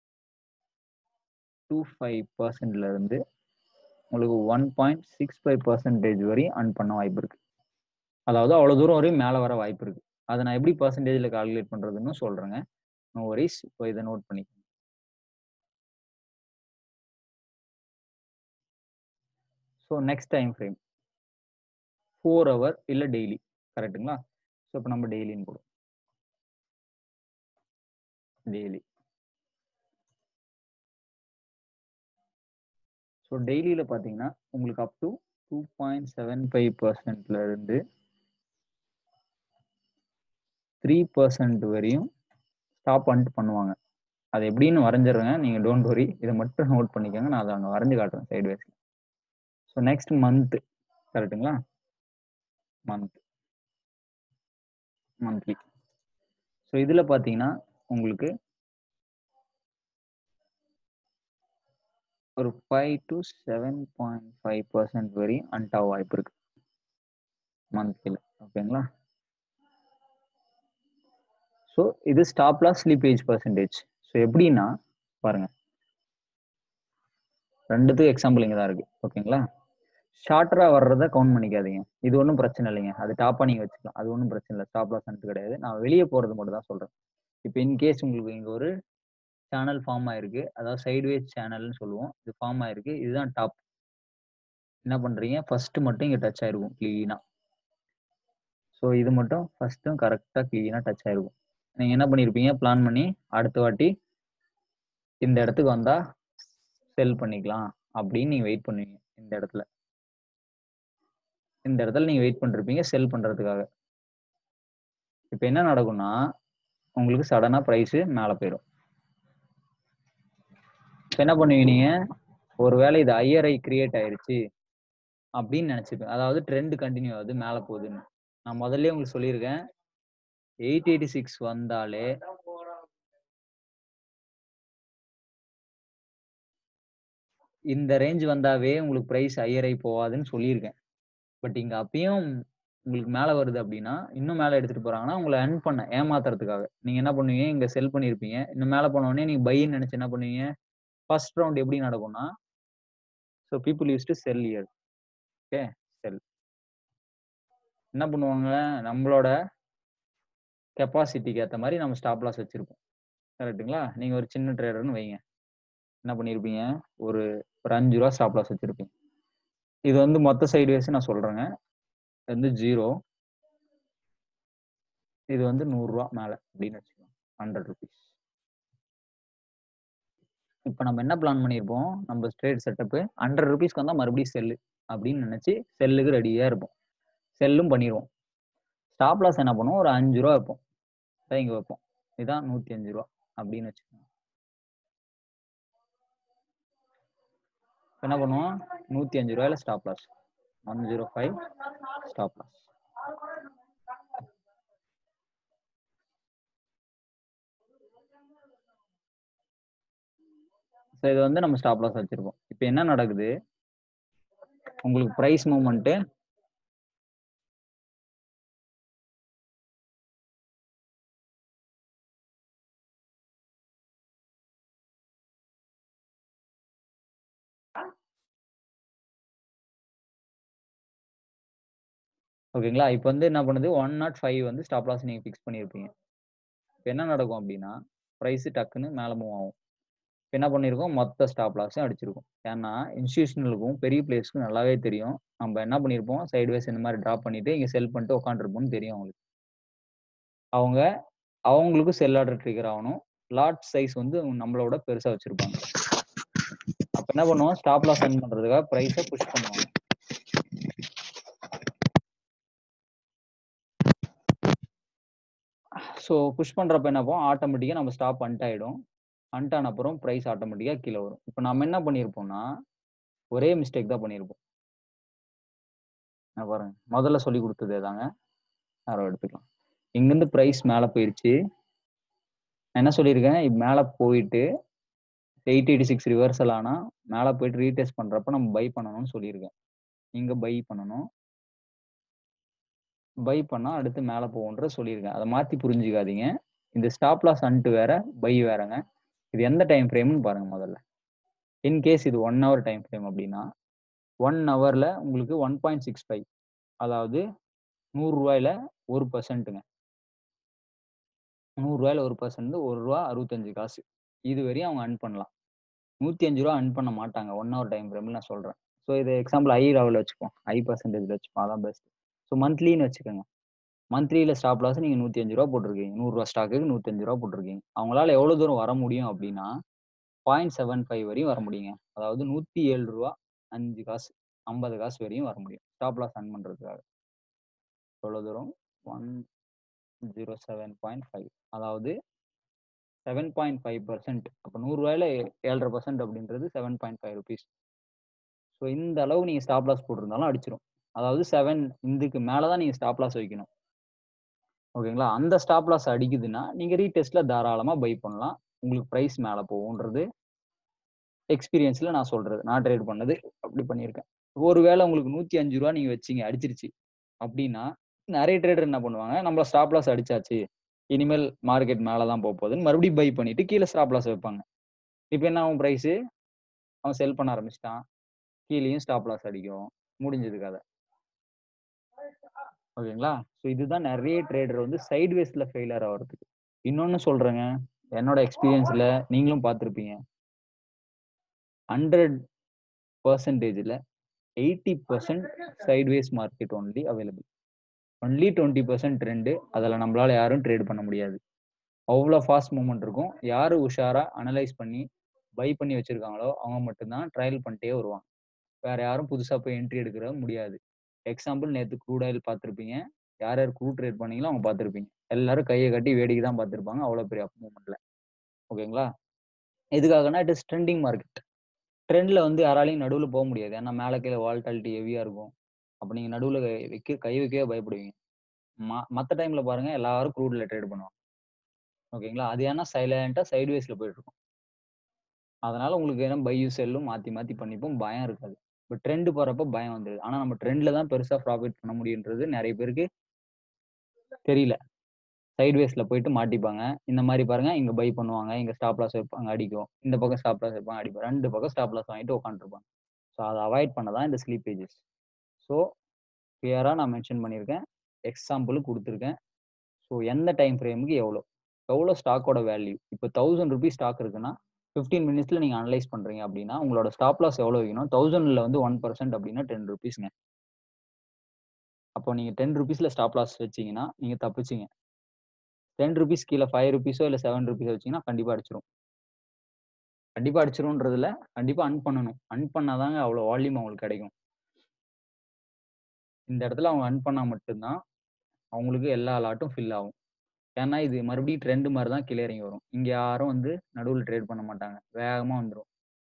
டூ ஃபைவ் பர்சன்ட்ல இருந்து உங்களுக்கு one point six five percentage வரையும் அர்ன் பண்ண வாய்ப்பு இருக்கு அதாவது அவ்வளோ தூரம் வரையும் மேலே வர வாய்ப்பு இருக்கு அதை நான் எப்படி பர்சன்டேஜில் கால்குலேட் பண்ணுறதுன்னு சொல்கிறேங்க நோ வரிஸ் இப்போ இதை நோட் பண்ணிக்கோங்க ஸோ next time frame four hour இல்லை டெய்லி கரெக்டுங்களா ஸோ இப்போ நம்ம டெய்லின்னு போடுவோம் டெய்லி ஸோ டெய்லியில் பார்த்தீங்கன்னா உங்களுக்கு up to two point seven five பர்சன்ட்ல இருந்து த்ரீ பர்சன்ட் வரையும் ஸ்டாப் பண்ணிட்டு பண்ணுவாங்க அது எப்படின்னு வரைஞ்சிடுறேங்க நீங்கள் டோன்ட் வரி இதை மட்டும் நோட் பண்ணிக்கோங்க நான் அதை அங்கே வரைஞ்சு காட்டுறேன் சைட்வேஸில் ஸோ நெக்ஸ்ட் மந்த் கரெக்டுங்களா மந்த் மந்த்லி ஸோ இதில் பார்த்தீங்கன்னா உங்களுக்கு ஒரு five to seven point five percent வரை அன்டாக வாய்ப்பு இருக்கு மந்த்லியில் ஓகேங்களா ஸோ இது stop loss slippage percentage so எப்படின்னா பாருங்க ரெண்டுத்துக்கும் எக்ஸாம்பிள் இங்கே தான் இருக்கு ஓகேங்களா ஷார்ட்டரா வர்றத கவுண்ட் பண்ணிக்காதீங்க இது ஒன்றும் பிரச்சனை இல்லைங்க அது டாப்பா நீங்க வச்சுக்கலாம் அது ஒன்றும் பிரச்சனை இல்லை ஸ்டாப் லாஸ் கிடையாது நான் வெளியே போறது மட்டும் தான் சொல்றேன் இப்போ இன்கேஸ் உங்களுக்கு இங்க ஒரு சேனல் ஃபார்ம் ஆயிருக்கு அதாவது சைட்வேஸ் சேனல்னு சொல்லுவோம் இது ஃபார்ம் ஆயிருக்கு இதுதான் டாப் என்ன பண்றீங்க ஃபர்ஸ்ட் மட்டும் இங்க டச் ஆயிருக்கும் கிளீனா ஸோ இது மட்டும் ஃபர்ஸ்ட்டும் கரெக்டாக கிளீனா டச் ஆயிருக்கும் நீங்க என்ன பண்ணிருப்பீங்க பிளான் பண்ணி அடுத்த வாட்டி இந்த இடத்துக்கு வந்தா செல் பண்ணிக்கலாம் அப்படின்னு நீங்க வெயிட் பண்ணுவீங்க இந்த இடத்துல இந்த இடத்துல நீங்க வெயிட் பண்ணிருப்பீங்க செல் பண்றதுக்காக இப்போ என்ன நடக்கும்னா உங்களுக்கு சடனா ப்ரைஸ் மேலே போயிடும் இப்போ என்ன பண்ணுவீங்க நீங்க ஒருவேளை இது ஐஆர்ஐ கிரியேட் ஆயிருச்சு அப்படின்னு நினைச்சுப்பேன் அதாவது ட்ரெண்ட் கண்டினியூ ஆகுது மேலே போகுதுன்னு நான் முதல்ல உங்களுக்கு சொல்லியிருக்கேன் எயிட் எயிட்டி சிக்ஸ் வந்தாலே இந்த ரேஞ்ச் வந்தாவே உங்களுக்கு ப்ரைஸ் ஐஆர்ஐ போகாதுன்னு சொல்லியிருக்கேன் பட் இங்க அப்பயும் உங்களுக்கு மேலே வருது அப்படின்னா இன்னும் மேலே எடுத்துட்டு போறாங்கன்னா உங்களை அன் பண்ண ஏமாத்துறதுக்காக நீங்க என்ன பண்ணுவீங்க இங்க செல் பண்ணிருப்பீங்க இன்னும் மேலே போன உடனே நீங்க பைன்னு நினைச்சு என்ன பண்ணுவீங்க ஃபர்ஸ்ட் ரவுண்ட் எப்படி நடக்கும்னா so people use to sell here okay sell என்ன பண்ணுவாங்க நம்மளோட கெப்பாசிட்டிக்கு ஏற்ற மாதிரி நம்ம ஸ்டாப் லாஸ் வச்சிருப்போம் கரெக்ட்டுங்களா நீங்க ஒரு சின்ன ட்ரேடர்னு வைங்க என்ன பண்ணியிருப்பீங்க ஒரு ஒரு அஞ்சு ரூபா ஸ்டாப் லாஸ் வச்சிருப்பீங்க இது வந்து மொத்த சைடு வேஸ் நான் சொல்றேங்க இது வந்து ஜீரோ இது வந்து நூறுரூவா மேலே அப்படின்னு வச்சுக்கோங்க ஹண்ட்ரட் ருபீஸ் இப்போ நம்ம என்ன பிளான் பண்ணியிருப்போம் நம்ம ட்ரேட் செட்டப்பு ஹண்ட்ரட் ருபீஸ்க்கு வந்தால் மறுபடியும் செல்லு அப்படின்னு நினச்சி செல்லுக்கு ரெடியாக இருப்போம் செல்லும் பண்ணிடுவோம் ஸ்டாப் லாஸ் என்ன பண்ணுவோம் ஒரு அஞ்சு ரூபா வைப்போம் இதான் இங்கே வைப்போம் இதான் நூற்றி அஞ்சு ரூபா அப்படின்னு வச்சுக்கோங்க என்ன பண்ணுவோம் நூற்றி அஞ்சு ரூபாயில stop loss one zero five stop loss so இது வந்து நம்ம ஸ்டாப் லாஸ் வச்சிருக்கோம் இப்போ என்ன நடக்குது உங்களுக்கு ப்ரைஸ் மூவ்மெண்ட்டு ஓகேங்களா இப்போ வந்து என்ன பண்ணுது ஒன் நாட் ஃபைவ் வந்து ஸ்டாப் லாஸ் நீங்கள் ஃபிக்ஸ் பண்ணியிருப்பீங்க இப்போ என்ன நடக்கும் அப்படின்னா ப்ரைஸ் டக்குன்னு மேலே மூவ் ஆகும் இப்போ என்ன பண்ணியிருக்கோம் மொத்த ஸ்டாப் லாஸும் அடிச்சிருக்கும் ஏன்னா இன்ஸ்டியூஷனலுக்கும் பெரிய பிளேஸ்க்கும் நல்லாவே தெரியும் நம்ம என்ன பண்ணியிருப்போம் சைட்வேஸ் இந்த மாதிரி ட்ராப் பண்ணிட்டு இங்கே செல் பண்ணிட்டு உட்காந்துருப்போம்னு தெரியும் அவங்களுக்கு அவங்க அவங்களுக்கும் செல் ஆர்டர் ட்ரிகர் ஆகணும் லாட் சைஸ் வந்து நம்மளோட பெருசாக வச்சிருப்பாங்க அப்போ என்ன பண்ணுவோம் ஸ்டாப் லாஸ் சென்ட் பண்ணுறதுக்காக ப்ரைஸை புஷ் பண்ணுவாங்க ஸோ புஷ் பண்ணுறப்ப என்ன ஆகும் ஆட்டோமேட்டிக்காக நம்ம ஸ்டாப் அண்ட் ஆகிடும் அண்ட் ஆன அப்புறம் ப்ரைஸ் ஆட்டோமேட்டிக்காக கீழே வரும் இப்போ நம்ம என்ன பண்ணியிருப்போம்னா ஒரே மிஸ்டேக் தான் பண்ணியிருப்போம் நான் பாருங்க முதல்ல சொல்லி கொடுத்ததே தாங்க யாரோ எடுத்துக்கலாம் இங்கேருந்து ப்ரைஸ் மேலே போயிடுச்சு நான் என்ன சொல்லியிருக்கேன் இப்போ மேலே போயிட்டு எயிட் எயிட்டி சிக்ஸ் ரிவர்சல் ஆனால் மேலே போயிட்டு ரீடெஸ்ட் பண்ணுறப்ப நம்ம பை பண்ணணும்னு சொல்லியிருக்கேன் இங்கே பை பண்ணணும் பை பண்ணால் அடுத்து மேலே போகுன்ற சொல்லியிருக்கேன் அதை மாற்றி புரிஞ்சுக்காதீங்க இந்த ஸ்டாப் லாஸ் அன்ட்டு வேற பை வேறங்க இது எந்த டைம் ஃப்ரேம்னு பாருங்க முதல்ல இன்கேஸ் இது ஒன் ஹவர் டைம் ஃப்ரேம் அப்படின்னா ஒன் ஹவரில் உங்களுக்கு ஒன் பாயிண்ட் சிக்ஸ் ஃபைவ் அதாவது நூறுரூவாயில் ஒரு பர்சன்ட்டுங்க நூறுரூவாயில் ஒரு பர்சன்ட் ஒரு ரூபா அறுபத்தஞ்சு காசு இது வரையும் அவங்க அன் பண்ணலாம் நூற்றி அஞ்சு ரூபா அன் பண்ண மாட்டாங்க ஒன் ஹவர் டைம் ஃப்ரேமில் நான் சொல்கிறேன் ஸோ இது எக்ஸாம்பிள் ஐ லெவலில் வச்சுப்போம் ஐ பர்சன்டேஜில் வச்சுப்போம் அதான் பெஸ்ட் ஸோ மந்த்லின்னு வச்சுக்கோங்க மந்த்லியில் ஸ்டாப் லாஸ் நீங்கள் நூற்றி அஞ்சு ரூபா போட்டிருக்கீங்க நூறுரூவா ஸ்டாக்குக்கு நூற்றஞ்சு ரூபா போட்டிருக்கீங்க அவங்களால எவ்வளோ தூரம் வர முடியும் அப்படின்னா பாயிண்ட் செவன் ஃபைவ் வரையும் வர முடியுங்க அதாவது நூற்றி ஏழு ரூபா அஞ்சு காசு ஐம்பது காசு வரையும் வர முடியும் ஸ்டாப் லாஸ் அன் பண்ணுறதுக்காக எவ்வளோ தூரம் one zero seven point five அதாவது செவன் பாயிண்ட் ஃபைவ் பர்சன்ட் அப்போ நூறுரூவாயில் ஏழரை பர்சன்ட் அப்படின்றது seven point five rupees so இந்த அளவு நீங்கள் ஸ்டாப் லாஸ் போட்டிருந்தாலும் அடிச்சிடும் அதாவது செவன் இதுக்கு மேலே தான் நீங்கள் ஸ்டாப் லாஸ் வைக்கணும் ஓகேங்களா அந்த ஸ்டாப் லாஸ் அடிக்குதுன்னா நீங்கள் ரீடெஸ்ட்டில் தாராளமாக பை பண்ணலாம் உங்களுக்கு ப்ரைஸ் மேலே போகுன்றது எக்ஸ்பீரியன்ஸ்ல நான் சொல்றது நான் ட்ரேட் பண்ணது அப்படி பண்ணியிருக்கேன் ஒருவேளை உங்களுக்கு நூத்தி அஞ்சு ரூபா நீங்க வச்சீங்க அடிச்சிருச்சு அப்படின்னா நிறைய ட்ரேடர் என்ன பண்ணுவாங்க நம்மள ஸ்டாப் லாஸ் அடிச்சாச்சு இனிமேல் மார்க்கெட் மேல தான் போக போகுதுன்னு மறுபடியும் பை பண்ணிட்டு கீழே ஸ்டாப் லாஸ் வைப்பாங்க இப்போ என்ன ஆகும் ப்ரைஸு அவன் செல் பண்ண ஆரம்பிச்சிட்டான் கீழேயும் ஸ்டாப் லாஸ் அடிக்கும் முடிஞ்சது கதை ஓகேங்களா ஸோ இதுதான் நிறைய ட்ரேடர் வந்து சைட் வேஸ்ல ஃபெயிலியர் ஆகிறதுக்கு இன்னொன்னு சொல்றேங்க என்னோட எக்ஸ்பீரியன்ஸ்ல நீங்களும் பார்த்துருப்பீங்க ஹண்ட்ரட் பர்சன்டேஜில் eighty percent sideways market only available only twenty percent trend அதில் நம்மளால யாரும் ட்ரேட் பண்ண முடியாது அவ்வளோ ஃபாஸ்ட் மூவ்மெண்ட் இருக்கும் யார் உஷாரா அனலைஸ் பண்ணி பை பண்ணி வச்சிருக்காங்களோ அவங்க மட்டும்தான் ட்ரையல் பண்ணிட்டே வருவாங்க வேற யாரும் புதுசாக போய் என்ட்ரி எடுக்கிற முடியாது எக்ஸாம்பிள் நேற்று க்ரூட் ஆயில் பார்த்துருப்பீங்க யார் யார் க்ரூட் ட்ரேட் பண்ணீங்களோ அவங்க பார்த்துருப்பீங்க எல்லாரும் கையை கட்டி வேடிக்கை தான் பார்த்துருப்பாங்க அவ்வளோ பெரிய அப் மூமெண்ட்ல ஓகேங்களா எதுக்காகனா இட் இஸ் ட்ரெண்டிங் மார்க்கெட் ட்ரெண்டில் வந்து யாராலையும் நடுவில் போக முடியாது ஏன்னா மேலே கீழே வால்டாலிட்டி ஹெவியாக இருக்கும் அப்போ நீங்கள் நடுவில் வைக்க கை வைக்கவே பயப்படுவீங்க ம மற்ற டைமில் பாருங்கள் எல்லாரும் க்ரூடில் ட்ரேட் பண்ணுவாங்க ஓகேங்களா அது ஏன்னா சைலண்ட்டாக சைட்வேஸில் போயிட்டு இருக்கும் அதனால உங்களுக்கு ஏன்னா பையும் செல்லும் மாற்றி மாற்றி பண்ணிப்போம் பயம் இருக்காது இப்போ ட்ரெண்டு போகிறப்ப பயம் வந்துடுது ஆனால் நம்ம ட்ரெண்டில் தான் பெருசாக ப்ராஃபிட் பண்ண முடியுன்றது நிறைய பேருக்கு தெரியல சைட்வேஸில் போயிட்டு மாட்டிப்பாங்க இந்த மாதிரி பாருங்க இங்கே பை பண்ணுவாங்க இங்கே ஸ்டாப் லாஸ் வைப்பாங்க அடிக்கும் இந்த பக்கம் ஸ்டாப் லாஸ் வைப்பாங்க அடிக்கும் ரெண்டு பக்கம் ஸ்டாப் லாஸ் வாங்கிட்டு உட்காந்துருப்பாங்க ஸோ அதை அவாய்ட் பண்ண தான் இந்த ஸ்லீப் பேஜஸ் ஸோ கிளியராக நான் மென்ஷன் பண்ணியிருக்கேன் எக்ஸாம்பிள் கொடுத்துருக்கேன் ஸோ எந்த டைம் ஃப்ரேமுக்கு எவ்வளோ எவ்வளோ ஸ்டாக்கோட வேல்யூ இப்போ தௌசண்ட் ருபீஸ் ஸ்டாக் இருக்குன்னா ஃபிஃப்டீன் மினிட்ஸில் நீங்கள் அனலைஸ் பண்ணுறீங்க அப்படின்னா உங்களோட ஸ்டாப் லாஸ் எவ்வளோ வைக்கணும் தௌசண்டில் வந்து ஒன் பர்சன்ட் அப்படின்னா டென் ருபீஸ்ங்க அப்போ நீங்கள் டென் ருபீஸில் ஸ்டாப் லாஸ் வச்சிங்கன்னா நீங்கள் தப்பிச்சிங்க டென் ருபீஸ் கீழே ஃபைவ் ருபீஸோ இல்லை செவன் ருபீஸோ வச்சிங்கன்னா கண்டிப்பாக அடிச்சிரும் கண்டிப்பாக அடிச்சிரும்ன்றதுல கண்டிப்பாக அன் பண்ணணும் அன் பண்ணாதாங்க அவ்வளோ வால்யூம் அவங்களுக்கு கிடைக்கும் இந்த இடத்துல அவங்க அன் பண்ணால் மட்டும்தான் அவங்களுக்கு எல்லா லாட்டும் ஃபில் ஆகும் ஏன்னா இது மறுபடியும் ட்ரெண்டு மாதிரி தான் கீழே இறங்கி வரும் இங்கே யாரும் வந்து நடுவில் ட்ரேட் பண்ண மாட்டாங்க வேகமாக வந்துடும்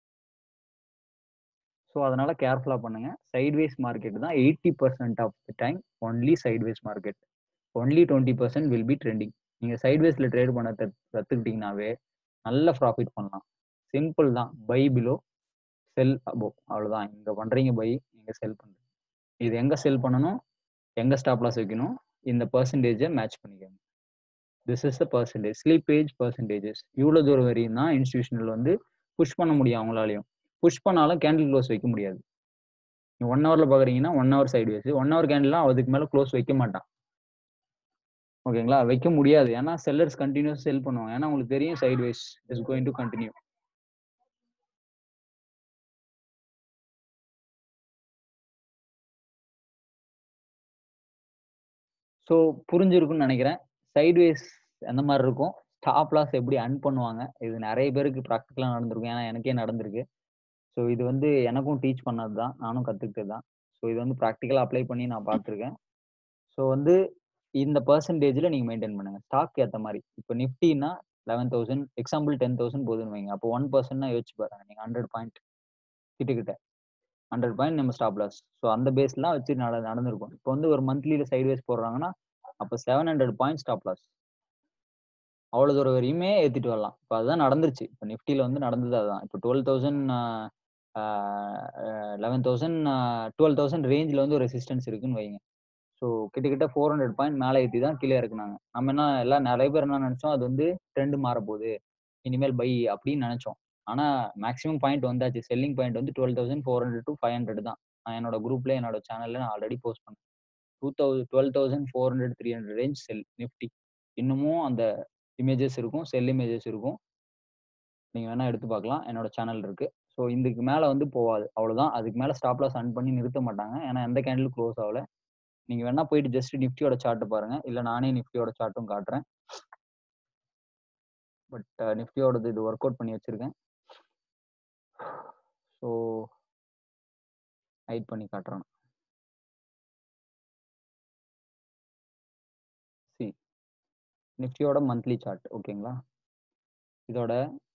ஸோ அதனால கேர்ஃபுல்லாக பண்ணுங்க சைட்வேஸ் மார்க்கெட் தான் eighty percent of the time only sideways market only twenty percent will be trending நீங்கள் சைட்வேஸில் ட்ரேட் பண்ண கற்றுக்கிட்டிங்கனாவே நல்ல ப்ராஃபிட் பண்ணலாம் சிம்பிள் தான் பை பிலோ செல் அபோ அவ்வளோதான் இங்கே பண்ணுறீங்க பை இங்கே செல் பண்ணுறீங்க இது எங்கே செல் பண்ணணும் எங்கே ஸ்டாப் லாஸ் வைக்கணும் இந்த பர்சன்டேஜை மேட்ச் பண்ணிக்கோங்க this is the percentage slippage percentages இவ்வளோ தூரம் வரையும் தான் இன்ஸ்டியூஷனல் வந்து புஷ் பண்ண முடியும் அவங்களாலையும் புஷ் பண்ணாலும் கேண்டில் க்ளோஸ் வைக்க முடியாது நீங்கள் ஒன் ஹவரில் பார்க்குறீங்கன்னா one hour sideways one hour கேண்டில்லாம் அதுக்கு மேலே க்ளோஸ் வைக்க மாட்டான் ஓகேங்களா வைக்க முடியாது ஏன்னா செல்லர்ஸ் கண்டினியூஸ் செல் பண்ணுவாங்க ஏன்னா உங்களுக்கு தெரியும் sideways is going to continue so புரிஞ்சிருக்குன்னு நினைக்கிறேன் சைட்வேஸ் எந்த மாதிரி இருக்கும் ஸ்டாப் லாஸ் எப்படி அன் பண்ணுவாங்க இது நிறைய பேருக்கு ப்ராக்டிக்கலாக நடந்திருக்கும் ஏன்னா எனக்கே நடந்திருக்கு ஸோ இது வந்து எனக்கும் டீச் பண்ணது தான் நானும் கற்றுக்கிட்டது தான் ஸோ இது வந்து ப்ராக்டிக்கலாக அப்ளை பண்ணி நான் பார்த்துருக்கேன் ஸோ வந்து இந்த பர்சன்டேஜில் நீங்கள் மெயின்டைன் பண்ணுங்கள் ஸ்டாக் ஏற்ற மாதிரி இப்போ நிஃப்டின்னா eleven thousand example ten thousand போதுன்னு வைங்க அப்போ ஒன் பர்சன்ட்னா யோசிச்சு பாருங்க நீங்கள் ஹண்ட்ரட் பாயிண்ட் கிட்டக்கிட்ட ஹண்ட்ரட் பாயிண்ட் நம்ம ஸ்டாப் லாஸ் ஸோ அந்த பேஸ்லாம் வச்சு நட நடந்திருக்கும் இப்போ வந்து ஒரு மந்த்லியில் சைட்வேஸ் போடுறாங்கன்னா அப்போ seven hundred point stop loss அவ்வளோ தூரம் வரையுமே ஏற்றிட்டு வரலாம் இப்போ அதுதான் நடந்துருச்சு இப்போ நிஃப்டியில் வந்து நடந்தது அதுதான் இப்போ twelve thousand eleven thousand twelve thousand ரேஞ்சில் வந்து ஒரு ரெசிஸ்டன்ஸ் இருக்குன்னு வைங்க ஸோ கிட்டத்தட்ட ஃபோர் ஹண்ட்ரட் பாயிண்ட் மேலே ஏற்றி தான் கீழே இறக்குனாங்க நம்ம என்ன எல்லாம் நிறைய பேர் என்ன நினச்சோம் அது வந்து ட்ரெண்டு மாறப்போகுது இனிமேல் பை அப்படின்னு நினச்சோம் ஆனால் மேக்ஸிமம் பாயிண்ட் வந்தாச்சு செல்லிங் பாயிண்ட் வந்து twelve thousand four hundred to five hundred தான் நான் என்னோட குரூப்ல என்னோட சேனல்ல நான் ஆல்ரெடி போஸ்ட் பண்ணேன் two thousand twelve thousand four hundred three hundred range sell Nifty இன்னமும் அந்த இமேஜஸ் இருக்கும் செல் இமேஜஸ் இருக்கும் நீங்கள் வேணால் எடுத்து பார்க்கலாம் என்னோட சேனல் இருக்கு ஸோ இதுக்கு மேலே வந்து போகாது அவ்வளோதான் அதுக்கு மேலே ஸ்டாப் லாஸ் அன் பண்ணி நிறுத்த மாட்டாங்க ஏன்னா எந்த கேண்டில் க்ளோஸ் ஆகல நீங்கள் வேணா போயிட்டு ஜஸ்ட் நிஃப்டியோட சார்ட்டு பாருங்க இல்லை நானே நிஃப்டியோட சார்ட்டும் காட்டுறேன் பட் நிஃப்டியோடது இது ஒர்க் அவுட் பண்ணி வச்சிருக்கேன் ஸோ ஹைட் பண்ணி காட்டுறேன் சி நிஃப்டியோட மந்த்லி சார்ட் ஓகேங்களா இதோட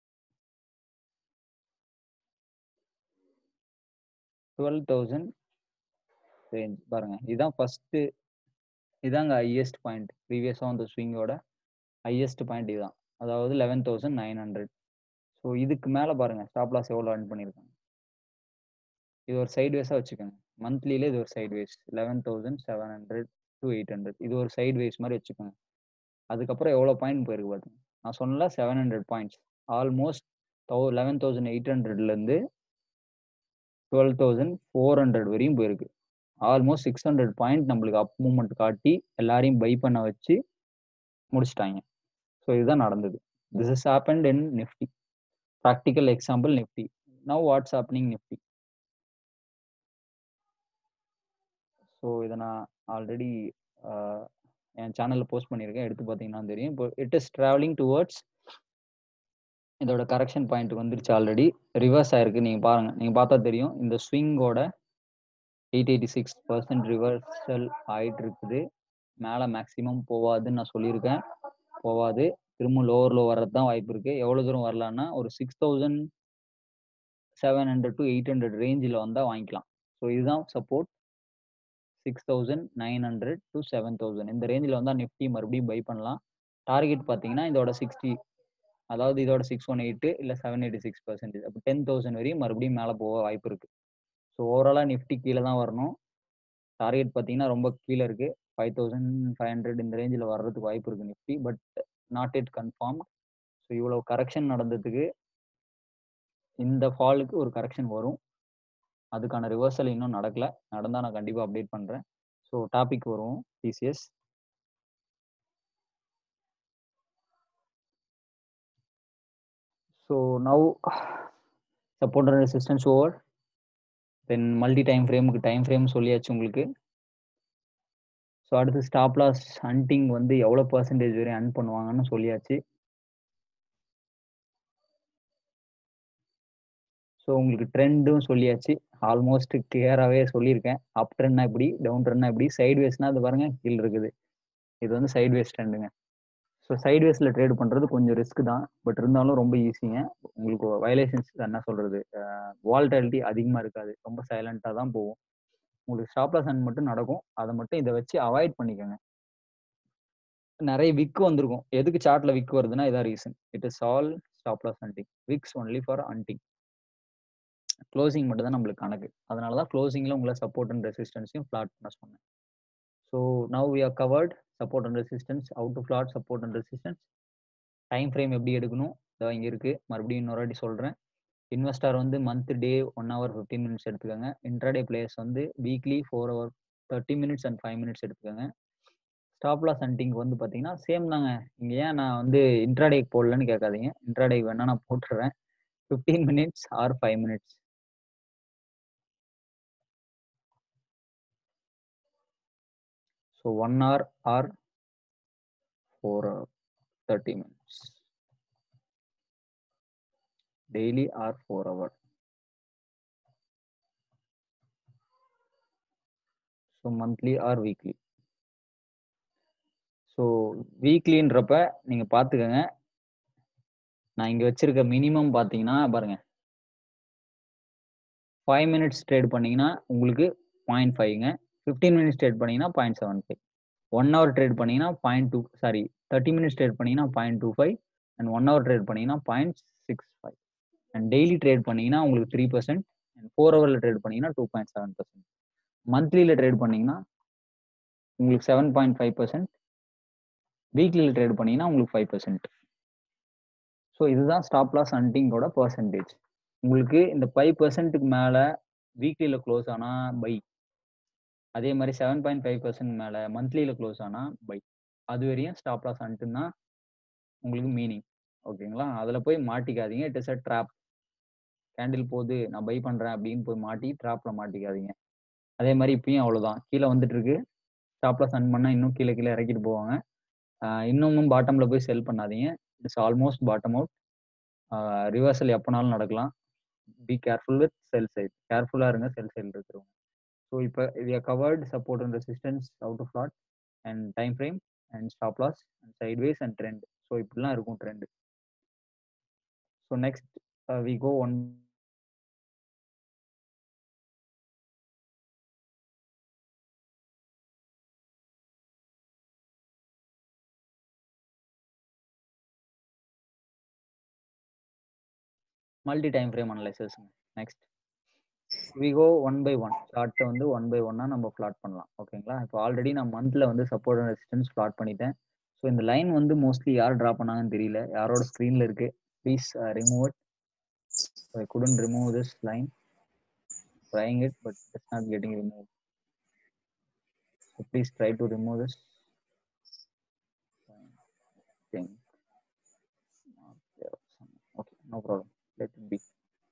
டுவெல் தௌசண்ட் ரேஞ்ச் பாருங்க இதுதான் ஃபர்ஸ்ட் இதாங்க ஹையஸ்ட் பாயிண்ட் ப்ரீவியஸாக அந்த ஸ்விங்கோட ஹையஸ்ட் பாயிண்ட் இதுதான் அதாவது eleven thousand nine hundred so இதுக்கு மேலே பாருங்க ஸ்டாப் லாஸ் எவ்வளோ earn பண்ணியிருக்காங்க இது ஒரு சைட் வேஸாக வச்சுக்கோங்க மந்த்லியில இது ஒரு sideways eleven thousand seven hundred to eight hundred இது ஒரு சைட் வேஸ் மாதிரி வச்சுக்கோங்க அதுக்கப்புறம் எவ்வளோ பாயிண்ட் போயிருக்கு பாருங்க நான் சொன்னல seven hundred points almost thou eleven thousand eight ஹண்ட்ரட்லேருந்து டுவெல் தௌசண்ட் ஃபோர் ஹண்ட்ரட் வரையும் போயிருக்கு ஆல்மோஸ்ட் சிக்ஸ் ஹண்ட்ரட் பாயிண்ட் நம்மளுக்கு அப் மூமெண்ட் காட்டி எல்லாரையும் பை பண்ண வச்சு முடிச்சிட்டாங்க ஸோ இதுதான் நடந்தது this is happened in Nifty practical example Nifty now what's happening Nifty so இதை நான் ஆல்ரெடி என் சேனலில் போஸ்ட் பண்ணியிருக்கேன் எடுத்து பார்த்தீங்கன்னா தெரியும் இப்போ இட் இஸ் ட்ராவலிங் டுவர்ட்ஸ் இதோட கரெக்ஷன் பாயிண்ட் வந்துருச்சு ஆல்ரெடி ரிவர்ஸ் ஆயிருக்கு நீங்கள் பாருங்கள் நீங்கள் பார்த்தா தெரியும் இந்த ஸ்விங்கோட eight eighty six percent reversal ஆயிட்டு இருக்குது மேலே மேக்ஸிமம் போவாதுன்னு நான் சொல்லியிருக்கேன் போவாது திரும்ப லோவர் லோ வர்றது தான் வாய்ப்பு இருக்குது எவ்வளோ தூரம் வரலான்னா ஒரு six thousand seven hundred to eight hundred ரேஞ்சில் வந்தால் வாங்கிக்கலாம் ஸோ இதுதான் support six thousand nine hundred to seven thousand இந்த ரேஞ்சில் வந்தால் நிஃப்டி மறுபடியும் பை பண்ணலாம் டார்கெட் பார்த்தீங்கன்னா இதோட சிக்ஸ்டி அதாவது இதோட சிக்ஸ் ஒன் எயிட்டு இல்லை செவன் எயிட்டி சிக்ஸ் பர்சன்டேஜ் அப்போ டென் தௌசண்ட் வரையும் மறுபடியும் மேலே போக வாய்ப்பு இருக்குது ஸோ ஓவராலாக நிஃப்டி கீழே தான் வரணும் டார்கெட் பார்த்தீங்கன்னா ரொம்ப கீழே இருக்குது ஃபைவ் தௌசண்ட் ஃபைவ் ஹண்ட்ரட் இந்த ரேஞ்சில் வர்றதுக்கு வாய்ப்பு இருக்குது Nifty but not it confirm so இவ்வளோ கரெக்ஷன் நடந்ததுக்கு இந்த ஃபாலுக்கு ஒரு கரெக்ஷன் வரும் அதுக்கான ரிவர்சல் இன்னும் நடக்கல நடந்தால் நான் கண்டிப்பாக அப்டேட் பண்ணுறேன் ஸோ டாபிக் வருவோம் TCS so now support and resistance over then multi time ஃப்ரேமுக்கு டைம் ஃப்ரேம் சொல்லியாச்சு உங்களுக்கு ஸோ அடுத்து ஸ்டாப் லாஸ் ஹண்டிங் வந்து எவ்வளோ பர்சன்டேஜ் வரையும் அன் பண்ணுவாங்கன்னு சொல்லியாச்சு ஸோ உங்களுக்கு ட்ரெண்டும் சொல்லியாச்சு ஆல்மோஸ்ட் கிளியராகவே சொல்லியிருக்கேன் அப் ட்ரெண்ட்னா இப்படி டவுன் ட்ரெண்ட்னா இப்படி சைட் வேஸ்னா அது பாருங்க கீழ் இருக்குது இது வந்து சைட் வேஸ் ட்ரெண்டுங்க ஸோ சைட் வேஸில் ட்ரேட் பண்ணுறது கொஞ்சம் ரிஸ்க் தான் பட் இருந்தாலும் ரொம்ப ஈஸிங்க உங்களுக்கு வயலேஷன்ஸ் என்ன சொல்கிறது வால்டாலிட்டி அதிகமாக இருக்காது ரொம்ப சைலண்ட்டாக தான் போகும் உங்களுக்கு ஸ்டாப் லாஸ் அண்ட் மட்டும் நடக்கும் அதை மட்டும் இதை வச்சு அவாய்ட் பண்ணிக்கோங்க நிறைய விக் வந்திருக்கும் எதுக்கு சார்ட்ல விக் வருதுன்னா இதான் reason it is all stop loss hunting wicks only for hunting closing மட்டும் தான் நம்மளுக்கு கணக்கு அதனால தான் க்ளோசிங்கில் உங்களை சப்போர்ட் அண்ட் ரெசிஸ்டன்ஸையும் ஃப்ளாட் பண்ண சொன்னேன் so now we are covered support and resistance out to flat support and resistance time frame எப்படி எடுக்கணும் இதோ இங்கே இருக்குது மறுபடியும் இன்னொரு வாட்டி சொல்கிறேன் இன்வெஸ்டார் வந்து month day one hour fifteen minutes எடுத்துக்கோங்க இன்ட்ராடே பிளேயர்ஸ் வந்து weekly four hour thirty minutes and five minutes எடுத்துக்கோங்க ஸ்டாப் லாஸ் ஹண்டிங் வந்து பார்த்தீங்கன்னா சேம் தாங்க இங்கே ஏன் நான் வந்து இன்ட்ராடேக்கு போடலன்னு கேட்காதீங்க இன்ட்ராடேக்கு வேணால் நான் போட்டுடுறேன் fifteen minutes or five minutes So one hour or four hour, 30 minutes. Daily or four hour. So monthly or weekly. So வீக்லின்றப்ப நீங்கள் பார்த்துக்கோங்க நான் இங்கே வச்சிருக்க மினிமம் பார்த்தீங்கன்னா பாருங்க ஃபைவ் மினிட்ஸ் ட்ரேட் பண்ணீங்கன்னா உங்களுக்கு பாயிண்ட் ஃபைவ்ங்க ஃபிஃப்டீன் மினிட்ஸ் ட்ரேட் பண்ணீங்கன்னா point seven five one hour trade பண்ணீங்கன்னா point two sorry thirty minutes trade பண்ணீங்கன்னா point two five and one hour trade பண்ணீங்கன்னா point six five and daily trade பண்ணீங்கன்னா உங்களுக்கு three percent and four ஹவரில் trade பண்ணீங்கன்னா two point seven percent மந்த்லியில் trade பண்ணீங்கன்னா உங்களுக்கு செவன் பாயிண்ட் ஃபைவ் பர்சன்ட் வீக்லியில் ட்ரேட் பண்ணீங்கன்னா உங்களுக்கு ஃபைவ் பர்சன்ட் ஸோ இதுதான் ஸ்டாப் லாஸ் ஹண்டிங்கோட பர்சன்டேஜ் உங்களுக்கு இந்த ஃபைவ் பர்சன்ட்டுக்கு மேலே வீக்லியில் க்ளோஸ் ஆனால் பை அதே மாதிரி செவன் பாயிண்ட் ஃபைவ் பர்சன்ட் மேலே மந்த்லியில் க்ளோஸ் ஆனால் பை அது வரையும் ஸ்டாப் லாஸ் அன்ட்டுன்னு தான் உங்களுக்கு மீனிங் ஓகேங்களா அதில் போய் மாட்டிக்காதீங்க it is a trap candle போகுது நான் பை பண்ணுறேன் அப்படின்னு போய் மாட்டி ட்ராப்பில் மாட்டிக்காதீங்க அதே மாதிரி இப்பயும் அவ்வளோதான் கீழே வந்துட்டு இருக்கு ஸ்டாப் லாஸ் அன் பண்ணால் இன்னும் கீழே கீழே இறக்கிட்டு போவாங்க இன்னமும் பாட்டமில் போய் செல் பண்ணாதீங்க it's almost bottom out reversal எப்போனாலும் நடக்கலாம் be careful with sell side கேர்ஃபுல்லாக இருங்க செல் சைடில் இருக்கிறவங்க ஸோ இப்போ we are covered support and resistance out of lot and time frame and stop loss and sideways and trend so இப்படிலாம் இருக்கும் trend so next we go on multi time frame analysis next we go one by one சார்ட்டை வந்து one by ஒன்னாக நம்ம plot பண்ணலாம் ஓகேங்களா இப்போ already நான் மந்த்தில் வந்து சப்போர்ட் அண்ட் ரெசிஸ்டன்ஸ் பிளாட் பண்ணிட்டேன் ஸோ இந்த லைன் வந்து மோஸ்ட்லி யார் ட்ரா பண்ணாங்கன்னு தெரியல யாரோட ஸ்க்ரீனில் இருக்கு please remove it I couldn't remove this line trying it but it's not getting remove so please try to remove this thing. Okay, no problem. Let it be.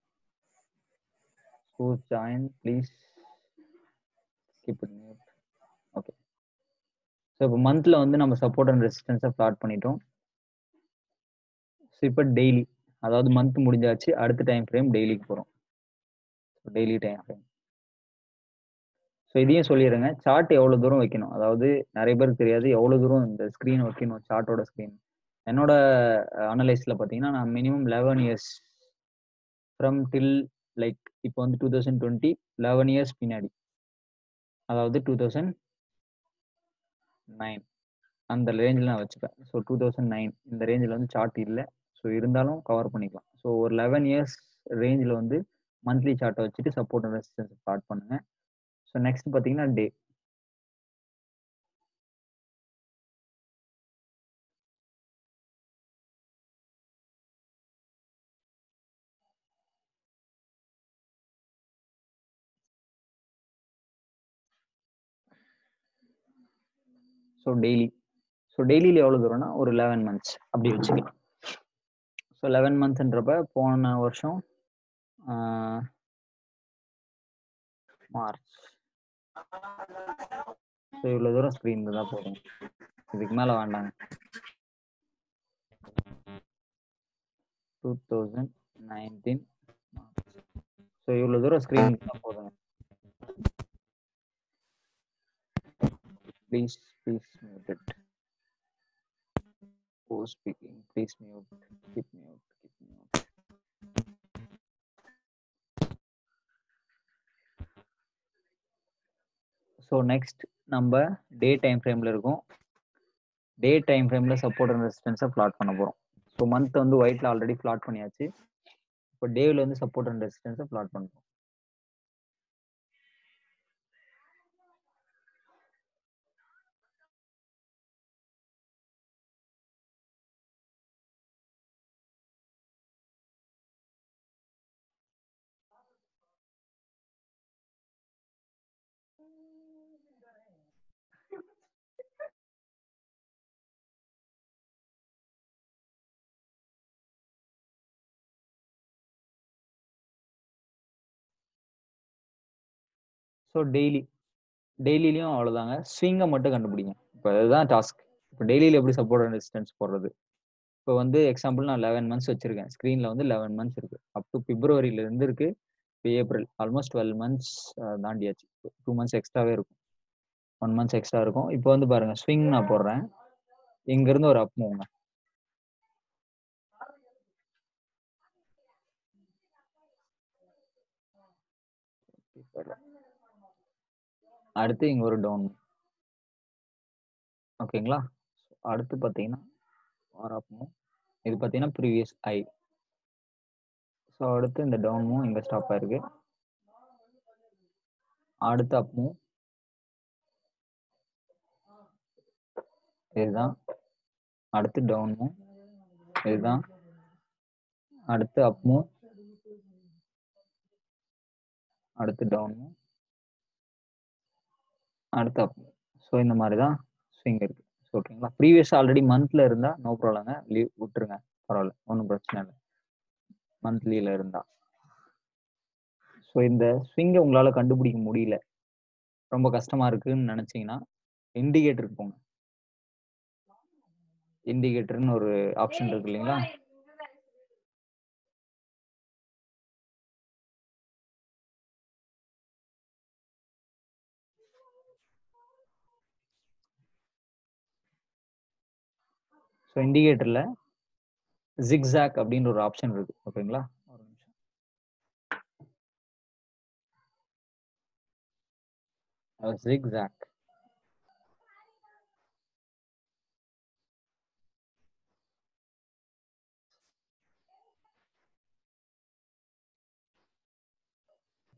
Who's joined, please keep it mute. Okay. So இப்போ மந்த்ல வந்து நம்ம support and ரெசிஸ்டன்ஸை plot பண்ணிட்டோம் so இப்போ daily அதாவது month முடிஞ்சாச்சு அடுத்த டைம் ஃப்ரேம் டெய்லிக்கு போகிறோம் டெய்லி டைம் ஃப்ரேம் ஸோ இதையும் சொல்லிடுங்க சார்ட் எவ்வளோ தூரம் வைக்கணும் அதாவது நிறைய பேருக்கு தெரியாது எவ்வளோ தூரம் இந்த ஸ்க்ரீன் வைக்கணும் சார்ட்டோட ஸ்க்ரீன் என்னோட அனலைஸில் பார்த்தீங்கன்னா நான் minimum eleven years from till like இப்போ வந்து two thousand twenty eleven years பின்னாடி அதாவது டூ தௌசண்ட் நைன் அந்த ரேஞ்சில் நான் வச்சுப்பேன் ஸோ டூ தௌசண்ட் நைன் இந்த ரேஞ்சில் வந்து சார்ட் இல்லை ஸோ இருந்தாலும் கவர் பண்ணிக்கலாம் ஸோ ஒரு லெவன் இயர்ஸ் ரேஞ்சில் வந்து மந்த்லி சார்ட்டை வச்சுட்டு சப்போர்ட் அண்ட் ரெசிஸ்டன்ஸ் ஸ்டார்ட் பண்ணுங்க ஸோ நெக்ஸ்ட் பார்த்தீங்கன்னா டே ஸோ டெய்லி ஸோ டெய்லியில் எவ்வளோ தூரம்னா ஒரு லெவன் மந்த்ஸ் அப்படி வச்சுக்கலாம் ஸோ லெவன் மந்த்ன்றப்ப போன வருஷம் மார்ச் ஸோ இவ்வளோ தூரம் ஸ்க்ரீன் தான் போதும் இதுக்கு மேலே வேண்டாங்க டூ தௌசண்ட் நைன்டீன் ஸோ இவ்வளோ தூரம் ஸ்க்ரீன் தான் போதுங்க please please mute it who speaking please mute keep mute keep mute so next நம்ம டே டைம் ஃப்ரேமில் இருக்கும் டே டைம் ஃப்ரேமில் சப்போர்ட் அண்ட் ரெசிஸ்டன்ஸை பிளாட் பண்ண போகிறோம் ஸோ மந்த் வந்து ஒயிட்டில் ஆல்ரெடி பிளாட் பண்ணியாச்சு இப்போ டேவில் வந்து சப்போர்ட் அண்ட் ரெசிஸ்டன்ஸை பிளாட் பண்ணுறோம் ஸோ டெய்லி டெய்லிலையும் அவ்வளோதாங்க ஸ்விங்கை மட்டும் கண்டுபிடிங்க இப்போ அதுதான் டாஸ்க் இப்போ டெய்லியில் எப்படி சப்போர்ட் அண்ட் ரெசிஸ்டன்ஸ் போடுறது இப்போ வந்து எக்ஸாம்பிள் நான் லெவன் மந்த்ஸ் வச்சிருக்கேன் ஸ்க்ரீனில் வந்து லெவன் மந்த்ஸ் இருக்கு அப் டு பிப்ரவரியிலேருந்து இருக்கு இப்போ ஏப்ரல் ஆல்மோஸ்ட் டுவெல் மந்த்ஸ் தாண்டியாச்சு டூ மந்த்ஸ் எக்ஸ்ட்ராவே இருக்கும் ஒன் மந்த்ஸ் எக்ஸ்ட்ரா இருக்கும் இப்போ வந்து பாருங்க ஸ்விங் நான் போடுறேன் இங்கேருந்து ஒரு அப் மூவ்ங்க அடுத்து இங்க ஒரு டவுன் ஓகேங்களா அடுத்து பார்த்தீங்கன்னா ஆர் அப் மூவ் இது பார்த்தீங்கன்னா ப்ரீவியஸ் ஐ ஸோ அடுத்து இந்த டவுன் மூவ் இங்கே ஸ்டாப் ஆயிருக்கு அடுத்து அப் மூவ் இதுதான் அடுத்து டவுன் மூவ் இதுதான் அடுத்து அப் மூவ் அடுத்து டவுன் மூவ் அடுத்து அப் ஸோ இந்த மாதிரி தான் ஸ்விங் இருக்கு ஓகேங்களா ப்ரீவியஸ் ஆல்ரெடி மந்த்ல இருந்தா நோ ப்ராப்ளங்க லீவ் விட்டுருங்க பரவாயில்ல ஒன்றும் பிரச்சனை இல்லை மந்த்லியில இருந்தா ஸோ இந்த ஸ்விங்கை உங்களால கண்டுபிடிக்க முடியல ரொம்ப கஷ்டமா இருக்குன்னு நினைச்சீங்கன்னா இண்டிகேட்டருக்கு போங்க இண்டிகேட்டர்னு ஒரு ஆப்ஷன் இருக்கு இல்லைங்களா ஸோ இண்டிகேட்டரில் ஜிக்ஸாக் அப்படின்ற ஒரு ஆப்ஷன் இருக்கு ஓகேங்களா ஒரு நிமிஷம் ஜிக்ஸாக்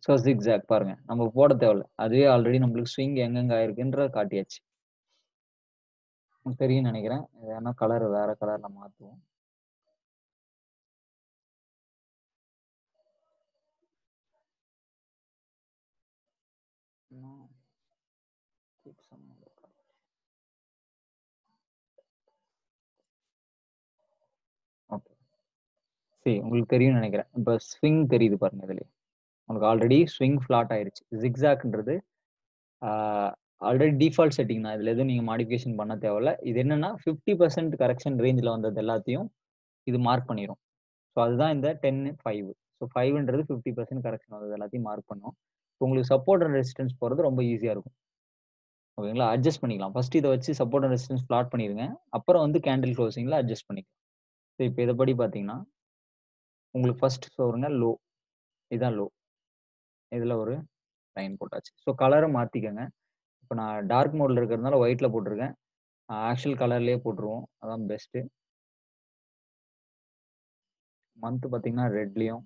ஸோ ஜிக்ஸாக் பாருங்க நம்ம போட தேவையில்ல அதுவே ஆல்ரெடி நம்மளுக்கு ஸ்விங் எங்கெங்க ஆயிருக்குன்ற காட்டியாச்சு உங்களுக்கு தெரியும்னு நினைக்கிறேன் ஏன்னா கலர் வேற கலர்ல மாத்துவோம் No. Keep some other color. Okay சரி உங்களுக்கு தெரியும்னு நினைக்கிறேன் இப்போ ஸ்விங் தெரியுது பாருங்க இதுல உங்களுக்கு ஆல்ரெடி ஸ்விங் ஃப்ளாட் ஆயிருச்சு ஜிக்ஸாக்ன்றது ஆல்ரெடி டிஃபால்ட் செட்டிங் தான் இதுல எதுவும் நீங்க மாடிஃபிகேஷன் பண்ண தேவையில்ல இது என்னன்னா ஃபிஃப்டி பர்சன்ட் கரெக்ஷன் ரேஞ்சில் வந்தது எல்லாத்தையும் இது மார்க் பண்ணிடும் ஸோ அதுதான் இந்த டென் ஃபைவ் ஸோ ஃபைவ்ன்றது ஃபிஃப்டி பர்சன்ட் கரெக்ஷன் வந்தது எல்லாத்தையும் மார்க் பண்ணும் உங்களுக்கு சப்போர்ட் அண்ட் ரெசிஸ்டன்ஸ் போகிறது ரொம்ப ஈஸியாக இருக்கும் ஓகேங்களா அட்ஜஸ்ட் பண்ணிக்கலாம் ஃபர்ஸ்ட் இதை வச்சு சப்போர்ட் அண்ட் ரெசிஸ்டன்ஸ் பிளாட் பண்ணிடுங்க அப்புறம் வந்து கேண்டில் க்ளோசிங்கில் அட்ஜஸ்ட் பண்ணிக்கலாம் ஸோ இப்போ இதைப்படி பார்த்தீங்கன்னா உங்களுக்கு ஃபர்ஸ்ட் சொல்லுங்க லோ இதான் லோ இதில் ஒரு லைன் போட்டாச்சு ஸோ கலரை மாற்றிக்கங்க இப்போ நான் டார்க் மோடில் இருக்கிறதுனால ஒயிட்டில் போட்டிருக்கேன் ஆக்சுவல் கலர்லேயே போட்டுருவோம் அதான் பெஸ்ட்டு மந்த் பார்த்தீங்கன்னா ரெட்லேயும்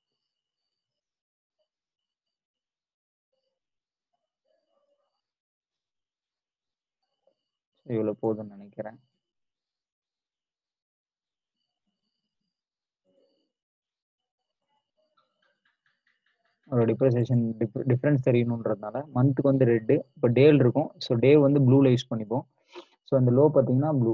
இவ்வளோ போதும்னு நினைக்கிறேன் ஒரு டிப்ரெசேஷன் டிஃப்ரென்ஸ் தெரியணுன்றதுனால மந்த்துக்கு வந்து ரெட்டு இப்போ டேல் இருக்கும் ஸோ டே வந்து ப்ளூவில் யூஸ் பண்ணிப்போம் ஸோ அந்த லோ பார்த்தீங்கன்னா ப்ளூ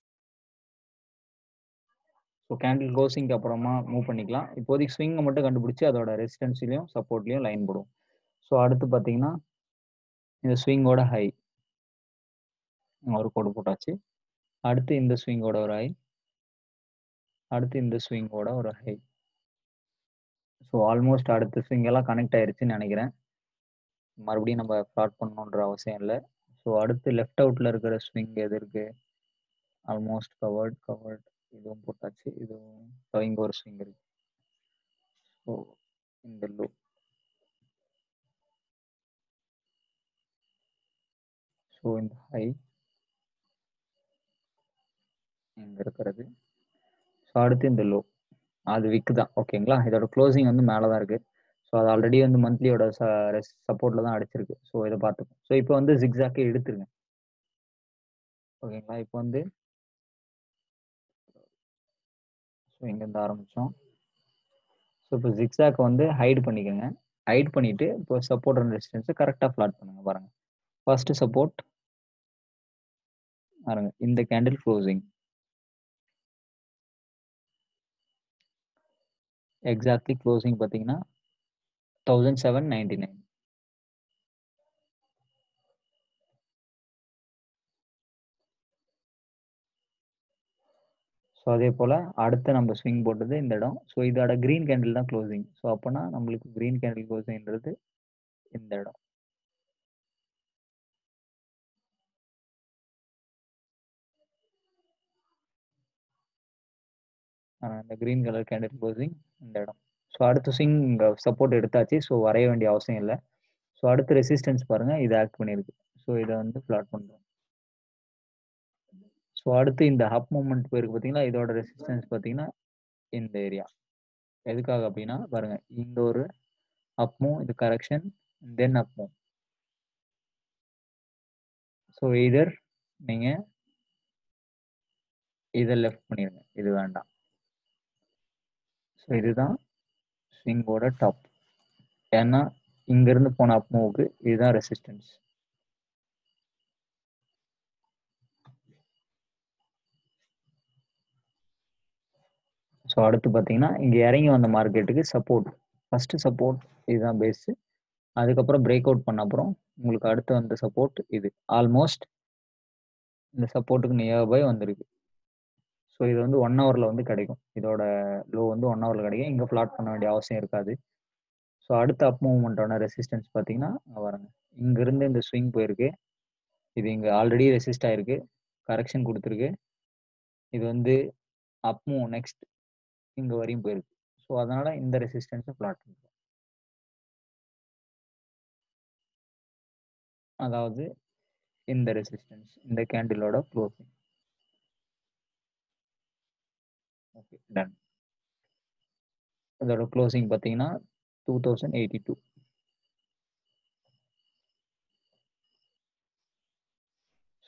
ஸோ கேண்டில் க்ளோசிங்க்கு அப்புறமா மூவ் பண்ணிக்கலாம் இப்போதைக்கு ஸ்விங்கை மட்டும் கண்டுபிடிச்சி அதோட ரெசிஸ்டன்ஸ்லையும் சப்போர்ட்லையும் லைன் போடுவோம் ஸோ அடுத்து பார்த்தீங்கன்னா இந்த ஸ்விங்கோட ஹை ஒரு கோடு போட்டாச்சு அடுத்து இந்த ஸ்விங்கோட ஒரு ஹை அடுத்து இந்த ஸ்விங்கோட ஒரு ஹை ஸோ ஆல்மோஸ்ட் அடுத்த ஸ்விங் எல்லாம் கனெக்ட் ஆயிருச்சுன்னு நினைக்கிறேன் மறுபடியும் நம்ம ஃப்ளாட் பண்ணணுன்ற அவசியம் இல்லை ஸோ அடுத்து லெஃப்ட் அவுட்ல இருக்கிற ஸ்விங் எது இருக்கு ஆல்மோஸ்ட் கவர்ட் கவர்ட் இதுவும் போட்டாச்சு இதுவும் இங்கே ஒரு ஸ்விங் இருக்கு ஸோ இந்த லோ ஸோ இந்த ஹை இங்கே இருக்கிறது ஸோ அடுத்து இந்த லோ அது விக்கு தான் ஓகேங்களா இதோட க்ளோசிங் வந்து மேலே தான் இருக்குது ஸோ அது ஆல்ரெடி வந்து மந்த்லியோட சப்போர்ட்டில் தான் அடிச்சிருக்கு ஸோ இதை பார்த்துப்போம் ஸோ இப்போ வந்து ஜிக்ஸாக்கே எடுத்துருங்க ஓகேங்களா இப்போ வந்து ஸோ இங்கேருந்து ஆரம்பித்தோம் ஸோ இப்போ ஜிக்ஸாக் வந்து ஹைட் பண்ணிக்கோங்க ஹைட் பண்ணிவிட்டு இப்போ சப்போர்ட் அண்ட் ரெசிஸ்டன்ஸை கரெக்டாக ஃப்ளாட் பண்ணுங்க பாருங்கள் ஃபர்ஸ்ட் சப்போர்ட் பாருங்க இந்த கேண்டில் க்ளோசிங் எக்ஸாக்ட்லி க்ளோசிங் பார்த்தீங்கன்னா thousand seven ninety nine so அதே போல் அடுத்து நம்ம ஸ்விங் போட்டது இந்த இடம் ஸோ இதோட க்ரீன் கேண்டில் தான் க்ளோசிங் ஸோ அப்போனா நம்மளுக்கு க்ரீன் கேண்டில் க்ளோசிங்ன்றது இந்த இடம் இந்த க்ரீன் கலர் கேண்டில் க்ளோசிங் இந்த இடம் ஸோ அடுத்து ஸ்விங் சப்போர்ட் எடுத்தாச்சு ஸோ வரைய வேண்டிய அவசியம் இல்லை ஸோ அடுத்து ரெசிஸ்டன்ஸ் பாருங்கள் இது ஆக்ட் பண்ணியிருக்கு ஸோ இதை வந்து ஃப்ளாட் பண்ணுறோம் ஸோ அடுத்து இந்த அப் மூமெண்ட் போயிருக்கு பார்த்தீங்களா இதோட ரெசிஸ்டன்ஸ் பார்த்தீங்கன்னா இந்த ஏரியா எதுக்காக அப்படின்னா பாருங்க இந்த ஒரு அப் மூவ் இது correction then up move so either நீங்கள் இதை லெஃப்ட் பண்ணிடுங்க இது வேண்டாம் ஸோ இதுதான் ஸ்விங்கோட டாப் ஏன்னா இங்கேருந்து போன அப் மூவுக்கு இதுதான் ரெசிஸ்டன்ஸ் ஸோ அடுத்து பார்த்தீங்கன்னா இங்கே இறங்கி வந்த மார்க்கெட்டுக்கு சப்போர்ட் ஃபஸ்ட்டு சப்போர்ட் இதுதான் பேஸு அதுக்கப்புறம் பிரேக் அவுட் பண்ண அப்புறம் உங்களுக்கு அடுத்து வந்த சப்போர்ட் இது ஆல்மோஸ்ட் இந்த சப்போர்ட்டுக்கு நியர்பை வந்திருக்கு ஸோ இது வந்து ஒன் ஹவரில் வந்து கிடைக்கும் இதோட லோ வந்து ஒன் ஹவரில் கிடைக்கும் இங்கே ஃப்ளாட் பண்ண வேண்டிய அவசியம் இருக்காது ஸோ அடுத்த அப் மூவ்மெண்ட்டான ரெசிஸ்டன்ஸ் பார்த்தீங்கன்னா வரங்க இங்கேருந்து இந்த ஸ்விங் போயிருக்கு இது இங்கே ஆல்ரெடி ரெசிஸ்ட் ஆயிருக்கு கரெக்ஷன் கொடுத்துருக்கு இது வந்து அப் மூவ் நெக்ஸ்ட் இங்கே வரையும் போயிருக்கு ஸோ அதனால் இந்த ரெசிஸ்டன்ஸை ஃப்ளாட் பண்ணுறோம் அதாவது இந்த ரெசிஸ்டன்ஸ் இந்த கேண்டிலோட க்ளோசிங் ஓகே டன் இதோட க்ளோசிங் பார்த்தீங்கன்னா two thousand eighty two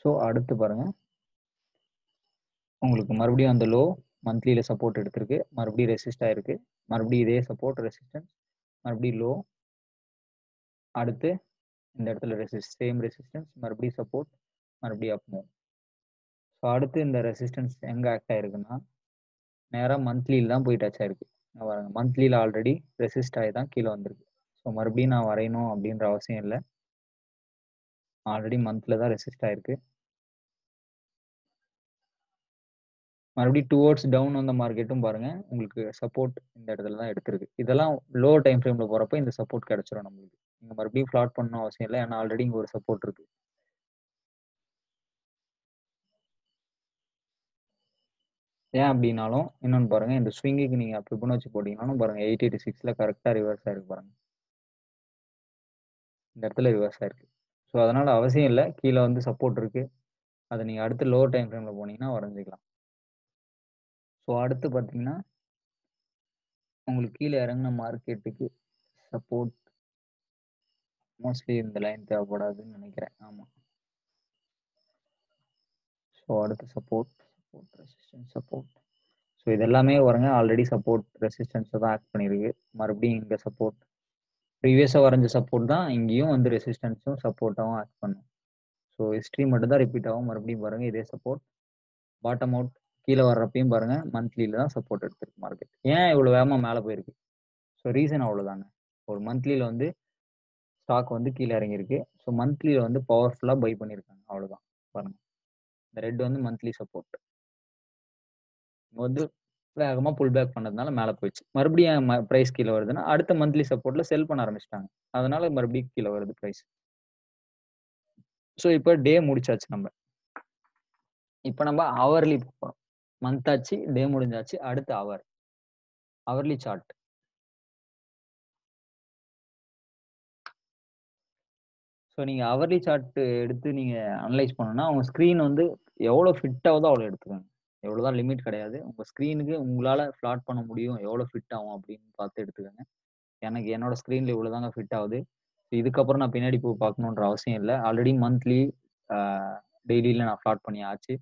so அடுத்து பாருங்க உங்களுக்கு மறுபடியும் அந்த லோ மந்த்லியில் சப்போர்ட் எடுத்திருக்கு மறுபடியும் ரெசிஸ்ட் ஆயிருக்கு மறுபடியும் இதே சப்போர்ட் ரெசிஸ்டன்ஸ் மறுபடியும் லோ அடுத்து இந்த இடத்துல ரெசிஸ்ட் சேம் ரெசிஸ்டன்ஸ் மறுபடியும் சப்போர்ட் மறுபடியும் அப் மூவ் ஸோ அடுத்து இந்த ரெசிஸ்டன்ஸ் எங்கே ஆக்ட் ஆயிருக்குன்னா நேராக மந்த்லியில் தான் போய் டச் ஆயிருக்கு இங்க பாருங்க மந்த்லியில் ஆல்ரெடி ரெசிஸ்ட் ஆகி தான் கீழே வந்திருக்கு ஸோ மறுபடியும் நான் வரையணும் அப்படின்ற அவசியம் இல்லை ஆல்ரெடி மந்த்ல தான் ரெசிஸ்ட் ஆயிருக்கு மறுபடியும் டுவோர்ட்ஸ் டவுன் வந்த மார்க்கெட்டும் பாருங்க உங்களுக்கு சப்போர்ட் இந்த இடத்துல தான் எடுத்திருக்கு இதெல்லாம் லோ டைம் ஃப்ரேம்ல போறப்ப இந்த சப்போர்ட் கிடைச்சிரும் நம்மளுக்கு நீங்க மறுபடியும் ஃபிளாட் பண்ணணும் அவசியம் இல்லை ஏன்னா ஆல்ரெடி இங்க ஒரு சப்போர்ட் இருக்கு ஏன் அப்படின்னாலும் இன்னொன்று பாருங்க இந்த ஸ்விங்குக்கு நீங்க ஃபிபோனாச்சி போட்டீங்கன்னாலும் பாருங்க எயிட் எயிட்டி சிக்ஸ்ல கரெக்டா ரிவர்ஸ் ஆயிருக்கு பாருங்க இந்த இடத்துல ரிவர்ஸ் ஆயிருக்கு ஸோ அதனால அவசியம் இல்லை கீழே வந்து சப்போர்ட் இருக்கு அதை நீங்க அடுத்து லோ டைம் ஃப்ரேம்ல போனீங்கன்னா வரைஞ்சிக்கலாம் ஸோ அடுத்து பார்த்தீங்கன்னா உங்களுக்கு கீழே இறங்கின மார்க்கெட்டுக்கு சப்போர்ட் மோஸ்ட்லி இந்த லைன் தேவைப்படாதுன்னு நினைக்கிறேன் ஆமாம் ஸோ அடுத்து support support resistance support so இது எல்லாமே வருங்க ஆல்ரெடி சப்போர்ட் ரெசிஸ்டன்ஸை தான் ஆக்ட் பண்ணியிருக்கு மறுபடியும் இங்கே சப்போர்ட் ப்ரீவியஸாக வரைஞ்ச சப்போர்ட் தான் இங்கேயும் வந்து ரெசிஸ்டன்ஸும் சப்போர்ட்டாகவும் ஆக்ட் பண்ணும் ஸோ ஹிஸ்ட்ரி மட்டும் தான் ரிப்பீட் ஆகும் மறுபடியும் பாருங்க இதே சப்போர்ட் பாட்டம் அவுட் கீழே வர்றப்பையும் பாருங்க மந்த்லியில தான் சப்போர்ட் எடுத்திருக்கு மார்க்கெட் ஏன் இவ்வளோ வேகமாக மேலே போயிருக்கு ஸோ ரீசன் அவ்வளோதாங்க ஒரு மந்த்லியில் வந்து ஸ்டாக் வந்து கீழே இறங்கியிருக்கு ஸோ மந்த்லியில் வந்து பவர்ஃபுல்லாக பை பண்ணியிருக்காங்க அவ்வளோதான் பாருங்க இந்த ரெட் வந்து மந்த்லி சப்போர்ட் வந்து வேகமாக புல் பேக் பண்ணதுனால மேலே போயிடுச்சு மறுபடியும் ப்ரைஸ் கீழே வருதுன்னா அடுத்த மந்த்லி சப்போர்ட்ல செல் பண்ண ஆரம்பிச்சிட்டாங்க அதனால மறுபடியும் கீழே வருது ப்ரைஸ் ஸோ இப்போ டே முடிச்சாச்சு நம்ம இப்போ நம்ம ஹவர்லி போகிறோம் மந்த் ஆச்சு டே முடிஞ்சாச்சு அடுத்து அவர் ஹவர்லி சார்ட் ஸோ நீங்கள் ஹவர்லி சார்ட் எடுத்து நீங்கள் அனலைஸ் பண்ணணும்னா உங்கள் ஸ்க்ரீன் வந்து எவ்வளோ ஃபிட் ஆகுதோ அவ்வளோ எடுத்துக்கோங்க எவ்வளோ தான் லிமிட் கிடையாது உங்கள் ஸ்க்ரீனுக்கு உங்களால் ஃப்ளாட் பண்ண முடியும் எவ்வளோ ஃபிட் ஆகும் அப்படின்னு பார்த்து எடுத்துக்கோங்க எனக்கு என்னோட ஸ்க்ரீனில் இவ்வளோ தாங்க ஃபிட் ஆகுது இதுக்கப்புறம் நான் பின்னாடி போய் பார்க்கணுன்ற அவசியம் இல்லை ஆல்ரெடி மந்த்லி டெய்லியில் நான் ஃப்ளாட் பண்ணி ஆச்சு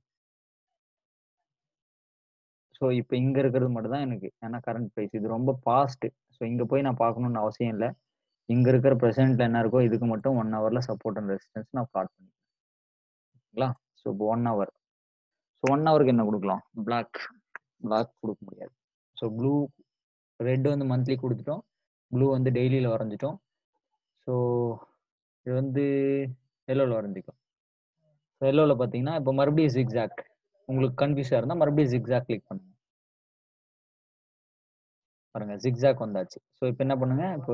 ஸோ இப்போ இங்கே இருக்கிறது மட்டும் தான் எனக்கு ஏன்னா கரண்ட் ப்ரைஸ் இது ரொம்ப பாஸ்ட்டு ஸோ இங்கே போய் நான் பார்க்கணுன்னு அவசியம் இல்லை இங்கே இருக்கிற ப்ரெசென்ட்ல என்ன இருக்கோ இதுக்கு மட்டும் ஒன் ஹவரில் சப்போர்ட் அண்ட் ரெசிஸ்டன்ஸ் நான் ஃப்ளாட் பண்ணிக்கிறேன் ஓகேங்களா ஸோ இப்போ ஒன் ஹவர் ஸோ ஒன் ஹவருக்கு என்ன கொடுக்கலாம் பிளாக் பிளாக் கொடுக்க முடியாது ஸோ ப்ளூ ரெட் வந்து மந்த்லி கொடுத்துட்டோம் ப்ளூ வந்து டெய்லியில் வரைஞ்சிட்டோம் ஸோ இது வந்து எல்லோவில் வரைஞ்சிக்கும் ஸோ எல்லோவில் பார்த்தீங்கன்னா இப்போ மறுபடியும் ஜிக்ஸாக் உங்களுக்கு கன்ஃபியூஸாக இருந்தால் மறுபடியும் ஜிக்ஸாக் கிளிக் பண்ணுங்க பாருங்க ஜிக்ஸாக் வந்தாச்சு ஸோ இப்போ என்ன பண்ணுங்க இப்போ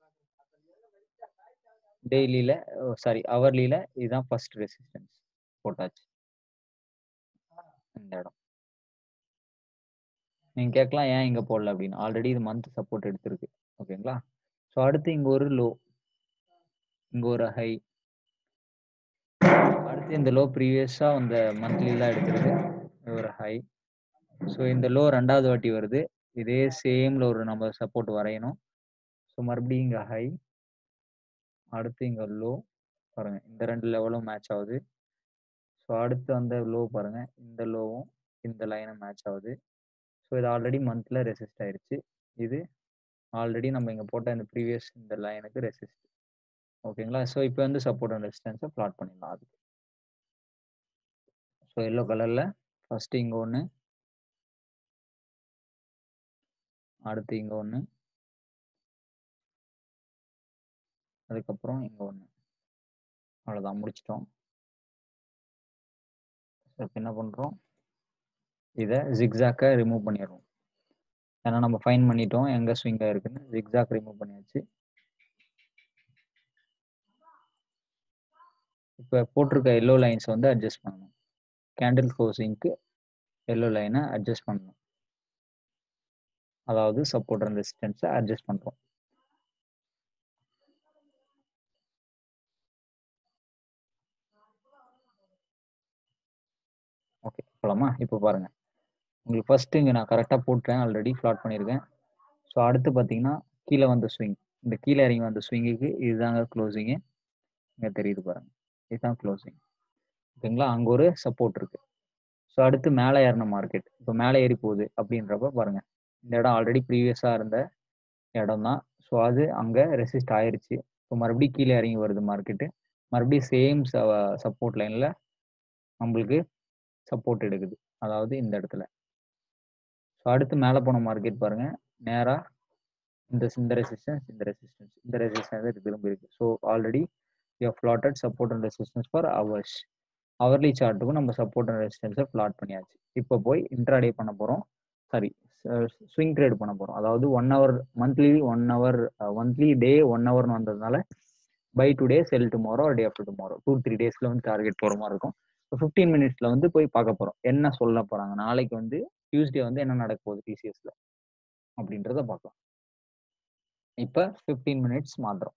டெய்லியில் சாரி ஹவர்லியில் இதுதான் ஃபர்ஸ்ட் ரெசிஸ்டன்ஸ் போட்டாச்சு இந்த இடம் நீங்கள் கேட்கலாம் ஏன் இங்கே போடல அப்படின்னு ஆல்ரெடி இது மந்த் சப்போர்ட் எடுத்திருக்கு ஓகேங்களா ஸோ அடுத்து இங்கே ஒரு லோ இங்கே ஒரு ஹை அடுத்து இந்த லோ ப்ரீவியஸாக அந்த மந்த்லிலாம் எடுத்திருக்கு ஒரு ஹை ஸோ இந்த லோ ரெண்டாவது வாட்டி வருது இதே சேம்ல ஒரு நம்ம சப்போர்ட் வரையணும் ஸோ மறுபடியும் இங்கே ஹை அடுத்து இங்கே லோ பாருங்க இந்த ரெண்டு லெவலும் மேட்ச் ஆகுது ஸோ அடுத்து அந்த லோ பாருங்க இந்த லோவும் இந்த லைனும் மேட்ச் ஆகுது ஸோ இது ஆல்ரெடி மந்த்ல ரெசிஸ்ட் ஆயிருச்சு இது ஆல்ரெடி நம்ம இங்கே போட்ட இந்த ப்ரீவியஸ் இந்த லைனுக்கு ரெசிஸ்ட் ஓகேங்களா ஸோ இப்போ வந்து சப்போர்ட் அண்ட் ரெசிஸ்டன்ஸை பிளாட் பண்ணிடலாம் அதுக்கு ஸோ எல்லோ கலரில் ஃபர்ஸ்ட் இங்கே ஒன்று அடுத்து இங்கே ஒன்று அதுக்கப்புறம் இங்கே ஒன்று அவ்வளோதான் முடிச்சிட்டோம் இப்போ என்ன பண்ணுறோம் இதை ஜிக்ஸாக்கை ரிமூவ் பண்ணிடுறோம் ஏன்னா நம்ம ஃபைன் பண்ணிட்டோம் எங்கே ஸ்விங்காக இருக்குன்னு ஜிக்ஸாக் ரிமூவ் பண்ணியாச்சு இப்போ போட்டிருக்க எல்லோ லைன்ஸ் வந்து அட்ஜஸ்ட் பண்ணணும் கேண்டில் க்ளோசிங்க்கு எல்லோ லைனை அட்ஜஸ்ட் பண்ணணும் அதாவது சப்போர்ட் அண்ட் ரெசிஸ்டன்ஸை அட்ஜஸ்ட் பண்ணுறோம் ஓகே போலாமா இப்போ பாருங்க உங்களுக்கு ஃபர்ஸ்ட் இங்கே நான் கரெக்டாக போட்டேன் ஆல்ரெடி ஃப்ளாட் பண்ணியிருக்கேன் ஸோ அடுத்து பார்த்தீங்கன்னா கீழே வந்த ஸ்விங் இந்த கீழே இறங்கி வந்த ஸ்விங்குக்கு இதுதாங்க க்ளோசிங்கு இங்கே தெரியுது பாருங்க இதுதான் க்ளோசிங் ஓகேங்களா அங்க ஒரு சப்போர்ட் இருக்கு ஸோ அடுத்து மேலே ஏறின மார்க்கெட் இப்போ மேலே ஏறி போகுது அப்படின்றப்ப பாருங்க இந்த இடம் ஆல்ரெடி ப்ரீவியஸாக இருந்த இடம் தான் ஸோ அது அங்கே ரெசிஸ்ட் ஆயிருச்சு இப்போ மறுபடியும் கீழே இறங்கி வருது மார்க்கெட்டு மறுபடியும் சேம் சப்போர்ட் லைனில் நம்மளுக்கு சப்போர்ட் எடுக்குது அதாவது இந்த இடத்துல ஸோ அடுத்து மேலே போன மார்க்கெட் பாருங்க நேராக இந்த இந்த ரெசிஸ்டன்ஸ் இந்த ரெசிஸ்டன்ஸ் இந்த ரெசிஸ்டன்ஸ் திரும்ப இருக்கு so already you plotted support and resistance for hours hourly சார்ட்டுக்கும் நம்ம சப்போர்ட் அண்ட் ரெசிஸ்டன்ஸை ஃப்ளாட் பண்ணியாச்சு இப்போ போய் இன்ட்ராடே பண்ண போகிறோம் சாரி ஸ்விங் ட்ரேட் பண்ண போகிறோம் அதாவது one hour monthly one hour monthly day one ஹவர்னு வந்ததுனால buy today sell tomorrow day after tomorrow two three டேஸில் வந்து டார்கெட் போகிற மாதிரி இருக்கும் ஸோ ஃபிஃப்டீன் மினிட்ஸில் வந்து போய் பார்க்க போகிறோம் என்ன சொல்ல போகிறாங்க நாளைக்கு வந்து டியூஸ்டே வந்து என்ன நடக்க போகுது டிசிஎஸ்ல அப்படின்றத பார்க்கலாம் இப்போ ஃபிஃப்டீன் மினிட்ஸ் மாத்திரம்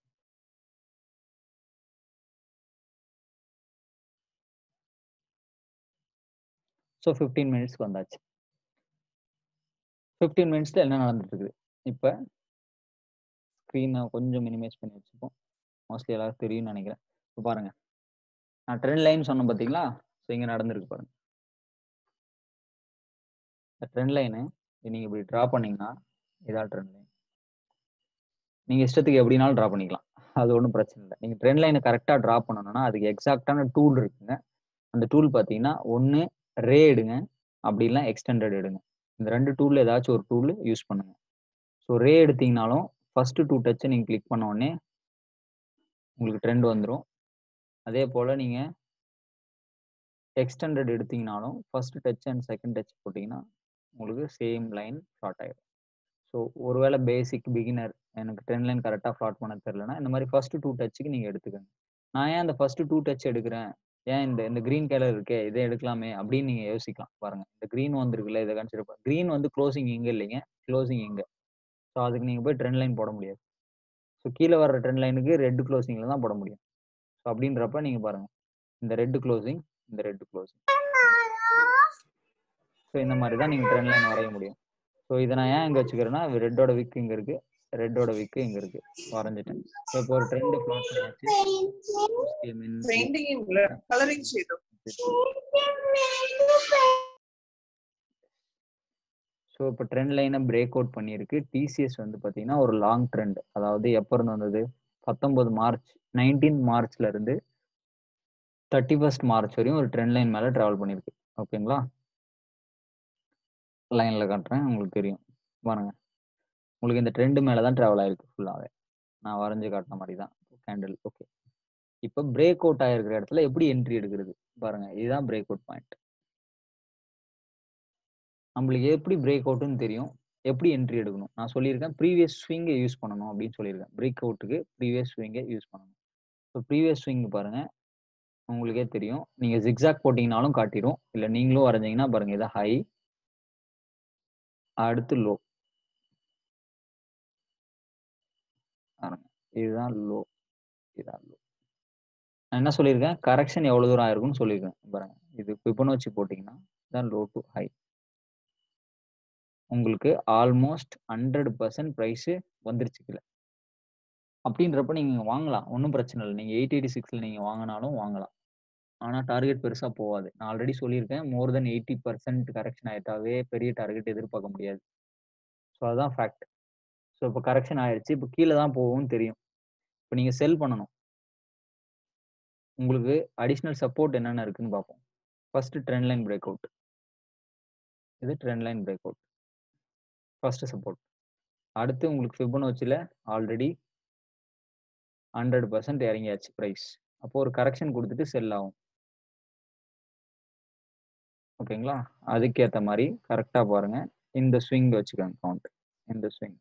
ஸோ ஃபிஃப்டீன் மினிட்ஸ்க்கு வந்தாச்சு ஃபிஃப்டீன் மினிட்ஸில் என்ன நடந்துட்டு இருக்குது இப்போ ஸ்க்ரீனை கொஞ்சம் மினிமைஸ் பண்ணி வச்சுப்போம் மோஸ்ட்லி எல்லாரும் தெரியும்னு நினைக்கிறேன் இப்போ பாருங்க நான் ட்ரெண்ட் லைன் சொன்னேன் பார்த்தீங்களா ஸோ இங்கே நடந்திருக்கு பாருங்க இந்த ட்ரெண்ட் லைனு நீங்கள் இப்படி ட்ரா பண்ணீங்கன்னா இதான் ட்ரெண்ட் லைன் நீங்கள் இஷ்டத்துக்கு எப்படினாலும் ட்ரா பண்ணிக்கலாம் அது ஒன்றும் பிரச்சனை இல்லை நீங்கள் ட்ரெண்ட் லைனை கரெக்டாக ட்ரா பண்ணணும்னா அதுக்கு எக்ஸாக்டான டூல் இருக்குங்க அந்த டூல் பார்த்தீங்கன்னா ஒன்று ரே எடுங்க அப்படி இல்லை எக்ஸ்டெண்டட் எடுங்க இந்த ரெண்டு டூலில் ஏதாச்சும் ஒரு டூல் யூஸ் பண்ணுங்க ஸோ ரே எடுத்தீங்கனாலும் ஃபஸ்ட்டு டூ டச்சை நீங்கள் கிளிக் பண்ண உடனே உங்களுக்கு ட்ரெண்ட் வந்துடும் அதே போல் நீங்கள் எக்ஸ்டெண்டட் எடுத்தீங்கனாலும் first touch and second touch போட்டிங்கன்னா உங்களுக்கு சேம் லைன் ஷார்ட் ஆகிடும் ஸோ ஒருவேளை பேசிக் பிகினர் எனக்கு ட்ரெண்ட் லைன் கரெக்டாக ஃப்ளாட் பண்ண தெரிலனா இந்த மாதிரி ஃபர்ஸ்ட் டூ டச்சுக்கு நீங்கள் எடுத்துக்கோங்க நான் ஏன் அந்த ஃபர்ஸ்ட் டூ டச் எடுக்கிறேன் ஏன் இந்த இந்த க்ரீன் கலர் இருக்கே இதை எடுக்கலாமே அப்படின்னு நீங்கள் யோசிக்கலாம் பாருங்க இந்த க்ரீன் வந்திருக்குல்ல இதை கன்சிடர் க்ரீன் வந்து க்ளோசிங் இங்கே இல்லைங்க க்ளோசிங் இங்கே ஸோ அதுக்கு நீங்கள் போய் ட்ரெண்ட் லைன் போட முடியாது ஸோ கீழே வர ட்ரெண்ட் லைனுக்கு ரெட் க்ளோசிங்கில் தான் போட முடியும் ஸோ அப்படின்றப்ப நீங்கள் பாருங்க இந்த ரெட் க்ளோசிங் இந்த ரெட் க்ளோசிங் ஸோ இந்த மாதிரி தான் நீங்கள் ட்ரெண்ட் லைன் வரைய முடியும் ஸோ இதை நான் ஏன் இங்கே வச்சுக்கிறேன்னா ரெட்டோட விக்கு இங்கே இருக்கு ரெட்டோட விக்கு இங்கே இருக்கு வரைஞ்சிட்டேன் ஸோ இப்போ ஒரு ட்ரெண்ட் ஃப்ளாட் பண்ணியாச்சு പെയിന്റിംഗ് കളറിംഗ് ചെയ്തു ஸோ இப்போ ட்ரெண்ட் லைனை பிரேக் அவுட் பண்ணியிருக்கு டிசிஎஸ் வந்து பார்த்தீங்கன்னா ஒரு லாங் ட்ரெண்ட் அதாவது எப்போ இருந்து வந்தது பத்தொன்பது மார்ச் நைன்டீன் மார்ச்ல இருந்து தேர்ட்டி ஃபர்ஸ்ட் மார்ச் வரையும் ஒரு ட்ரெண்ட் லைன் மேலே ட்ராவல் பண்ணியிருக்கு ஓகேங்களா லைனில் காட்டுறேன் உங்களுக்கு தெரியும் பாருங்க உங்களுக்கு இந்த ட்ரெண்டு மேலே தான் ட்ராவல் ஆயிருக்கு ஃபுல்லாகவே நான் வரைஞ்சு காட்டின மாதிரி தான் கேண்டில் ஓகே இப்போ பிரேக் அவுட் ஆகிருக்கிற இடத்துல எப்படி என்ட்ரி எடுக்கிறது பாருங்க இதுதான் பிரேக் அவுட் பாயிண்ட் நம்மளுக்கு எப்படி பிரேக் அவுட்னு தெரியும் எப்படி என்ட்ரி எடுக்கணும் நான் சொல்லியிருக்கேன் ப்ரீவியஸ் ஸ்விங்கை யூஸ் பண்ணணும் அப்படின்னு சொல்லியிருக்கேன் பிரேக் அவுட்டுக்கு ப்ரீவியஸ் ஸ்விங்கை யூஸ் பண்ணணும் ஸோ ப்ரீவியஸ் ஸ்விங் பாருங்க உங்களுக்கே தெரியும் நீங்க ஜிக்ஸாக் போட்டிங்கனாலும் காட்டிடும் இல்லை நீங்களும் வரைஞ்சீங்கன்னா பாருங்க இதான் ஹை அடுத்து லோ பாருங்க இதுதான் லோ இதுதான் லோ நான் என்ன சொல்லியிருக்கேன் கரெக்ஷன் எவ்வளோ தூரம் ஆயிருக்கும்னு சொல்லியிருக்கேன் பாருங்க இது ஃபிபனோச்சி போட்டிங்கன்னா தான் லோ டு ஹை உங்களுக்கு ஆல்மோஸ்ட் ஹண்ட்ரட் பர்சன்ட் ப்ரைஸு வந்துருச்சு கீழே அப்படின்றப்ப நீங்கள் வாங்கலாம் ஒன்றும் பிரச்சனை இல்லை நீங்கள் எயிட் எயிட்டி சிக்ஸில் நீங்கள் வாங்கினாலும் வாங்கலாம் ஆனால் டார்கெட் பெருசாக போகாது நான் ஆல்ரெடி சொல்லியிருக்கேன் மோர் தென் எயிட்டி பர்சன்ட் கரெக்ஷன் ஆயிட்டாவே பெரிய டார்கெட் எதிர்பார்க்க முடியாது ஸோ அதுதான் ஃபேக்ட் ஸோ இப்போ கரெக்ஷன் ஆயிடுச்சு இப்போ கீழே தான் போகும்னு தெரியும் இப்போ நீங்கள் செல் பண்ணணும் உங்களுக்கு அடிஷ்னல் சப்போர்ட் என்னென்ன இருக்குன்னு பார்ப்போம் first trend line break out இது trend line break out first support அடுத்து உங்களுக்கு ஃபிபனோச்சியில் ஆல்ரெடி ஹண்ட்ரட் பர்சன்ட் இறங்கியாச்சு ப்ரைஸ் அப்போ ஒரு கரெக்ஷன் கொடுத்துட்டு செல் ஆகும் ஓகேங்களா அதுக்கேற்ற மாதிரி கரெக்டாக பாருங்க இந்த ஸ்விங் வச்சுக்கோங்க கவுண்ட் இந்த swing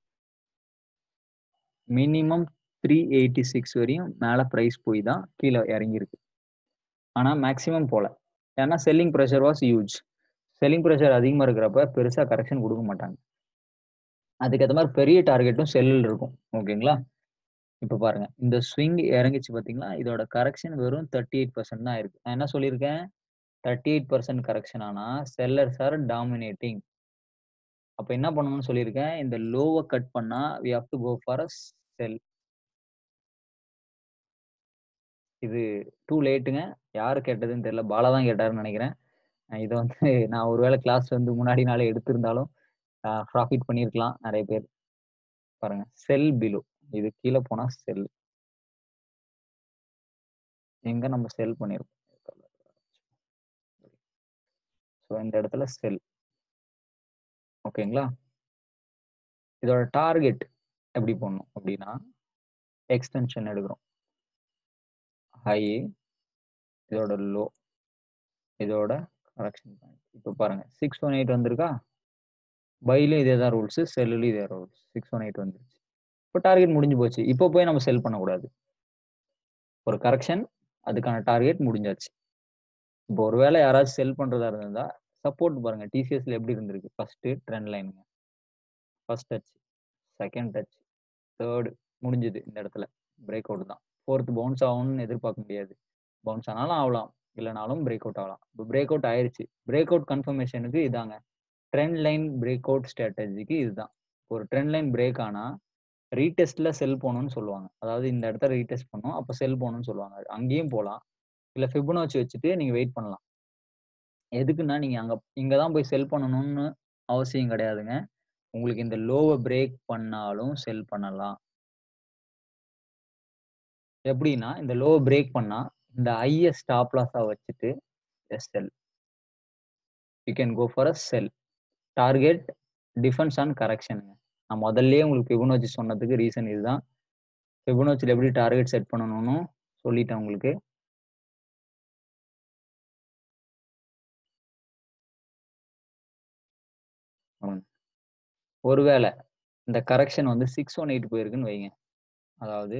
minimum three eighty six வரையும் மேலே ப்ரைஸ் போய் தான் கீழே இறங்கியிருக்கு ஆனால் மேக்ஸிமம் போகல ஏன்னா selling pressure was huge selling pressure அதிகமாக இருக்கிறப்ப பெருசாக கரெக்ஷன் கொடுக்க மாட்டாங்க அதுக்கேற்ற மாதிரி பெரிய டார்கெட்டும் செல்லில் இருக்கும் ஓகேங்களா இப்போ பாருங்க இந்த ஸ்விங் இறங்கிச்சு பார்த்தீங்களா இதோட கரெக்ஷன் வெறும் தேர்ட்டி எயிட் பர்சன்ட் தான் இருக்கு நான் என்ன சொல்லியிருக்கேன் தேர்ட்டி எயிட் பர்சன்ட் கரெக்ஷன் ஆனால் செல்லர்ஸ் ஆர் டாமினேட்டிங் அப்போ என்ன பண்ணணும்னு சொல்லியிருக்கேன் இந்த லோவை கட் பண்ணா we have to go for a sell இது டூ லேட்டுங்க யாரு கேட்டதுன்னு தெரியல பாலா தான் கேட்டாருன்னு நினைக்கிறேன் அஹ் இதை வந்து நான் ஒருவேளை கிளாஸ் வந்து முன்னாடி நாளே எடுத்திருந்தாலும் ப்ராஃபிட் பண்ணியிருக்கலாம் நிறைய பேர் பாருங்க செல் பிலோ இது கீழே போனா செல் எங்க நம்ம செல் பண்ணியிருக்கோம் ஸோ இந்த இடத்துல செல் ஓகேங்களா இதோட டார்கெட் எப்படி போடணும் அப்படின்னா எக்ஸ்டென்ஷன் எடுக்கிறோம் ஹை இதோட லோ இதோட கரெக்ஷன் பாயிண்ட் இப்போ பாருங்க சிக்ஸ் ஒன் எயிட் வந்திருக்கா பைலையும் இதே தான் ரூல்ஸ் செல்லுலையும் இதே ரூல்ஸ் சிக்ஸ் ஒன் எயிட் வந்துருச்சு இப்போ டார்கெட் முடிஞ்சு போச்சு இப்போ போய் நம்ம செல் பண்ணக்கூடாது ஒரு கரெக்ஷன் அதுக்கான டார்கெட் முடிஞ்சாச்சு இப்போ ஒருவேளை யாராச்சும் செல் பண்றதா இருந்தா சப்போர்ட் பாருங்க டிசிஎஸ்ல எப்படி இருந்திருக்கு ஃபர்ஸ்ட் ட்ரெண்ட் லைனுங்க first touch second touch third முடிஞ்சது இந்த இடத்துல பிரேக் அவுட் தான் ஃபோர்த் பவுன்ஸ் ஆகும்னு எதிர்பார்க்க முடியாது பவுன்ஸ் ஆனாலும் ஆகலாம் இல்லைனாலும் பிரேக் அவுட் ஆகலாம் இப்போ பிரேக் அவுட் ஆயிருச்சு பிரேக் அவுட் கன்ஃபர்மேஷனுக்கு இதாங்க ட்ரெண்ட் லைன் பிரேக் அவுட் ஸ்ட்ராட்டஜிக்கு இதுதான் ஒரு ட்ரெண்ட் லைன் பிரேக் ஆனா ரீடெஸ்ட்ல செல் போகணும்னு சொல்லுவாங்க அதாவது இந்த இடத்த ரீடெஸ்ட் பண்ணும் அப்போ செல் போகணும்னு சொல்லுவாங்க அங்கேயும் போகலாம் இல்லை ஃபிபனாச்சி வச்சுட்டு நீங்க வெயிட் பண்ணலாம் எதுக்குன்னா நீங்க அங்க இங்க தான் போய் செல் பண்ணணும்னு அவசியம் கிடையாதுங்க உங்களுக்கு இந்த லோவை பிரேக் பண்ணாலும் செல் பண்ணலாம் எப்படின்னா இந்த லோவை பிரேக் பண்ணா இந்த ஐய ஸ்டாப் லாஸா வச்சுட்டு sell you can go for a sell target defence on கரெக்ஷனுங்க நான் முதல்லயே உங்களுக்கு ஃபிபனோச்சி சொன்னதுக்கு ரீசன் இதுதான் ஃபிபனோச்சியில் எப்படி டார்கெட் செட் பண்ணணும்னு சொல்லிட்டேன் உங்களுக்கு ஆமாங்க. ஒருவேளை இந்த கரெக்ஷன் வந்து சிக்ஸ் ஒன் எயிட் போயிருக்குன்னு வைங்க அதாவது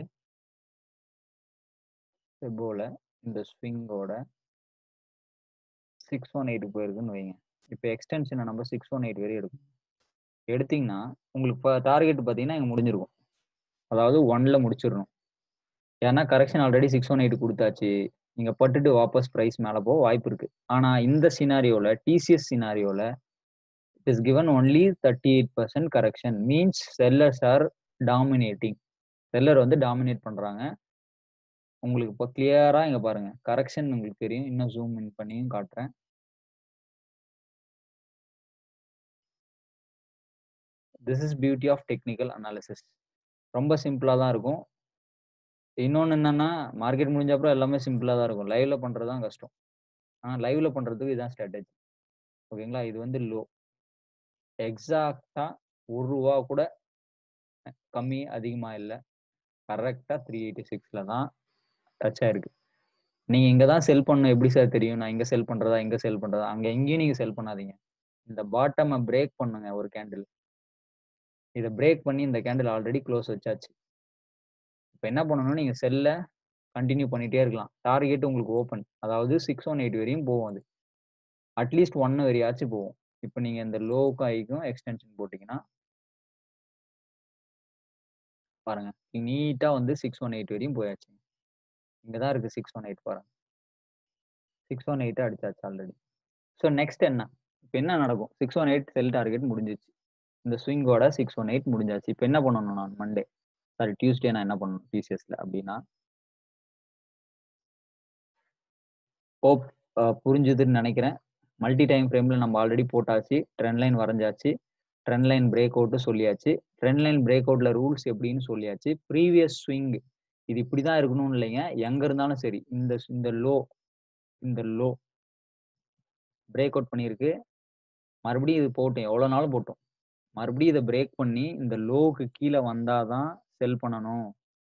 செபோல இந்த ஸ்விங்கோட சிக்ஸ் ஒன் எயிட் போயிருக்குன்னு வைங்க இப்போ எக்ஸ்டென்ஷனை நம்ம சிக்ஸ் ஒன் எயிட் வரையும் எடுக்கும் எடுத்தீங்கன்னா உங்களுக்கு இப்போ டார்கெட் பார்த்தீங்கன்னா இங்கே முடிஞ்சிருக்கும் அதாவது ஒன்ல முடிச்சிடணும் ஏன்னா correction already six one eight கொடுத்தாச்சு நீங்க பட்டுட்டு வாபஸ் ப்ரைஸ் மேலே போக வாய்ப்பு இருக்கு ஆனா இந்த சினாரியோல டிசிஎஸ் சினாரியோல it is given only thirty eight percent correction means sellers are dominating seller வந்து டாமினேட் பண்றாங்க உங்களுக்கு இப்போ கிளியரா இங்க பாருங்க கரெக்ஷன் உங்களுக்கு தெரியும் இன்னும் ஜூம் இன் பண்ணியும் காட்டுறேன் this is beauty of technical analysis ரொம்ப சிம்பிளா தான் இருக்கும் இன்னொன்று என்னன்னா மார்க்கெட் முடிஞ்ச அப்புறம் எல்லாமே சிம்பிளா தான் இருக்கும் லைவ்ல பண்றது தான் கஷ்டம் ஆனால் லைவ்ல பண்றதுக்கு இதுதான் ஸ்ட்ராட்டஜி ஓகேங்களா இது வந்து லோ எக்ஸாக்டா ஒரு ரூபா கூட கம்மி அதிகமா இல்லை கரெக்டா த்ரீ எயிட்டி சிக்ஸ்ல தான் டச் ஆயிருக்கு நீங்க இங்க தான் செல் பண்ணணும் எப்படி சார் தெரியும் நான் இங்க செல் பண்றதா இங்க செல் பண்றதா அங்க எங்கேயும் நீங்க செல் பண்ணாதீங்க இந்த பாட்டமை பிரேக் பண்ணுங்க ஒரு கேண்டில் இதை பிரேக் பண்ணி இந்த கேண்டில் ஆல்ரெடி க்ளோஸ் வச்சாச்சு இப்போ என்ன பண்ணணும் நீங்க செல்ல கண்டினியூ பண்ணிட்டே இருக்கலாம் டார்கெட் உங்களுக்கு ஓப்பன் அதாவது சிக்ஸ் ஒன் எயிட் வரையும் போகும் அது அட்லீஸ்ட் ஒன் வரையாச்சும் போகும் இப்போ நீங்க இந்த லோவுக்கும் ஐக்கும் எக்ஸ்டென்ஷன் போட்டீங்கன்னா பாருங்க நீட்டா வந்து சிக்ஸ் ஒன் எயிட் வரையும் போயாச்சு இங்க தான் இருக்கு சிக்ஸ் ஒன் எயிட் பாருங்க சிக்ஸ் ஒன் எயிட் அடிச்சாச்சு ஆல்ரெடி ஸோ நெக்ஸ்ட் என்ன இப்போ என்ன நடக்கும் six one eight sell target முடிஞ்சிச்சு இந்த ஸ்விங்கோட சிக்ஸ் ஒன் எயிட் முடிஞ்சாச்சு இப்போ என்ன பண்ணணும் நான் மண்டே சாரி டியூஸ்டே நான் என்ன பண்ணணும் டிசிஎஸ்ல அப்படின்னா ஓப் புரிஞ்சுதுன்னு நினைக்கிறேன் மல்டி டைம் ஃப்ரேம்ல நம்ம ஆல்ரெடி போட்டாச்சு ட்ரெண்ட் லைன் வரைஞ்சாச்சு ட்ரெண்ட் லைன் பிரேக் அவுட்டு சொல்லியாச்சு ட்ரெண்ட் லைன் பிரேக் அவுட்ல ரூல்ஸ் எப்படின்னு சொல்லியாச்சு ப்ரீவியஸ் ஸ்விங் இது இப்படிதான் இருக்கணும்னு இல்லைங்க எங்க இருந்தாலும் சரி இந்த இந்த லோ இந்த லோ பிரேக் அவுட் பண்ணியிருக்கு மறுபடியும் இது போட்டோம் எவ்வளோ நாளும் போட்டோம் மறுபடியும் இதை பிரேக் பண்ணி இந்த லோவுக்கு கீழே வந்தாதான் செல் பண்ணணும்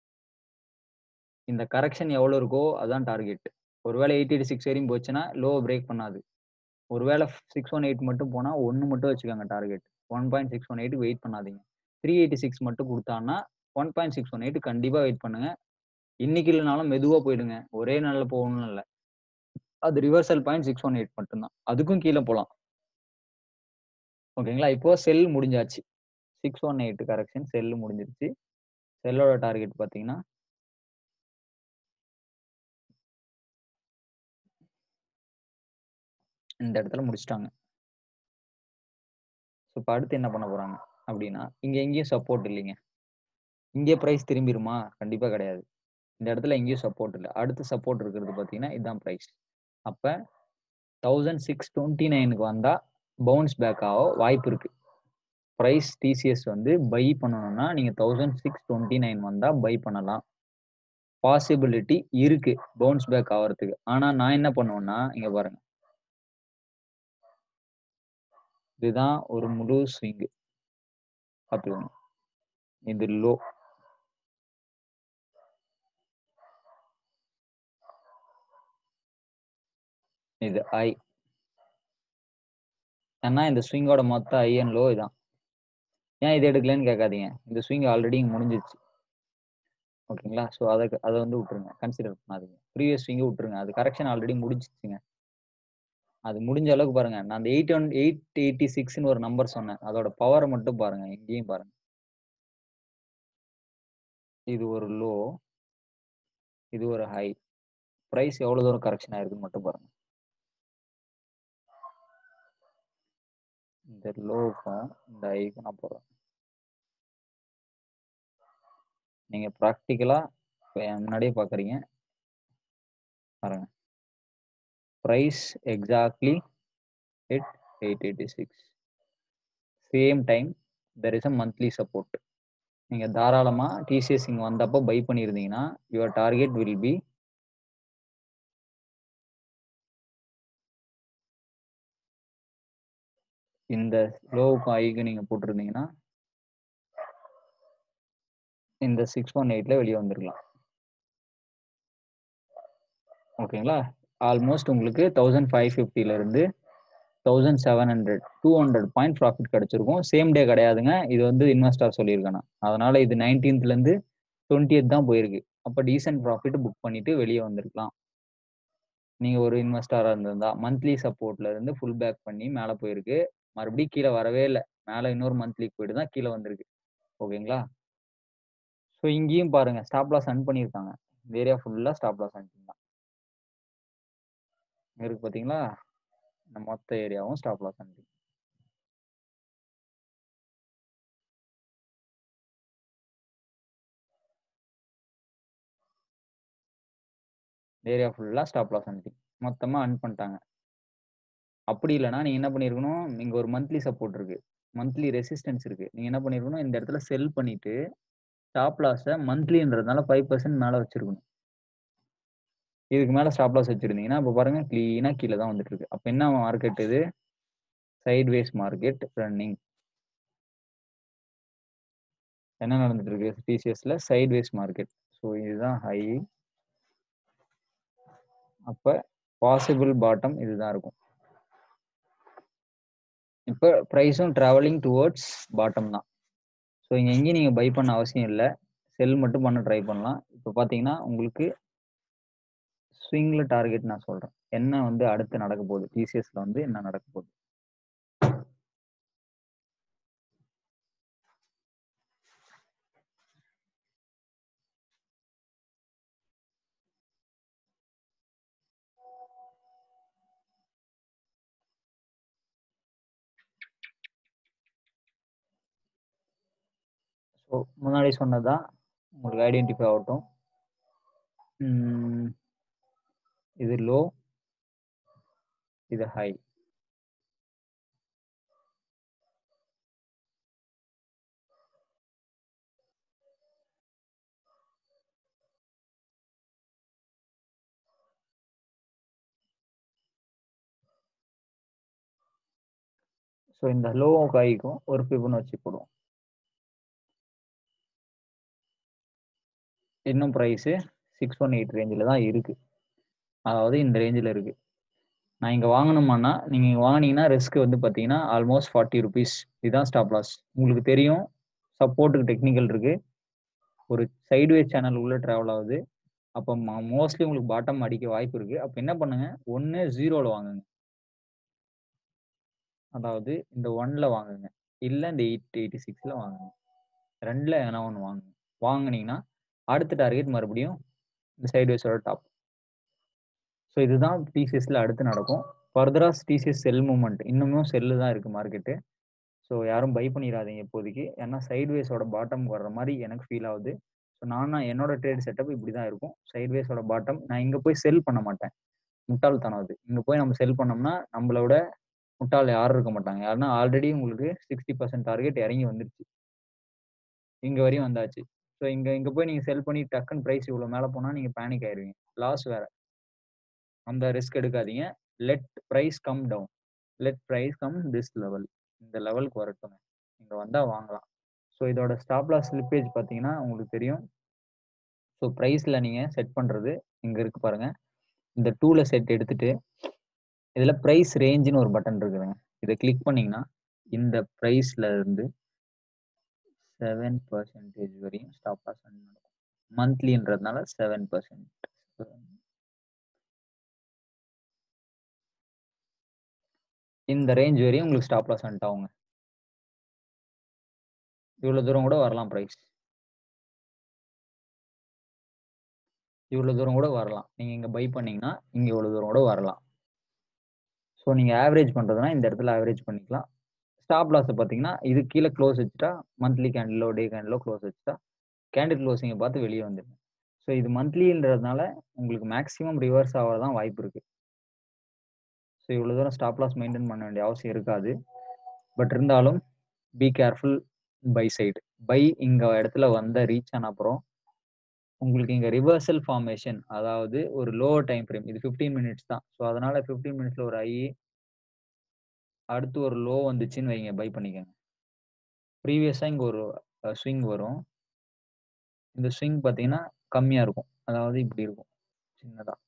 இந்த கரெக்ஷன் எவ்வளோ இருக்கோ அதான் டார்கெட் ஒருவேளை எயிட் எயிட்டி சிக்ஸ் வரையும் போச்சுன்னா லோவை பிரேக் பண்ணாது ஒருவேளை சிக்ஸ் ஒன் எயிட் மட்டும் போனால் ஒன்று மட்டும் வச்சுக்கோங்க target one point six one eight wait பண்ணாதீங்க த்ரீ எயிட்டி சிக்ஸ் மட்டும் கொடுத்தான்னா one point six one eight கண்டிப்பாக வெயிட் பண்ணுங்க இன்னைக்கு இல்லைனாலும் மெதுவாக போயிடுங்க ஒரே நாளில் போகணும்னு இல்லை அது reversal point six one eight மட்டும்தான் அதுக்கும் கீழே போகலாம் ஓகேங்களா இப்போ செல் முடிஞ்சாச்சு six one eight correction sell முடிஞ்சிருச்சு செல்லோட டார்கெட் பார்த்தீங்கன்னா இந்த இடத்துல முடிச்சிட்டாங்க ஸோ இப்போ அடுத்து என்ன பண்ண போறாங்க அப்படின்னா இங்க எங்கேயும் சப்போர்ட் இல்லைங்க இங்கே ப்ரைஸ் திரும்பிடுமா கண்டிப்பா கிடையாது இந்த இடத்துல எங்கேயும் சப்போர்ட் இல்லை அடுத்த சப்போர்ட் இருக்கிறது பார்த்தீங்கன்னா இதுதான் ப்ரைஸ் அப்போ தௌசண்ட் சிக்ஸ் டுவெண்ட்டி நைனுக்கு வந்தால் பவுன்ஸ் பேக் ஆக வாய்ப்பு இருக்குது ப்ரைஸ் டிசிஎஸ் வந்து பை பண்ணணும்னா நீங்கள் தௌசண்ட் சிக்ஸ் டுவெண்ட்டி நைன் வந்தால் பை பண்ணலாம் பாசிபிலிட்டி இருக்கு பவுன்ஸ் பேக் ஆகிறதுக்கு ஆனால் நான் என்ன பண்ணுவேன்னா இங்கே பாருங்க இதுதான் ஒரு முழு ஸ்விங்கு பார்த்துக்கோங்க இது லோ இது ஐ ஏன்னா இந்த ஸ்விங்கோட மொத்த ஐ அண்ட் லோ இதான் ஏன் இது எடுக்கலன்னு கேட்காதீங்க இந்த ஸ்விங் ஆல்ரெடி இங்கே முடிஞ்சிருச்சு ஓகேங்களா ஸோ அதை அதை வந்து விட்டுருங்க கன்சிடர் பண்ணாதீங்க ப்ரீவியஸ் ஸ்விங்கை விட்டுருங்க அது கரெக்ஷன் ஆல்ரெடி முடிஞ்சிச்சுங்க அது முடிஞ்ச அளவுக்கு பாருங்க நான் அந்த எயிட் ஒன் எயிட் எயிட்டி சிக்ஸ்னு ஒரு நம்பர் சொன்னேன் அதோட பவரை மட்டும் பாருங்க எங்கேயும் பாருங்க இது ஒரு லோ இது ஒரு ஹை ப்ரைஸ் எவ்வளோ தூரம் கரெக்ஷன் ஆயிருக்குன்னு மட்டும் பாருங்க இந்த லோவுக்கும் இந்த ஐக்கும் நான் போடுறேன் நீங்கள் ப்ராக்டிக்கலாக முன்னாடியே பார்க்குறீங்க பாருங்க price exactly at eight eighty six same time there is a monthly support நீங்கள் தாராளமாக டிசிஎஸ் இங்கே வந்தப்போ பை பண்ணியிருந்தீங்கன்னா யுவர் டார்கெட் வில் பி இந்த லோவுக்கும் ஐக்கு நீங்கள் போட்டிருந்தீங்கன்னா இந்த சிக்ஸ் ஒன் எயிட்டில் வெளியே வந்துருக்கலாம் ஓகேங்களா ஆல்மோஸ்ட் உங்களுக்கு தௌசண்ட் ஃபைவ் ஃபிஃப்டிலேருந்து thousand seven hundred two hundred point profit கிடச்சிருக்கும் சேம் டே கிடையாதுங்க இது வந்து இன்வெஸ்டார் சொல்லியிருக்கேன் நான் அதனால இது நைன்டீன்த்லேருந்து டுவெண்ட்டியத் தான் போயிருக்கு அப்போ டீசென்ட் ப்ராஃபிட் புக் பண்ணிட்டு வெளியே வந்திருக்கலாம் நீங்கள் ஒரு இன்வெஸ்டாராக இருந்திருந்தா மந்த்லி சப்போர்ட்ல இருந்து ஃபுல் பேக் பண்ணி மேலே போயிருக்கு மறுபடியும் கீழே வரவே இல்லை மேலே இன்னொரு மந்த்லிக்கு போயிட்டு தான் கீழே வந்திருக்கு ஓகேங்களா ஸோ இங்கேயும் பாருங்க ஸ்டாப் லாஸ் அன் பண்ணியிருக்காங்க இந்த ஏரியா ஃபுல்லாக ஸ்டாப் லாஸ் அன் தான் இருக்கு பார்த்தீங்களா இந்த மொத்த ஏரியாவும் ஸ்டாப் லாஸ் அன் ஏரியா ஃபுல்லாக ஸ்டாப் லாஸ் அன் மொத்தமாக அன் பண்ணிட்டாங்க அப்படி இல்லைன்னா நீங்கள் என்ன பண்ணியிருக்கணும் இங்கே ஒரு மந்த்லி சப்போர்ட் இருக்கு மந்த்லி ரெசிஸ்டன்ஸ் இருக்கு நீங்கள் என்ன பண்ணியிருக்கணும் இந்த இடத்துல செல் பண்ணிட்டு ஸ்டாப் லாஸை மந்த்லின்றதுனால ஃபைவ் பர்சன்ட் மேலே வச்சிருக்கணும் இதுக்கு மேலே ஸ்டாப் லாஸ் வச்சிருந்தீங்கன்னா இப்போ பாருங்க க்ளீனாக கீழே தான் வந்துட்டு இருக்கு அப்போ என்ன மார்க்கெட் இது சைட் வேஸ் மார்க்கெட் ரன்னிங் என்ன நடந்துட்டு இருக்கு டிசிஎஸ்ல சைட் வேஸ் மார்க்கெட் ஸோ இதுதான் ஹை அப்போ பாசிபிள் பாட்டம் இதுதான் இருக்கும் இப்போ ப்ரைஸும் ட்ராவலிங் டுவர்ட்ஸ் பாட்டம் தான் ஸோ இங்கே எங்கேயும் நீங்கள் பை பண்ண அவசியம் இல்லை செல் மட்டும் பண்ண ட்ரை பண்ணலாம் இப்போ பார்த்தீங்கன்னா உங்களுக்கு ஸ்விங்கில் டார்கெட் நான் சொல்கிறேன் என்ன வந்து அடுத்து நடக்க போகுது டிசிஎஸ்ல வந்து என்ன நடக்க போகுது ஸோ முன்னாடி சொன்னதான் உங்களுக்கு ஐடென்டிஃபை ஆகட்டும் உம், இது லோ இது ஹை ஸோ இந்த லோவும் ஹைக்கும் ஒரு ஃபிபனோச்சி போடுவோம் இன்னும் ப்ரைஸு சிக்ஸ் ஒன் எயிட் ரேஞ்சில் தான் இருக்கு அதாவது இந்த ரேஞ்சில் இருக்கு நான் இங்கே வாங்கணுமானா நீங்கள் இங்கே வாங்கினீங்கன்னா ரிஸ்க் வந்து பார்த்தீங்கன்னா ஆல்மோஸ்ட் ஃபார்ட்டி ருபீஸ் இதுதான் ஸ்டாப் லாஸ் உங்களுக்கு தெரியும் சப்போர்ட்டுக்கு டெக்னிக்கல் இருக்கு ஒரு சைட்வேஸ் சேனல் உள்ள ட்ராவல் ஆகுது அப்போ மோஸ்ட்லி உங்களுக்கு பாட்டம் அடிக்க வாய்ப்பு இருக்கு அப்போ என்ன பண்ணுங்க ஒன்று ஜீரோவில் வாங்குங்க அதாவது இந்த ஒன்ல வாங்குங்க இல்லை இந்த எயிட் எயிட்டி சிக்ஸில் வாங்குங்க ரெண்டில் எதனா ஒன்று வாங்குங்க வாங்குனீங்கன்னா அடுத்த டார்கெட் மறுபடியும் இந்த சைட்வேஸோட டாப் ஸோ இதுதான் டிசிஎஸ்ல அடுத்து நடக்கும் ஃபர்தராக டிசிஎஸ் செல் மூமெண்ட் இன்னமும் செல்லு தான் இருக்குது மார்க்கெட்டு ஸோ யாரும் பை பண்ணிடாதீங்க இப்போதைக்கு ஏன்னா சைட்வேஸோட பாட்டம் வர்ற மாதிரி எனக்கு ஃபீல் ஆகுது ஸோ நானும் என்னோட ட்ரேட் செட்டப் இப்படி தான் இருக்கும் சைட்வேஸோட பாட்டம் நான் இங்கே போய் செல் பண்ண மாட்டேன் முட்டாள்தனம் அது இங்கே போய் நம்ம செல் பண்ணோம்னா நம்மளோட முட்டாள் யாரும் இருக்க மாட்டாங்க யாருன்னா ஆல்ரெடி உங்களுக்கு சிக்ஸ்டி பர்சன்ட் டார்கெட் இறங்கி வந்துருச்சு இங்கே வரையும் வந்தாச்சு ஸோ இங்கே இங்கே போய் நீங்கள் செல் பண்ணி டக்குன்னு ப்ரைஸ் இவ்வளோ மேலே போனால் நீங்கள் பேனிக் ஆயிருவீங்க லாஸ் வேற அந்த ரிஸ்க் எடுக்காதீங்க let price come down let price come this level இந்த லெவலுக்கு வரட்டும் இங்கே வந்தால் வாங்கலாம் ஸோ இதோட ஸ்டாப் லாஸ் ஸ்லிப்பேஜ் பார்த்தீங்கன்னா உங்களுக்கு தெரியும் ஸோ ப்ரைஸில் நீங்கள் செட் பண்ணுறது இங்கே இருக்கு பாருங்கள் இந்த டூவில் செட் எடுத்துட்டு இதில் ப்ரைஸ் ரேஞ்சுன்னு ஒரு பட்டன் இருக்குதுங்க இதை கிளிக் பண்ணிங்கன்னா இந்த ப்ரைஸில் இருந்து செவன் பர்சன்டேஜ் வரையும் ஸ்டாப் லாஸ் நடக்கும் மந்த்லின்றதுனால செவன் பர்சன்ட் இந்த ரேஞ்ச் வரையும் உங்களுக்கு ஸ்டாப் லாஸ் ஆகுங்க இவ்வளோ தூரம் கூட வரலாம் ப்ரைஸ் இவ்வளோ தூரம் கூட வரலாம் நீங்கள் இங்கே பை பண்ணீங்கன்னா இங்கே இவ்வளோ தூரம் கூட வரலாம் ஸோ நீங்கள் ஆவரேஜ் பண்ணுறதுனா இந்த இடத்துல ஆவரேஜ் பண்ணிக்கலாம் ஸ்டாப் லாஸை பார்த்தீங்கன்னா இது கீழே க்ளோஸ் வச்சுட்டா மந்த்லி கேண்டிலோ டே கேண்டிலோ க்ளோஸ் வச்சுட்டா கேண்டில் க்ளோஸிங்கை பார்த்து வெளியே வந்துடுங்க ஸோ இது மந்த்லின்றதுனால உங்களுக்கு மேக்ஸிமம் ரிவர்ஸ் ஆக தான் வாய்ப்பு இருக்குது ஸோ இவ்வளோ தூரம் ஸ்டாப் லாஸ் மெயின்டைன் பண்ண வேண்டிய அவசியம் இருக்காது பட் இருந்தாலும் be careful buy side buy இங்கே இடத்துல வந்த ரீச் ஆன அப்புறம் உங்களுக்கு இங்கே ரிவர்சல் ஃபார்மேஷன் அதாவது ஒரு லோவர் டைம் ஃப்ரேம் இது ஃபிஃப்டீன் மினிட்ஸ் தான் ஸோ அதனால ஃபிஃப்டீன் மினிட்ஸில் ஒரு ஐ அடுத்து ஒரு லோ வந்துச்சுன்னு வைங்க பை பண்ணிக்கோங்க ப்ரீவியஸாக இங்கே ஒரு ஸ்விங் வரும் இந்த ஸ்விங் பார்த்தீங்கன்னா கம்மியாக இருக்கும் அதாவது இப்படி இருக்கும் சின்னதாக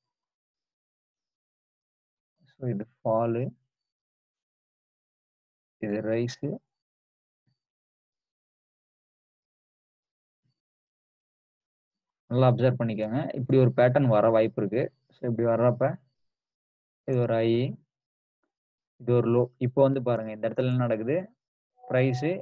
ஸோ இது ஃபாலு இது ரைஸு நல்லா அப்சர்வ் பண்ணிக்கோங்க இப்படி ஒரு பேட்டர்ன் வர வாய்ப்பு இருக்கு ஸோ இப்படி வர்றப்ப இது ஒரு ஐ இது ஒரு லோ இப்போ வந்து பாருங்க இந்த இடத்துல என்ன நடக்குது ப்ரைஸு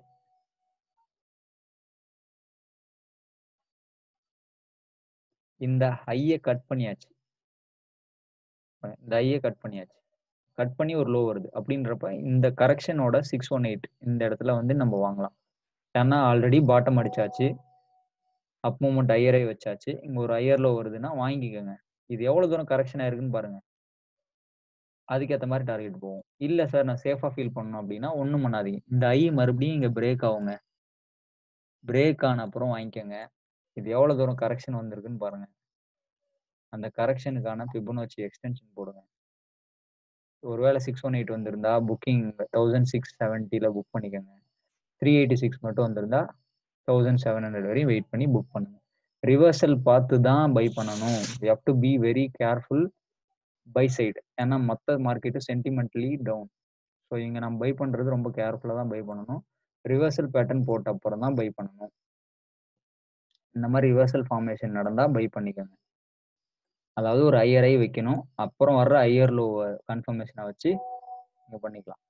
இந்த ஹையை கட் பண்ணியாச்சு இந்த ஐயை கட் பண்ணியாச்சு கட் பண்ணி ஒரு லோ வருது அப்படின்றப்ப இந்த கரெக்ஷனோட சிக்ஸ் ஒன் எயிட் இந்த இடத்துல வந்து நம்ம வாங்கலாம் ஏன்னா ஆல்ரெடி பாட்டம் அடிச்சாச்சு அப் மூமெண்ட் ஐயரை வச்சாச்சு இங்க ஒரு ஐயர்ல வருதுன்னா வாங்கிக்கோங்க இது எவ்வளவு தூரம் கரெக்ஷன் ஆயிருக்குன்னு பாருங்க அதுக்கேற்ற மாதிரி டார்கெட் போகும் இல்ல சார் நான் சேஃபா ஃபீல் பண்ணணும் அப்படின்னா ஒண்ணும் பண்ணாதீங்க இந்த ஐ மறுபடியும் இங்க பிரேக் ஆகுங்க பிரேக் ஆன அப்புறம் வாங்கிக்கோங்க இது எவ்வளவு தூரம் கரெக்ஷன் வந்திருக்குன்னு பாருங்க அந்த கரெக்ஷனுக்கான ஃபிபோனோச்சி எக்ஸ்டென்ஷன் போடுங்க ஒருவேளை சிக்ஸ் ஒன் எயிட் வந்திருந்தா புக்கிங் தௌசண்ட் சிக்ஸ் செவன்ட்டியில் புக் பண்ணிக்கோங்க த்ரீ எயிட்டி சிக்ஸ் மட்டும் வந்திருந்தா தௌசண்ட் செவன் ஹண்ட்ரட் வரையும் வெயிட் பண்ணி புக் பண்ணுங்க ரிவர்சல் பார்த்து தான் பை பண்ணணும் you have to be very careful buy side ஏன்னா மற்ற மார்க்கெட்டு சென்டிமெண்ட்லி டவுன் ஸோ இங்கே நம்ம பை பண்ணுறது ரொம்ப கேர்ஃபுல்லாக தான் பை பண்ணணும் ரிவர்சல் பேட்டர்ன் போட்ட அப்புறம் தான் பை பண்ணணும் இந்த மாதிரி ரிவர்சல் ஃபார்மேஷன் நடந்தால் பை பண்ணிக்கோங்க அதாவது ஒரு ஐயரை வைக்கணும் அப்புறம் வர்ற ஐயர் லோ கன்ஃபர்மேஷனை வச்சு இங்கே பண்ணிக்கலாம்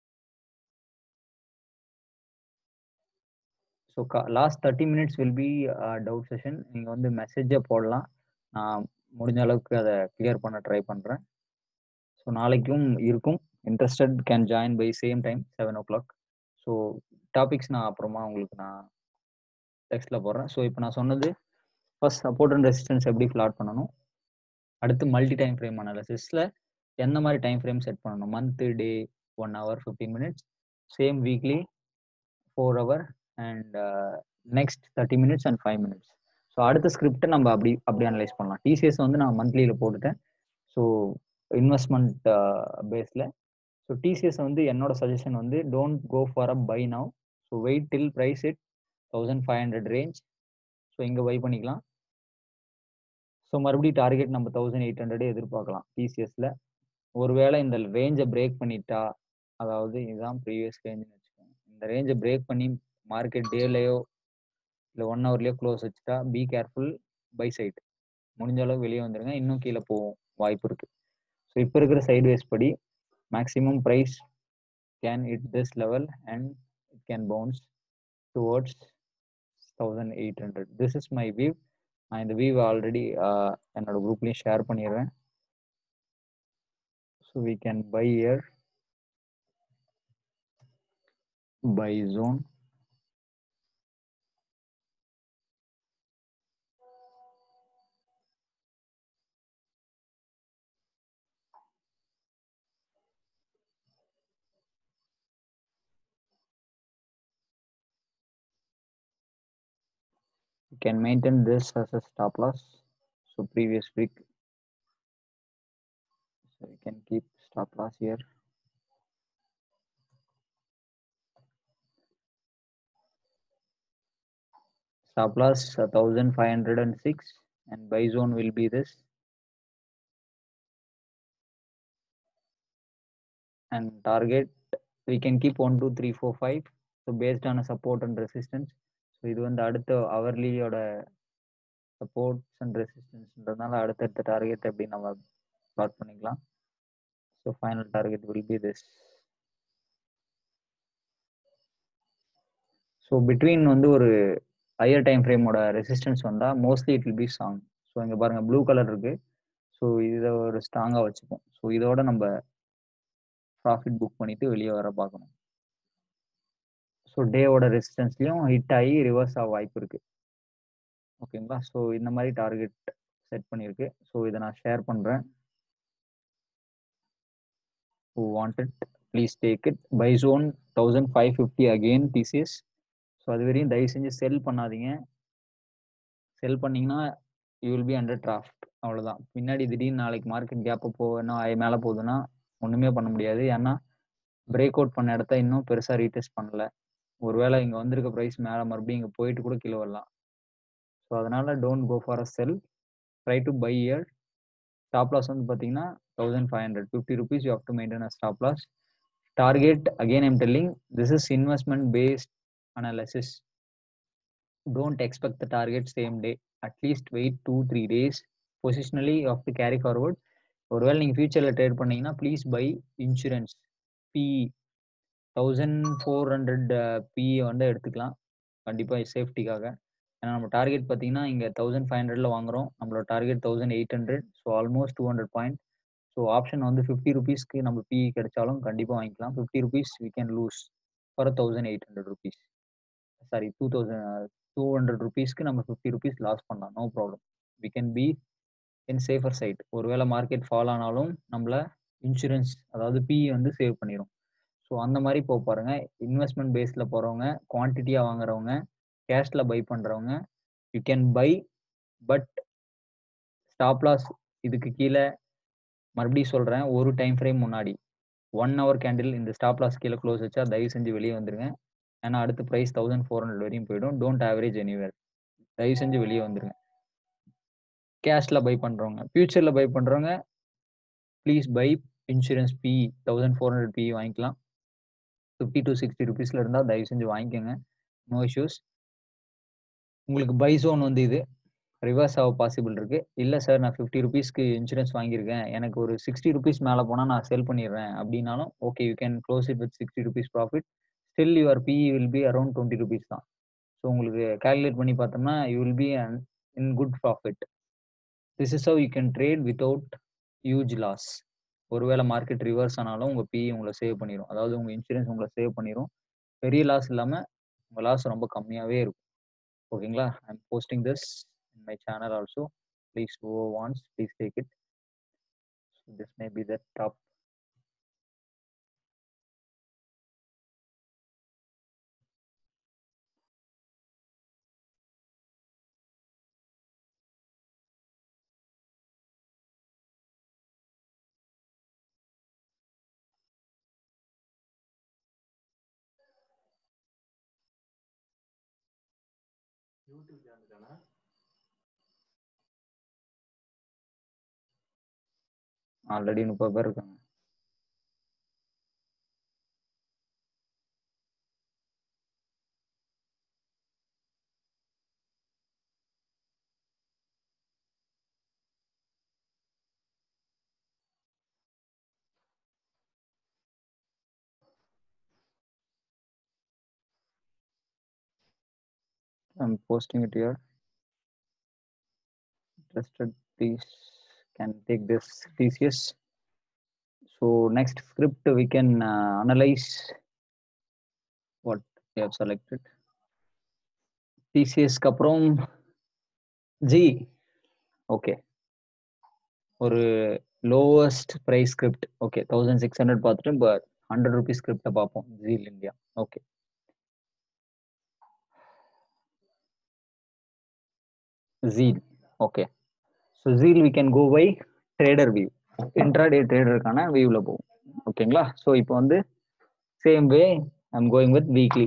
so last thirty minutes will be doubt session நீங்கள் வந்து மெசேஜை போடலாம் நான் முடிஞ்ச அளவுக்கு அதை கிளியர் பண்ண ட்ரை பண்ணுறேன் ஸோ நாளைக்கும் இருக்கும் interested can join by same time seven o'clock so topics நான் அப்புறமா உங்களுக்கு நான் டெக்ஸ்ட்டில் போடுறேன் ஸோ இப்போ நான் சொன்னது ஃபர்ஸ்ட் சப்போர்ட் அண்ட் ரெசிஸ்டன்ஸ் எப்படி ஃப்ளாட் பண்ணணும் அடுத்து மல்டி டைம் ஃப்ரேம் அனாலிசிஸில் எந்த மாதிரி டைம் ஃப்ரேம் செட் பண்ணணும் month day one hour fifteen minutes same weekly four hour and next thirty minutes and five minutes so அடுத்த ஸ்கிரிப்டை நம்ம அப்படி அப்படி அனலைஸ் பண்ணலாம் டிசிஎஸ் வந்து நான் மந்த்லியில் போட்டுட்டேன் ஸோ இன்வெஸ்ட்மெண்ட் பேஸில் ஸோ டிசிஎஸ் வந்து என்னோட சஜஷன் வந்து don't go for a buy now so wait till price it thousand five hundred range so இங்கே பை பண்ணிக்கலாம் ஸோ மறுபடியும் டார்கெட் நம்ம தௌசண்ட் எயிட் ஹண்ட்ரடே எதிர்பார்க்கலாம் டிசிஎஸ்ல ஒருவேளை இந்த ரேஞ்சை பிரேக் பண்ணிட்டா அதாவது இதுதான் ப்ரீவியஸ் ரேஞ்சுன்னு வச்சுக்கோங்க இந்த ரேஞ்சை பிரேக் பண்ணி மார்க்கெட் டேலையோ இல்லை ஒன் ஹவர்லேயோ க்ளோஸ் வச்சுட்டா பி கேர்ஃபுல் பை சைட் முடிஞ்ச அளவு வெளியே வந்துருங்க இன்னும் கீழே போகும் வாய்ப்பு இருக்கு ஸோ இப்போ இருக்கிற சைட்வேஸ் படி maximum price can it this level and it can bounce towards thousand eight hundred this is my view நான் இந்த வியூ ஆல்ரெடி என்னோட குரூப்லேயும் ஷேர் பண்ணிடுறேன் so we can buy here buy zone you can maintain this as a stop loss so previous week so you can keep stop loss here stop loss uh, 1506 and buy zone will be this and target we can keep 1 2 3 4 5 so based on a support and resistance so இது வந்து அடுத்த அவர்லியோட supports and ரெசிஸ்டன்ஸ்ன்றதுனால அடுத்தடுத்த target எப்படி நம்ம plot பண்ணிக்கலாம் so final target will be this so between வந்து ஒரு higher time ஃப்ரேமோட ரெசிஸ்டன்ஸ் வந்தால் mostly it will be strong so இங்கே பாருங்கள் ப்ளூ கலர் இருக்குது ஸோ இதை ஒரு ஸ்ட்ராங்காக வச்சுப்போம் ஸோ இதோட நம்ம ப்ராஃபிட் புக் பண்ணிட்டு வெளியே வர பார்க்கணும் ஸோ டேவோட ரெசிஸ்டன்ஸ்லையும் ஹிட் ஆகி ரிவர்ஸ் ஆக வாய்ப்பு இருக்கு ஓகேங்களா ஸோ இந்த மாதிரி டார்கெட் செட் பண்ணியிருக்கு ஸோ இதை நான் ஷேர் பண்ணுறேன் who wanted please take it buy zone thousand five fifty again TCS so அது வரையும் தயவு செஞ்சு செல் பண்ணாதீங்க செல் பண்ணீங்கன்னா you will be under draft அவ்வளோதான் பின்னாடி திடீர்னு நாளைக்கு மார்க்கெட் கேப் போகணும் மேலே போகுதுன்னா ஒன்றுமே பண்ண முடியாது ஏன்னா பிரேக் அவுட் பண்ண இடத்த இன்னும் பெருசாக ரீடெஸ்ட் பண்ணல ஒருவேளை இங்கே வந்திருக்க ப்ரைஸ் மேலே மறுபடியும் இங்கே போயிட்டு கூட கீழே வரலாம் ஸோ அதனால don't go for a sell try to buy here stop loss வந்து பார்த்தீங்கன்னா thousand five hundred fifty rupees you have to maintain a stop loss target again I'm telling this is investment based analysis don't expect the target same day at least wait two three days positionally off to carry forward ஒருவேளை நீங்கள் ஃபியூச்சரில் trade பண்ணீங்கன்னா please buy insurance PE thousand four hundred PE வந்து எடுத்துக்கலாம் கண்டிப்பாக சேஃப்டிக்காக ஏன்னா நம்ம டார்கெட் பார்த்தீங்கன்னா இங்கே தௌசண்ட் ஃபைவ் ஹண்ட்ரட்ல வாங்குறோம் நம்மளோட target thousand eight hundred so almost two hundred point so option வந்து ஃபிஃப்டி ருபீஸ்க்கு நம்ம பிஇ கிடைச்சாலும் கண்டிப்பாக வாங்கிக்கலாம் fifty rupees we can lose for thousand eight hundred rupees sorry two thousand two hundred ருபீஸ்க்கு நம்ம ஃபிஃப்டி ருபீஸ் லாஸ் பண்ணலாம் no problem we can be in safer side ஒருவேளை மார்க்கெட் ஃபால் ஆனாலும் நம்மள இன்சூரன்ஸ் அதாவது பிஇ வந்து சேவ் பண்ணிடும் so அந்த மாதிரி போக பாருங்க இன்வெஸ்ட்மெண்ட் பேஸில் போகிறவங்க குவான்டிட்டியாக வாங்குறவங்க கேஷில் பை பண்ணுறவங்க you can buy but stop loss இதுக்கு கீழே மறுபடியும் சொல்கிறேன் ஒரு டைம் ஃப்ரேம் முன்னாடி ஒன் ஹவர் கேண்டில் இந்த ஸ்டாப் லாஸ் கீழே க்ளோஸ் வச்சா தயவு செஞ்சு வெளியே வந்துருங்க ஏன்னா அடுத்த ப்ரைஸ் தௌசண்ட் ஃபோர் ஹண்ட்ரட் வரையும் போயிடும் டோன்ட் ஆவரேஜ் எனிவேர் தயவு செஞ்சு வெளியே வந்துருங்க கேஷில் பை பண்ணுறவங்க ஃபியூச்சரில் பை பண்ணுறவங்க please buy insurance PE thousand four hundred PE வாங்கிக்கலாம் ஃபிஃப்டி டு சிக்ஸ்டி ருபீஸில் இருந்தால் தயவு செஞ்சு வாங்கிக்கோங்க நோ இஷ்யூஸ் உங்களுக்கு பை ஜோன் வந்து இது ரிவர்ஸ் ஆக பாசிபிள் இருக்கு இல்லை சார் நான் ஃபிஃப்டி ருபீஸ்க்கு இன்சூரன்ஸ் வாங்கியிருக்கேன் எனக்கு ஒரு சிக்ஸ்டி ருபீஸ் மேலே போனால் நான் செல் பண்ணிடுறேன் அப்படின்னாலும் okay you can close it with sixty rupees profit still your PE will be around twenty rupees தான் ஸோ உங்களுக்கு கால்குலேட் பண்ணி பார்த்தோம்னா you will be in good profit this is how you can trade without huge loss ஒருவேளை market reverse ஆனாலும் உங்கள் BE உங்களை save பண்ணிடும் அதாவது உங்கள் இன்சூரன்ஸ் உங்களை சேவ் பண்ணிடும் பெரிய லாஸ் இல்லாமல் உங்கள் லாஸ் ரொம்ப கம்மியாகவே இருக்கும் ஓகேங்களா I am posting this in my channel also please ஓ வான்ஸ் please take it this may be the top YouTube channel தானே ஆல்ரெடி முப்பது பேர் இருக்காங்க I'm posting it here. Interested, please can take this TCS. So next script we can uh, analyze what we have selected. TCS க்கு அப்புறம் Zee okay ஒரு lowest price script okay thousand six hundred பார்த்துட்டு but hundred rupees ஸ்கிரிப்டை பார்ப்போம் Zeal India okay Zeal. Okay. So Zeal we can go by trader view. Intraday traderக்கான வியூல போகும் ஓகேங்களா ஸோ இப்போ வந்து same way I'm going with weekly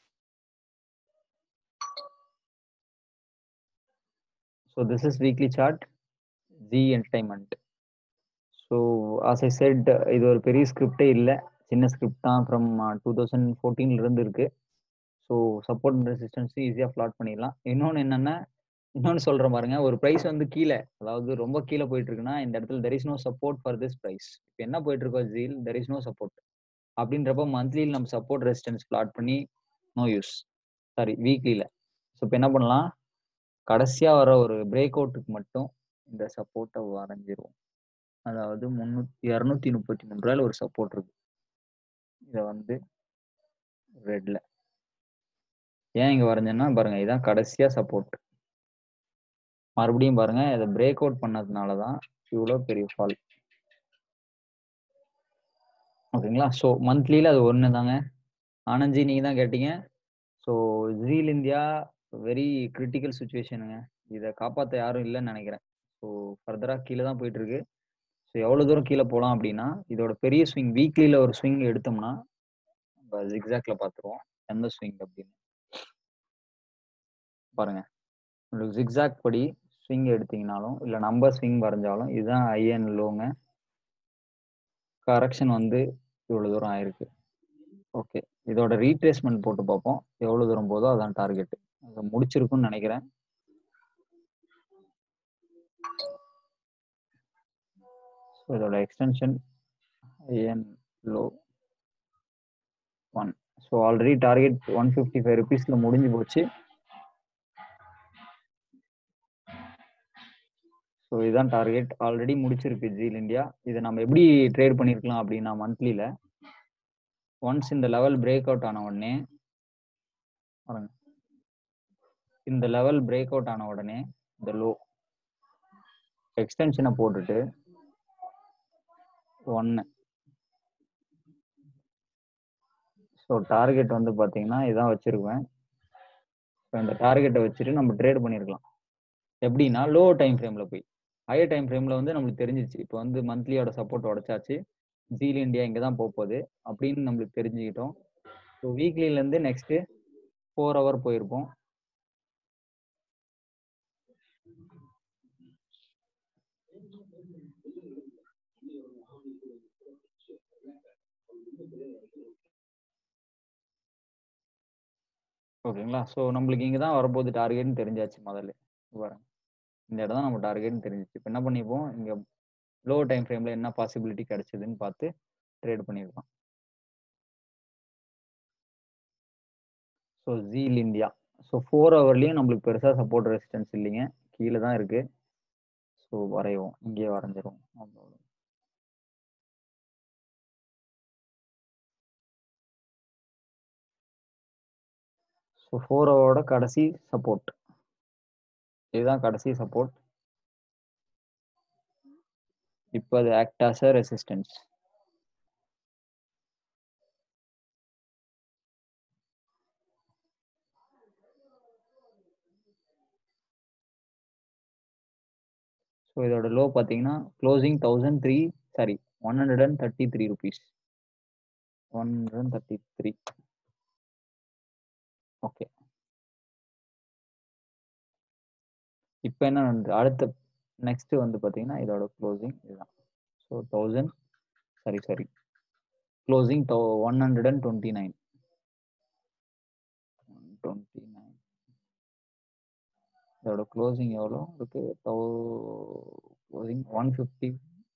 so this is weekly chart Zee Entertainment so as I said இது ஒரு பெரிய ஸ்கிரிப்டே இல்லை சின்ன ஸ்கிரிப்ட் தான் ஃப்ரம் டூ தௌசண்ட் ஃபோர்டீன்லேருந்து இருக்கு ஸோ சப்போர்ட் அண்ட் ரெசிஸ்டன்ஸ் ஈஸியாக ஃப்ளாட் பண்ணிடலாம் இன்னொன்று என்னென்னா இன்னொன்று சொல்கிறேன் பாருங்க ஒரு ப்ரைஸ் வந்து கீழே அதாவது ரொம்ப கீழே போயிட்டு இருக்குன்னா இந்த இடத்துல there is no support for this price இப்போ என்ன போயிட்டு இருக்கோ Zeal there is no support அப்படின்றப்ப மந்த்லியில் நம்ம சப்போர்ட் ரெசிஸ்டன்ஸ் பிளாட் பண்ணி நோ யூஸ் சாரி வீக்லியில் ஸோ இப்போ என்ன பண்ணலாம் கடைசியாக வர ஒரு பிரேக் அவுட்டுக்கு மட்டும் இந்த சப்போர்ட்டை வரைஞ்சிருவோம் அதாவது முந்நூற்றி இரநூத்தி முப்பத்தி மூணு ரூபாயில ஒரு சப்போர்ட் இருக்கு இதை வந்து ரெட்ல ஏன் இங்க வரைஞ்சேன்னா பாருங்க இதான் கடைசியா சப்போர்ட் மறுபடியும் பாருங்க இதை பிரேக் அவுட் பண்ணதுனால தான் இவ்வளோ பெரிய ஃபால் ஓகேங்களா ஸோ மந்த்லியில் அது ஒன்று தாங்க ஆனந்த்ஜி நீங்கள் தான் கேட்டீங்க so Zeal India very critical சுச்சுவேஷனுங்க இதை காப்பாற்ற யாரும் இல்லைன்னு நினைக்கிறேன் ஸோ ஃபர்தராக கீழே தான் போயிட்டு இருக்கு ஸோ எவ்வளோ தூரம் கீழே போகலாம் அப்படின்னா இதோட பெரிய ஸ்விங் வீக்லியில் ஒரு ஸ்விங் எடுத்தோம்னா நம்ம ஜிக்ஸாக்ல பார்த்துருவோம் எந்த ஸ்விங் அப்படின்னு பாருங்க உங்களுக்கு ஜிக்ஸாக் படி ஸ்விங் எடுத்தீங்கனாலும் இல்லை நம்பர் ஸ்விங் வரைஞ்சாலும் இதுதான் ஐஎன் லோங்க கரெக்ஷன் வந்து இவ்வளோ தூரம் ஆயிருக்கு ஓகே இதோட ரீட்ரேஸ்மெண்ட் போட்டு பார்ப்போம் எவ்வளோ தூரம் போதோ அதான் டார்கெட் அதை முடிச்சிருக்குன்னு நினைக்கிறேன் ஸோ இதோட எக்ஸ்டென்ஷன் ஐஎன் low one so already target one fifty five ருபீஸில் முடிஞ்சு போச்சு ஸோ இதுதான் டார்கெட் ஆல்ரெடி முடிச்சிருக்கு ஜீல் இந்தியா இதை நம்ம எப்படி ட்ரேட் பண்ணியிருக்கலாம் அப்படின்னா மந்த்லியில் ஒன்ஸ் இந்த லெவல் பிரேக் அவுட் ஆன உடனே பாருங்க இந்த லெவல் பிரேக் அவுட் ஆன உடனே இந்த லோ எக்ஸ்டென்ஷனை போட்டுட்டு ஒன்று ஸோ டார்கெட் வந்து பார்த்தீங்கன்னா இதான் வச்சிருக்குவேன் ஸோ இந்த டார்கெட்டை வச்சுட்டு நம்ம ட்ரேட் பண்ணியிருக்கலாம் எப்படின்னா லோ டைம் ஃப்ரேமில் போய் ஹையர் டைம் ஃப்ரேமில் வந்து நம்மளுக்கு தெரிஞ்சிச்சு இப்போ வந்து மந்த்லியோட சப்போர்ட் உடச்சாச்சு ஜீல் இந்தியா இங்கே தான் போக போகுது அப்படின்னு நம்மளுக்கு தெரிஞ்சுக்கிட்டோம் ஸோ வீக்லிலேருந்து நெக்ஸ்ட்டு ஃபோர் ஹவர் போயிருப்போம் ஓகேங்களா ஸோ நம்மளுக்கு இங்கே தான் வரப்போகுது டார்கெட்னு தெரிஞ்சாச்சு முதல்ல பாருங்க இந்த இடம் தான் நம்ம டார்கெட்னு தெரிஞ்சிச்சு இப்போ என்ன பண்ணிப்போம் இங்கே லோ டைம் ஃப்ரேமில் என்ன பாசிபிலிட்டி கிடைச்சதுன்னு பார்த்து ட்ரேட் பண்ணியிருக்கோம் so Zeal India so four ஹவர்லேயும் நம்மளுக்கு பெருசாக சப்போர்ட் ரெசிஸ்டன்ஸ் இல்லைங்க கீழே தான் இருக்கு ஸோ வரைவோம் இங்கே வரைஞ்சிரும் அவ்வளோ ஸோ ஃபோர் ஹவரோட கடைசி சப்போர்ட் இதுதான் கடைசி சப்போர்ட் இப்போ அது act as a resistance so இதோட லோ பார்த்தீங்கன்னா closing thousand three sorry one hundred and thirty three rupees one hundred and thirty three okay இப்போ என்ன நடந்தது அடுத்த நெக்ஸ்ட் வந்து பார்த்தீங்கன்னா இதோட க்ளோசிங் இதுதான் so thousand sorry sorry closing one hundred and twenty nine twenty nine இதோட க்ளோசிங் எவ்வளோ இருக்கு க்ளோசிங் ஒன் ஃபிஃப்டி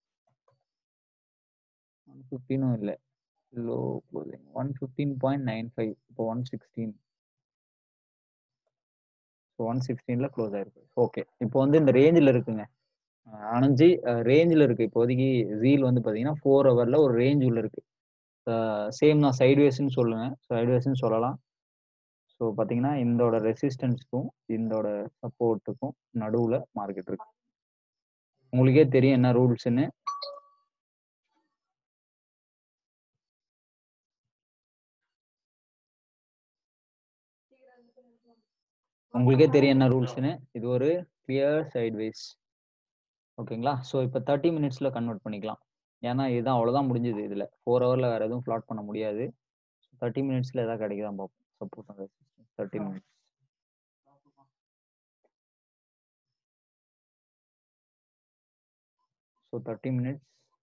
ஒன் ஃபிஃப்டினும் இல்லை low closing one fifteen point nine five இப்போ ஒன் சிக்ஸ்டீன் ஸோ ஒன் சிக்ஸ்டீனில் க்ளோஸ் ஆயிருக்கு ஓகே இப்போ வந்து இந்த ரேஞ்சில் இருக்குங்க அணைஞ்சி ரேஞ்சில் இருக்கு இப்போதைக்கு ஜீல் வந்து பார்த்தீங்கன்னா ஃபோர் ஹவரில் ஒரு ரேஞ்ச் உள்ள இருக்கு சேம் நான் சைட்வேஸ்ன்னு சொல்லுங்க சைட்வேஸ்ன்னு சொல்லலாம் ஸோ பார்த்தீங்கன்னா இந்தோட ரெசிஸ்டன்ஸ்க்கும் இந்தோட சப்போர்ட்டுக்கும் நடுவில் மார்க்கெட் இருக்கு உங்களுக்கே தெரியும் என்ன ரூல்ஸ்ன்னு உங்களுக்கே தெரியும் என்ன ரூல்ஸ்னு இது ஒரு கிளியர் சைட்வேஸ் ஓகேங்களா ஸோ இப்போ தேர்ட்டி மினிட்ஸில் கன்வெர்ட் பண்ணிக்கலாம் ஏன்னா இதுதான் அவ்வளோதான் முடிஞ்சது இதில் ஃபோர் ஹவரில் வேறு எதுவும் ஃப்ளாட் பண்ண முடியாது தேர்ட்டி மினிட்ஸில் எதாவது கிடைக்குதான் பார்ப்போம் சப்போர்ட் அந்த thirty minutes so thirty minutes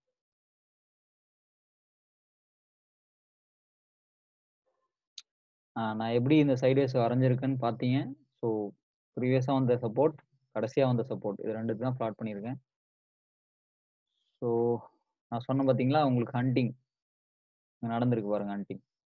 நான் எப்படி இந்த சைட்வேஸ் வரைஞ்சிருக்கேன்னு பார்த்தீங்க ஸோ ப்ரீவியஸாக வந்த சப்போர்ட் கடைசியாக வந்த சப்போர்ட் இது ரெண்டு தான் ஃப்ளாட் பண்ணியிருக்கேன் ஸோ நான் சொன்னேன் பார்த்தீங்களா உங்களுக்கு ஹண்டிங் நடந்திருக்கு பாருங்க ஹண்டிங்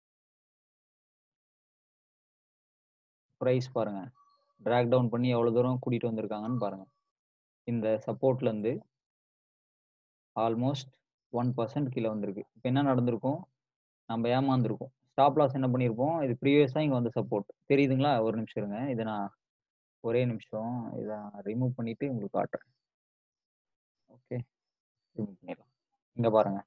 ப்ரைஸ் பாருங்க ட்ராக் டவுன் பண்ணி எவ்வளோ தூரம் கூட்டிகிட்டு வந்திருக்காங்கன்னு பாருங்க இந்த சப்போர்ட்லேருந்து ஆல்மோஸ்ட் ஒன் பர்சன்ட் கீழே வந்திருக்கு இப்போ என்ன நடந்திருக்கும் நம்ம ஏமாந்துருக்கோம் ஸ்டாப் லாஸ் என்ன பண்ணியிருப்போம் இது ப்ரீவியஸாக இங்கே வந்து சப்போர்ட் தெரியுதுங்களா ஒரு நிமிஷம் இருங்க இதை நான் ஒரே நிமிஷம் இதை ரிமூவ் பண்ணிவிட்டு உங்களுக்கு காட்டுறேன் ஓகே ரிமூவ் பண்ணிடலாம் இங்கே பாருங்க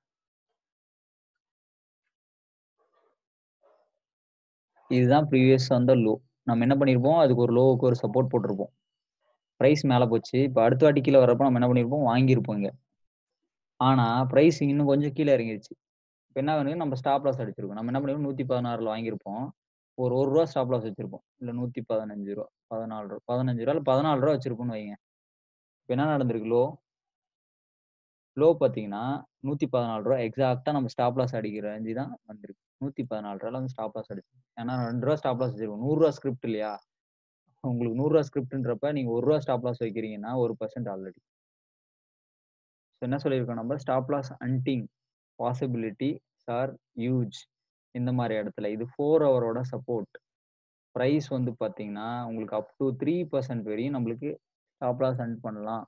இதுதான் ப்ரீவியஸ் வந்த லோ நம்ம என்ன பண்ணியிருப்போம் அதுக்கு ஒரு லோவுக்கு ஒரு சப்போர்ட் போட்டிருப்போம் ப்ரைஸ் மேலே போச்சு இப்போ அடுத்த வாட்டி கீழே வரப்போ நம்ம என்ன பண்ணியிருப்போம் வாங்கியிருப்போம் இங்கே ஆனால் ப்ரைஸ் இன்னும் கொஞ்சம் கீழே இறங்கிருச்சு இப்போ என்ன வேணும் நம்ம ஸ்டாப் லாஸ் அடிச்சிருக்கோம் நம்ம என்ன பண்ணிருக்கோம் நூற்றி பதினாறில் வாங்கியிருப்போம் ஒரு ஒரு ரூபா ஸ்டாப் லாஸ் வச்சிருப்போம் இல்லை நூற்றி பதினஞ்சு ரூபா பதினாலு ரூபா பதினஞ்சு ரூபா இல்லை பதினாலு ரூபா வச்சிருப்போம்னு வைங்க இப்போ என்ன நடந்திருக்கு லோ லோ பார்த்தீங்கன்னா நூற்றி பதினாலு ரூபா எக்ஸாக்டாக நம்ம ஸ்டாப் லாஸ் அடிக்கிற ரேஞ்சு தான் வந்திருக்கு நூற்றி பதினாலு ரூபாயில் வந்து ஸ்டாப் லாஸ் அடிச்சு ஏன்னா ரெண்டு ரூபா ஸ்டாப் லாஸ் வச்சிருக்கோம் நூறுரூவா ஸ்கிரிப்ட் இல்லையா உங்களுக்கு நூறுரூவா ஸ்கிரிப்ட்ன்றப்ப நீங்கள் ஒரு ரூபா ஸ்டாப் லாஸ் வைக்கிறீங்கன்னா ஒரு பர்சன்ட் ஆல்ரெடி ஸோ என்ன சொல்லியிருக்கோம் நம்ம stop loss hunting possibility sir huge இந்த மாதிரி இடத்துல இது ஃபோர் ஹவரோட சப்போர்ட் ப்ரைஸ் வந்து பார்த்தீங்கன்னா உங்களுக்கு அப் டு த்ரீ பர்சன்ட் வரையும் நம்மளுக்கு ஸ்டாப் லாஸ் அண்ட் பண்ணலாம்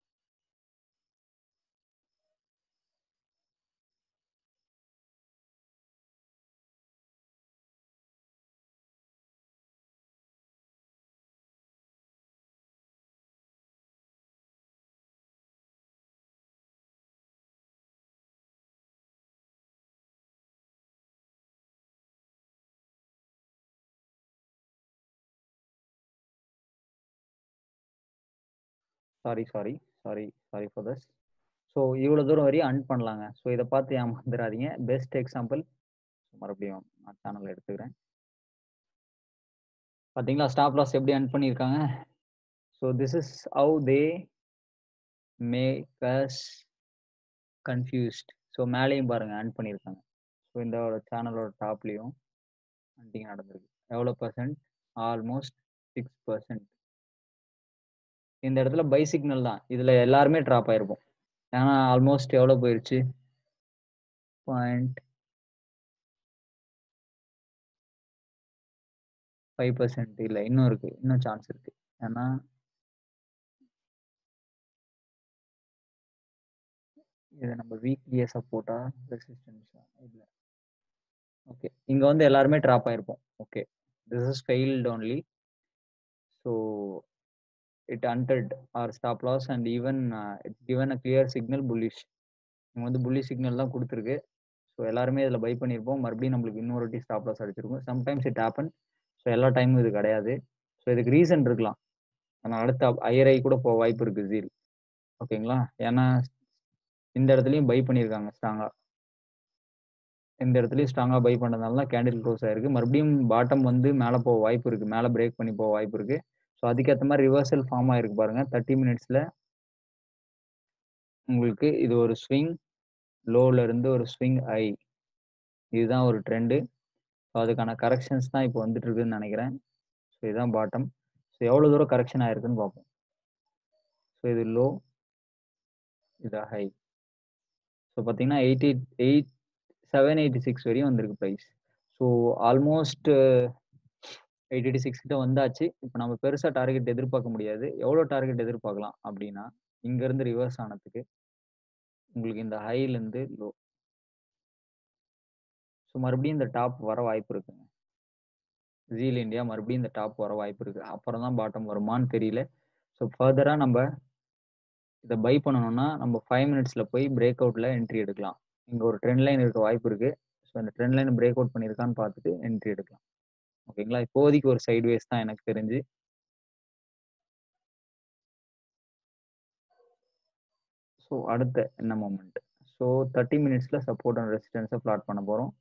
sorry sorry sorry sorry for this so இவ்வளோ தூரம் வரையும் அன் பண்ணலாங்க ஸோ இதை பார்த்து ஏமாந்துடாதீங்க பெஸ்ட் எக்ஸாம்பிள் மறுபடியும் நான் சேனலில் எடுத்துக்கிறேன் பார்த்தீங்களா ஸ்டாப் லாஸ் எப்படி அன் பண்ணியிருக்காங்க so this is how they make us confused so மேலேயும் பாருங்கள் அன் பண்ணியிருக்காங்க ஸோ இந்த சேனலோட டாப்லேயும் அண்டிங் நடந்திருக்கு எவ்வளோ பர்சன்ட் ஆல்மோஸ்ட் சிக்ஸ் பர்சன்ட் இந்த இடத்துல பை சிக்னல் தான் இதில் எல்லாருமே ட்ராப் ஆயிருப்போம் ஏன்னா ஆல்மோஸ்ட் எவ்வளோ போயிருச்சு பாயிண்ட் ஃபைவ் பர்சன்ட் இல்லை இன்னும் இருக்கு இன்னும் சான்ஸ் இருக்கு ஏன்னா இது நம்ம வீக்லியே சப்போர்ட்டா ரெசிஸ்டன்ஸா இல்லை ஓகே இங்கே வந்து எல்லாருமே ட்ராப் ஆயிருப்போம் okay this is failed only so it entered our stop loss and even uh, it's given a clear signal bullish இவங்க வந்து புள்ளி சிக்னல் தான் கொடுத்துருக்கு ஸோ எல்லாருமே இதில் பை பண்ணியிருப்போம் மறுபடியும் நம்மளுக்கு இன்னொரு வாட்டி ஸ்டாப் லாஸ் அடிச்சிருக்கும் சம்டைம்ஸ் இட் ஹேப்பன் ஸோ எல்லா டைமும் இது கிடையாது ஸோ இதுக்கு ரீசன் இருக்கலாம் ஆனால் அடுத்த ஐயரை கூட போக வாய்ப்பு இருக்குது ஜீல் ஓகேங்களா ஏன்னா இந்த இடத்துலையும் பை பண்ணியிருக்காங்க ஸ்ட்ராங்காக இந்த இடத்துலையும் ஸ்ட்ராங்காக பை பண்ணதுனால தான் கேண்டில் க்ளோஸ் ஆயிருக்கு மறுபடியும் பாட்டம் வந்து மேலே போக வாய்ப்பு இருக்குது மேலே பிரேக் பண்ணி போக வாய்ப்பு இருக்குது ஸோ அதுக்கேற்ற மாதிரி ரிவர்சல் ஃபார்ம் ஆயிருக்கு பாருங்க தேர்ட்டி மினிட்ஸில் உங்களுக்கு இது ஒரு ஸ்விங் லோல இருந்து ஒரு ஸ்விங் ஐ இதுதான் ஒரு ட்ரெண்டு ஸோ அதுக்கான கரெக்ஷன்ஸ் தான் இப்போ வந்துட்டு இருக்குன்னு நினைக்கிறேன் ஸோ இதுதான் பாட்டம் ஸோ எவ்வளோ தூரம் கரெக்ஷன் ஆயிருக்குன்னு பார்ப்போம் ஸோ இது லோ இது ஹை ஸோ பார்த்தீங்கன்னா eighty eight seven eighty six வரையும் வந்திருக்கு price so almost eighty six கிட்ட வந்தாச்சு இப்போ நம்ம பெருசாக டார்கெட் எதிர்பார்க்க முடியாது எவ்வளோ டார்கெட் எதிர்பார்க்கலாம் அப்படின்னா இங்கேருந்து ரிவர்ஸ் ஆனதுக்கு உங்களுக்கு இந்த ஹைலேருந்து லோ ஸோ மறுபடியும் இந்த டாப் வர வாய்ப்பு இருக்குங்க ஜீல் இந்தியா மறுபடியும் இந்த டாப் வர வாய்ப்பு இருக்கு அப்புறம் தான் பாட்டம் வருமான்னு தெரியல ஸோ ஃபர்தராக நம்ம இதை பை பண்ணணும்னா நம்ம ஃபைவ் மினிட்ஸில் போய் பிரேக் அவுட்டில் என்ட்ரி எடுக்கலாம் இங்கே ஒரு ட்ரெண்ட் லைன் இருக்க வாய்ப்பு இருக்கு ஸோ அந்த ட்ரெண்ட் லைன் பிரேக் அவுட் பண்ணியிருக்கான்னு பார்த்துட்டு என்ட்ரி எடுக்கலாம் ஓகேங்களா இப்போதைக்கு ஒரு சைட்வேஸ் தான் எனக்கு தெரிஞ்சு ஸோ அடுத்த என்ன மூமெண்ட் ஸோ தேர்ட்டி மினிட்ஸில் சப்போர்ட் அண்ட் ரெசிஸ்டன்ஸை பிளாட் பண்ண போகிறோம்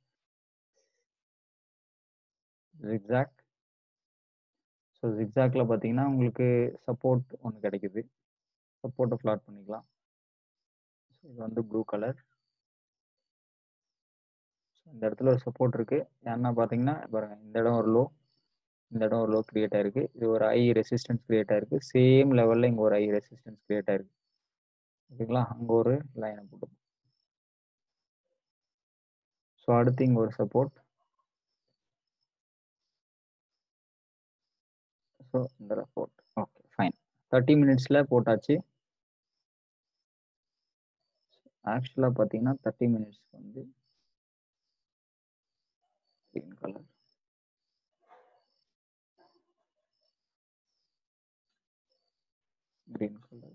ஜிக்ஸாக் ஸோ ஜிக்ஸாக்ல பார்த்தீங்கன்னா உங்களுக்கு சப்போர்ட் ஒன்று கிடைக்குது சப்போர்ட்டை பிளாட் பண்ணிக்கலாம் ஸோ இது வந்து ப்ளூ கலர் இந்த இடத்துல ஒரு சப்போர்ட் இருக்கு ஏன்னா பார்த்தீங்கன்னா பாருங்க இந்த இடம் ஒரு லோ இந்த இடம் ஒரு லோ கிரியேட் ஆயிருக்கு இது ஒரு ஐ ரெசிஸ்டன்ஸ் கிரியேட் ஆயிருக்கு சேம் லெவல்ல இங்க ஒரு ஐ ரெசிஸ்டன்ஸ் கிரியேட் ஆயிருக்கு ஓகேங்களா அங்க ஒரு லைனை போட்டு ஸோ அடுத்து இங்க ஒரு சப்போர்ட் ஸோ இந்த சப்போர்ட் ஓகே ஃபைன் தேர்ட்டி மினிட்ஸ்ல போட்டாச்சு ஆக்சுவலாக பார்த்தீங்கன்னா தேர்ட்டி மினிட்ஸ்க்கு வந்து green color. Green color.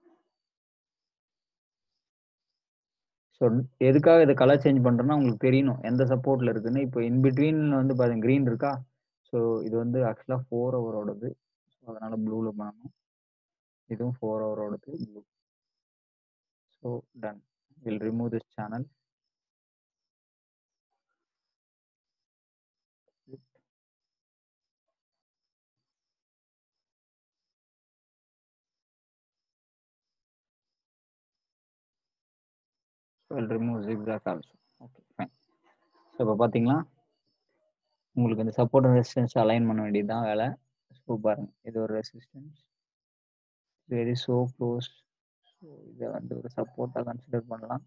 So எதுக்காக இதை கலர் சேஞ்ச் பண்ணுறேன்னா உங்களுக்கு தெரியணும் எந்த சப்போர்ட்டில் இருக்குன்னு இப்போ இன் பிட்வீனில் வந்து பாருங்க க்ரீன் இருக்கா ஸோ இது வந்து ஆக்சுவலாக ஃபோர் ஹவரோடது ஸோ அதனால் ப்ளூவில் பண்ணணும் இதுவும் ஃபோர் ஹவரோடது blue so done will remove this channel So I'll remove zigzag also. Okay, fine. So இப்போ பார்த்தீங்களா உங்களுக்கு இந்த சப்போர்ட் ரெசிஸ்டன்ஸ் அலைன் பண்ண வேண்டியது தான் வேலை ஸோ பாருங்க இது ஒரு resistance very so close so இதை வந்து ஒரு சப்போர்ட்டாக கன்சிடர் பண்ணலாம்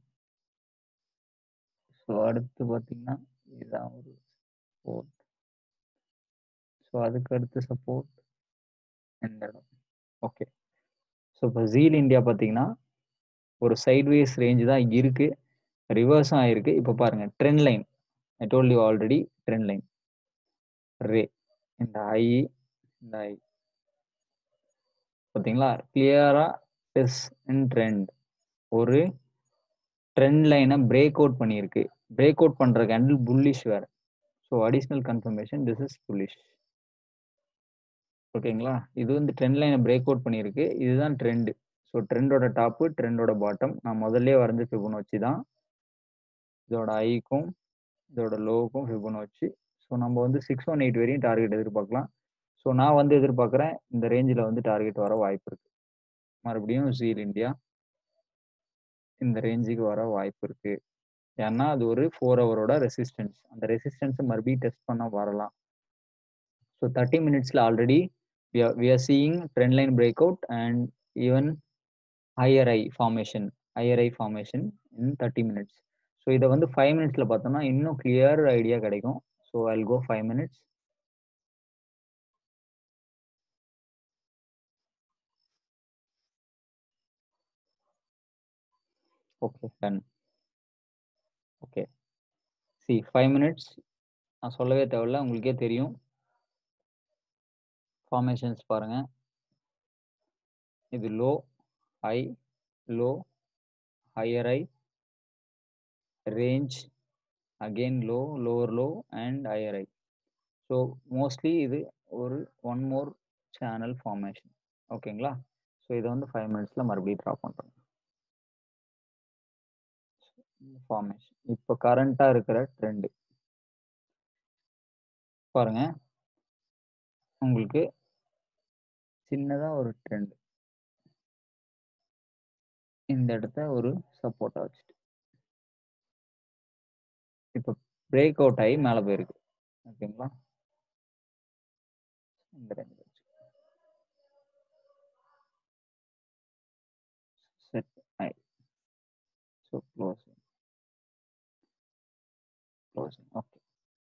ஸோ அடுத்து பார்த்தீங்கன்னா இதுதான் ஒரு சப்போர்ட் ஸோ அதுக்கு அடுத்து சப்போர்ட் இந்த இடம் ஓகே ஸோ இப்போ ஜீல் இந்தியா பார்த்தீங்கன்னா ஒரு சைட்வேஸ் ரேஞ்ச் தான் இருக்கு ரிவர்ஸும் ஆயிருக்கு இப்போ பாருங்க trend line I told you already trend line ரே இந்த ஐ இந்த ஐ பார்த்தீங்களா கிளியரா இஸ் இன் ட்ரெண்ட் ஒரு ட்ரெண்ட் லைனை பிரேக் அவுட் பண்ணியிருக்கு பிரேக் அவுட் பண்ற கேண்டில் புல்லிஷ் வேற so additional confirmation this is bullish ஓகேங்களா இது வந்து ட்ரெண்ட் லைனை பிரேக் அவுட் பண்ணியிருக்கு இதுதான் ட்ரெண்டு ஸோ ட்ரெண்டோட டாப்பு ட்ரெண்டோட பாட்டம் நான் முதல்ல வரைஞ்ச ஃபிபோனோச்சி தான் இதோட ஐக்கும் இதோட லோவுக்கும் ஃபிபோனோச்சி ஸோ நம்ம வந்து சிக்ஸ் ஒன் எயிட் வரையும் டார்கெட் எதிர்பார்க்கலாம் ஸோ நான் வந்து எதிர்பார்க்குறேன் இந்த ரேஞ்சில் வந்து டார்கெட் வர வாய்ப்பு இருக்கு மறுபடியும் ஜீல் இந்தியா இந்த ரேஞ்சுக்கு வர வாய்ப்பு இருக்கு ஏன்னா அது ஒரு ஃபோர் ஹவரோட ரெசிஸ்டன்ஸ் அந்த ரெசிஸ்டன்ஸை மறுபடியும் டெஸ்ட் பண்ண வரலாம் ஸோ தேர்ட்டி மினிட்ஸில் already we are seeing trend line break out and even higher high formation higher high formation in thirty minutes so இதை வந்து ஃபைவ் மினிட்ஸில் பார்த்தோம்னா இன்னும் கிளியர் ஐடியா கிடைக்கும் so I'll go five minutes okay done okay see five minutes நான் சொல்லவே தேவையில்ல உங்களுக்கே தெரியும் ஃபார்மேஷன்ஸ் பாருங்க இது low high low higher high range again low lower low and higher high so mostly இது ஒரு ஒன் மோர் சேனல் ஃபார்மேஷன் ஓகேங்களா ஸோ இதை வந்து ஃபைவ் மினிட்ஸில் மறுபடியும் ட்ரா பண்ணுறேன் ஃபார்மேஷன் இப்போ கரண்ட்டாக இருக்கிற ட்ரெண்டு பாருங்க உங்களுக்கு சின்னதாக ஒரு ட்ரெண்ட் இந்த இடத்த ஒரு சப்போர்ட்டா வச்சுட்டு இப்போ பிரேக் அவுட் ஆகி மேலே போயிருக்கு ஓகேங்களா இந்த ரேஞ்ச் வச்சு செட் ஆகி so closing closing okay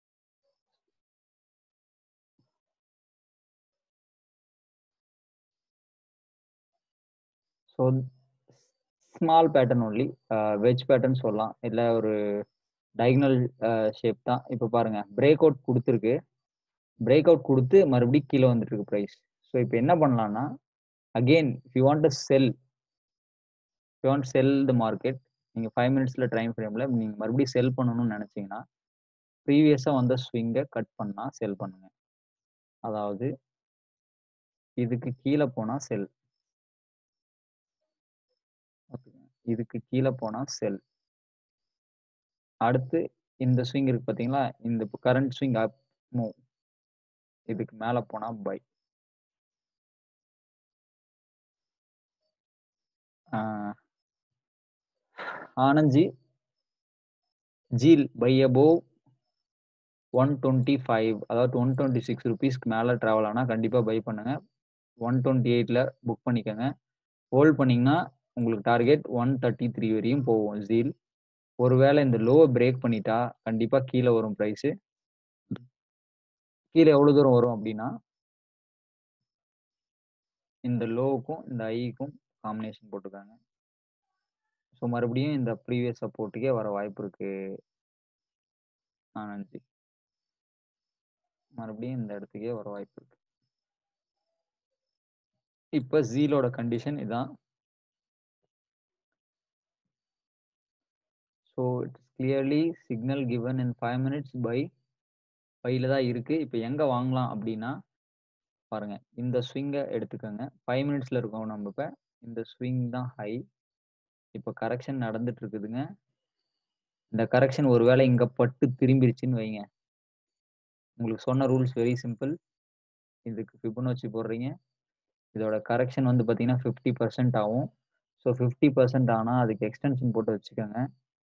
so small pattern only wedge pattern சொல்லலாம் இல்லை ஒரு டயக்னல் ஷேப் தான் இப்போ பாருங்க பிரேக் அவுட் கொடுத்துருக்கு பிரேக் அவுட் கொடுத்து மறுபடியும் கீழே வந்துட்டு இருக்கு ப்ரைஸ் ஸோ இப்போ என்ன பண்ணலாம்னா again if you want to sell you want sell the market நீங்கள் ஃபைவ் மினிட்ஸில் டைம் ஃப்ரேமில் நீங்கள் மறுபடியும் செல் பண்ணணும்னு நினச்சிங்கன்னா ப்ரீவியஸாக வந்த ஸ்விங்கை கட் பண்ணால் செல் பண்ணுங்க அதாவது இதுக்கு கீழே போனால் செல் ஓகே இதுக்கு கீழே போனா செல் அடுத்து இந்த ஸ்விங் இருக்கு பாத்தீங்களா இந்த கரண்ட் ஸ்விங் அப் மூவ் இதுக்கு மேல போனா buy Anandji Zeel buy above one twenty five அதாவது ஒன் டுவெண்ட்டி சிக்ஸ் ருபீஸ்க்கு மேலே ட்ராவல் ஆனால் கண்டிப்பாக பை பண்ணுங்க ஒன் டுவெண்ட்டி எயிட்டில் புக் பண்ணிக்கோங்க ஹோல்ட் பண்ணிங்கன்னா உங்களுக்கு டார்கெட் ஒன் தேர்ட்டி த்ரீ வரையும் போகும் ஜீல் ஒருவேளை இந்த லோவை பிரேக் பண்ணிட்டா கண்டிப்பாக கீழே வரும் ப்ரைஸு கீழே எவ்வளோ தூரம் வரும் அப்படின்னா இந்த லோவுக்கும் இந்த ஐக்கும் காம்பினேஷன் போட்டுக்காங்க ஸோ மறுபடியும் இந்த ப்ரீவியஸ் சப்போர்ட்டுக்கே வர வாய்ப்பு இருக்கு ஆனந்த்ஜி மறுபடியும் இந்த இடத்துக்கே வர வாய்ப்பு இருக்கு இப்போ ஜீலோட கண்டிஷன் இதான் so it's clearly signal given in five minutes buy பையில் தான் இருக்கு இப்போ எங்கே வாங்கலாம் அப்படின்னா பாருங்க இந்த ஸ்விங்கை எடுத்துக்கோங்க ஃபைவ் மினிட்ஸில் இருக்கோம் நம்ம இப்போ இந்த ஸ்விங் தான் ஹை இப்போ கரெக்ஷன் நடந்துட்டு இருக்குதுங்க இந்த கரெக்ஷன் ஒருவேளை இங்கே பட்டு திரும்பிருச்சுன்னு வைங்க உங்களுக்கு சொன்ன ரூல்ஸ் வெரி சிம்பிள் இதுக்கு ஃபிபனோச்சி போடுறீங்க இதோட கரெக்ஷன் வந்து பார்த்தீங்கன்னா ஃபிஃப்டி பர்சன்ட் ஆகும் ஸோ ஃபிஃப்டி பர்சன்ட் ஆனால் அதுக்கு எக்ஸ்டென்ஷன் போட்டு வச்சுக்கோங்க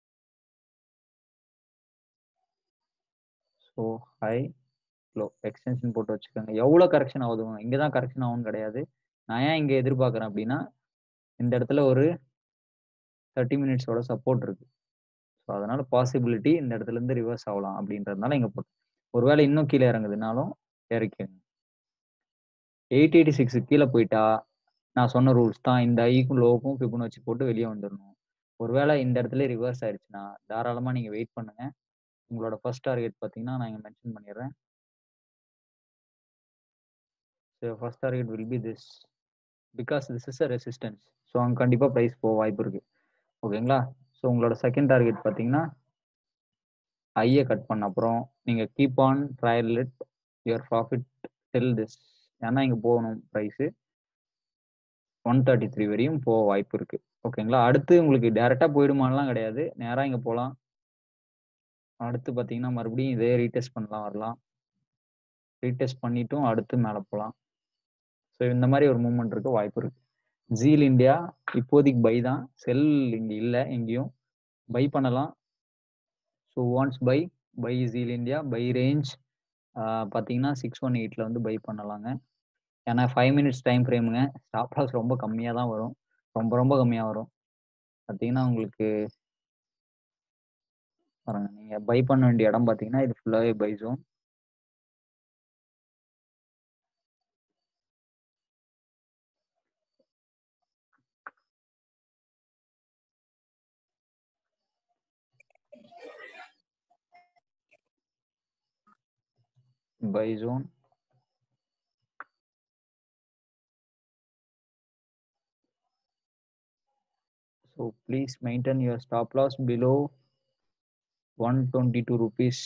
ஸோ ஹை லோ எக்ஸ்டென்ஷன் போட்டு வச்சுக்கோங்க எவ்வளோ கரெக்ஷன் ஆகுதுங்க இங்கே தான் கரெக்ஷன் ஆகும்னு கிடையாது நான் ஏன் இங்கே எதிர்பார்க்குறேன் அப்படின்னா இந்த இடத்துல ஒரு தேர்ட்டி மினிட்ஸோட சப்போர்ட் இருக்கு ஸோ அதனால பாசிபிலிட்டி இந்த இடத்துல இருந்து ரிவர்ஸ் ஆகலாம் அப்படின்றதுனால இங்கே போட்டு ஒருவேளை இன்னும் கீழே இறங்குதுனாலும் இறக்கிங்க எயிட் எயிட்டி சிக்ஸுக்கு கீழே போயிட்டா நான் சொன்ன ரூல்ஸ் தான் இந்த ஐக்கும் லோவுக்கும் ஃபிபுன் வச்சு போட்டு வெளியே வந்துடணும் ஒருவேளை இந்த இடத்துல ரிவர்ஸ் ஆயிடுச்சுன்னா தாராளமாக நீங்கள் வெயிட் பண்ணுங்க உங்களோட ஃபர்ஸ்ட் டார்கெட் பார்த்தீங்கன்னா நான் இங்கே மென்ஷன் பண்ணிடுறேன் so first target will be this because this is a resistance so அங்கே கண்டிப்பாக ப்ரைஸ் போக வாய்ப்பு இருக்கு ஓகேங்களா ஸோ உங்களோட செகண்ட் டார்கெட் பார்த்தீங்கன்னா ஐயை கட் பண்ண அப்புறம் நீங்கள் keep on trail it your profit till this ஏன்னா இங்கே போகணும் ப்ரைஸு ஒன் தேர்ட்டி த்ரீ வரையும் போக வாய்ப்பு இருக்கு ஓகேங்களா அடுத்து உங்களுக்கு டேரெக்டாக போயிடுமான்லாம் கிடையாது நேராக இங்கே போகலாம் அடுத்து பார்த்தீங்கன்னா மறுபடியும் இதே ரீடெஸ்ட் பண்ணலாம் வரலாம் ரீடெஸ்ட் பண்ணிட்டும் அடுத்து மேலே போகலாம் ஸோ இந்த மாதிரி ஒரு மூமெண்ட் இருக்க வாய்ப்பு இருக்கு ஜீல் இந்தியா இப்போதைக்கு பை தான் செல் இங்கே இல்லை எங்கேயும் பை பண்ணலாம் so wants buy buy GAIL India buy range பார்த்தீங்கன்னா சிக்ஸ் ஒன் எயிட்டில் வந்து பை பண்ணலாங்க ஏன்னா ஃபைவ் மினிட்ஸ் டைம் ஃப்ரேமுங்க ஸ்டாப் லாஸ் ரொம்ப கம்மியாக தான் வரும் ரொம்ப ரொம்ப கம்மியாக வரும் பார்த்தீங்கன்னா உங்களுக்கு பாருங்க நீங்கள் பை பண்ண வேண்டிய இடம் பார்த்தீங்கன்னா இது ஃபுல்லாகவே buy zone buy zone so please maintain your stop loss below 122 rupees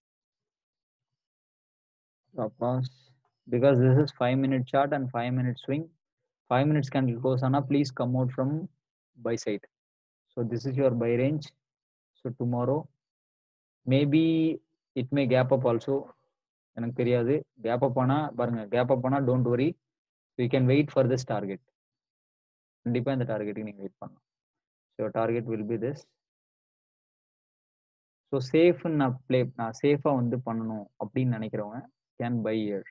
stop loss because this is 5 minute chart and 5 minute swing 5 minutes candle close on please come out from buy side so this is your buy range so tomorrow maybe it may gap up also எனக்கு தெரியாது gap up ஆனால் பாருங்க gap up ஆனால் don't worry you can wait for this target கண்டிப்பாக இந்த டார்கெட்டுக்கு நீங்கள் wait பண்ணலாம் so target will be this so சேஃப்னு நான் ப்ளே நான் சேஃபாக வந்து பண்ணணும் அப்படின்னு நினைக்கிறவங்க can buy here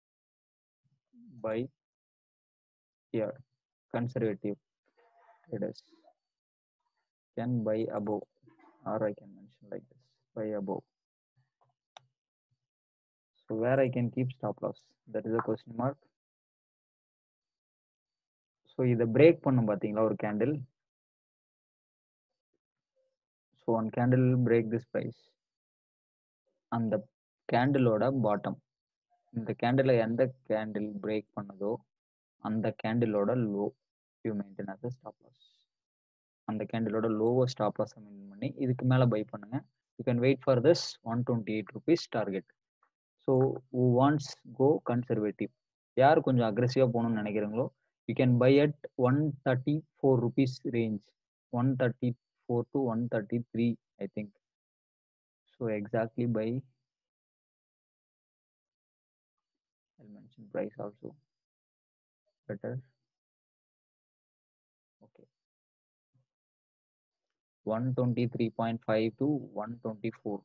buy here conservative traders can buy above or I can mention like this buy above so where I can keep stop loss that is a question mark so இதை break பண்ணும் பார்த்தீங்களா ஒரு candle so one candle break this price அந்த கேண்டிலோட bottom இந்த candle எந்த candle break பண்ணுதோ அந்த கேண்டிலோட low you maintain as stop loss அந்த கேண்டிலோட லோவோ ஸ்டாப் லாஸ் மெயின்டைன் பண்ணி இதுக்கு மேலே பை பண்ணுங்க you can wait for this one twenty eight rupees target so wants go conservative யார் கொஞ்சம் அக்ரெசிவாக போகணும்னு நினைக்கிறீங்களோ you can buy at one thirty four rupees range 134 to 133 i think so exactly by i'll mention price also better okay 123.5 to 124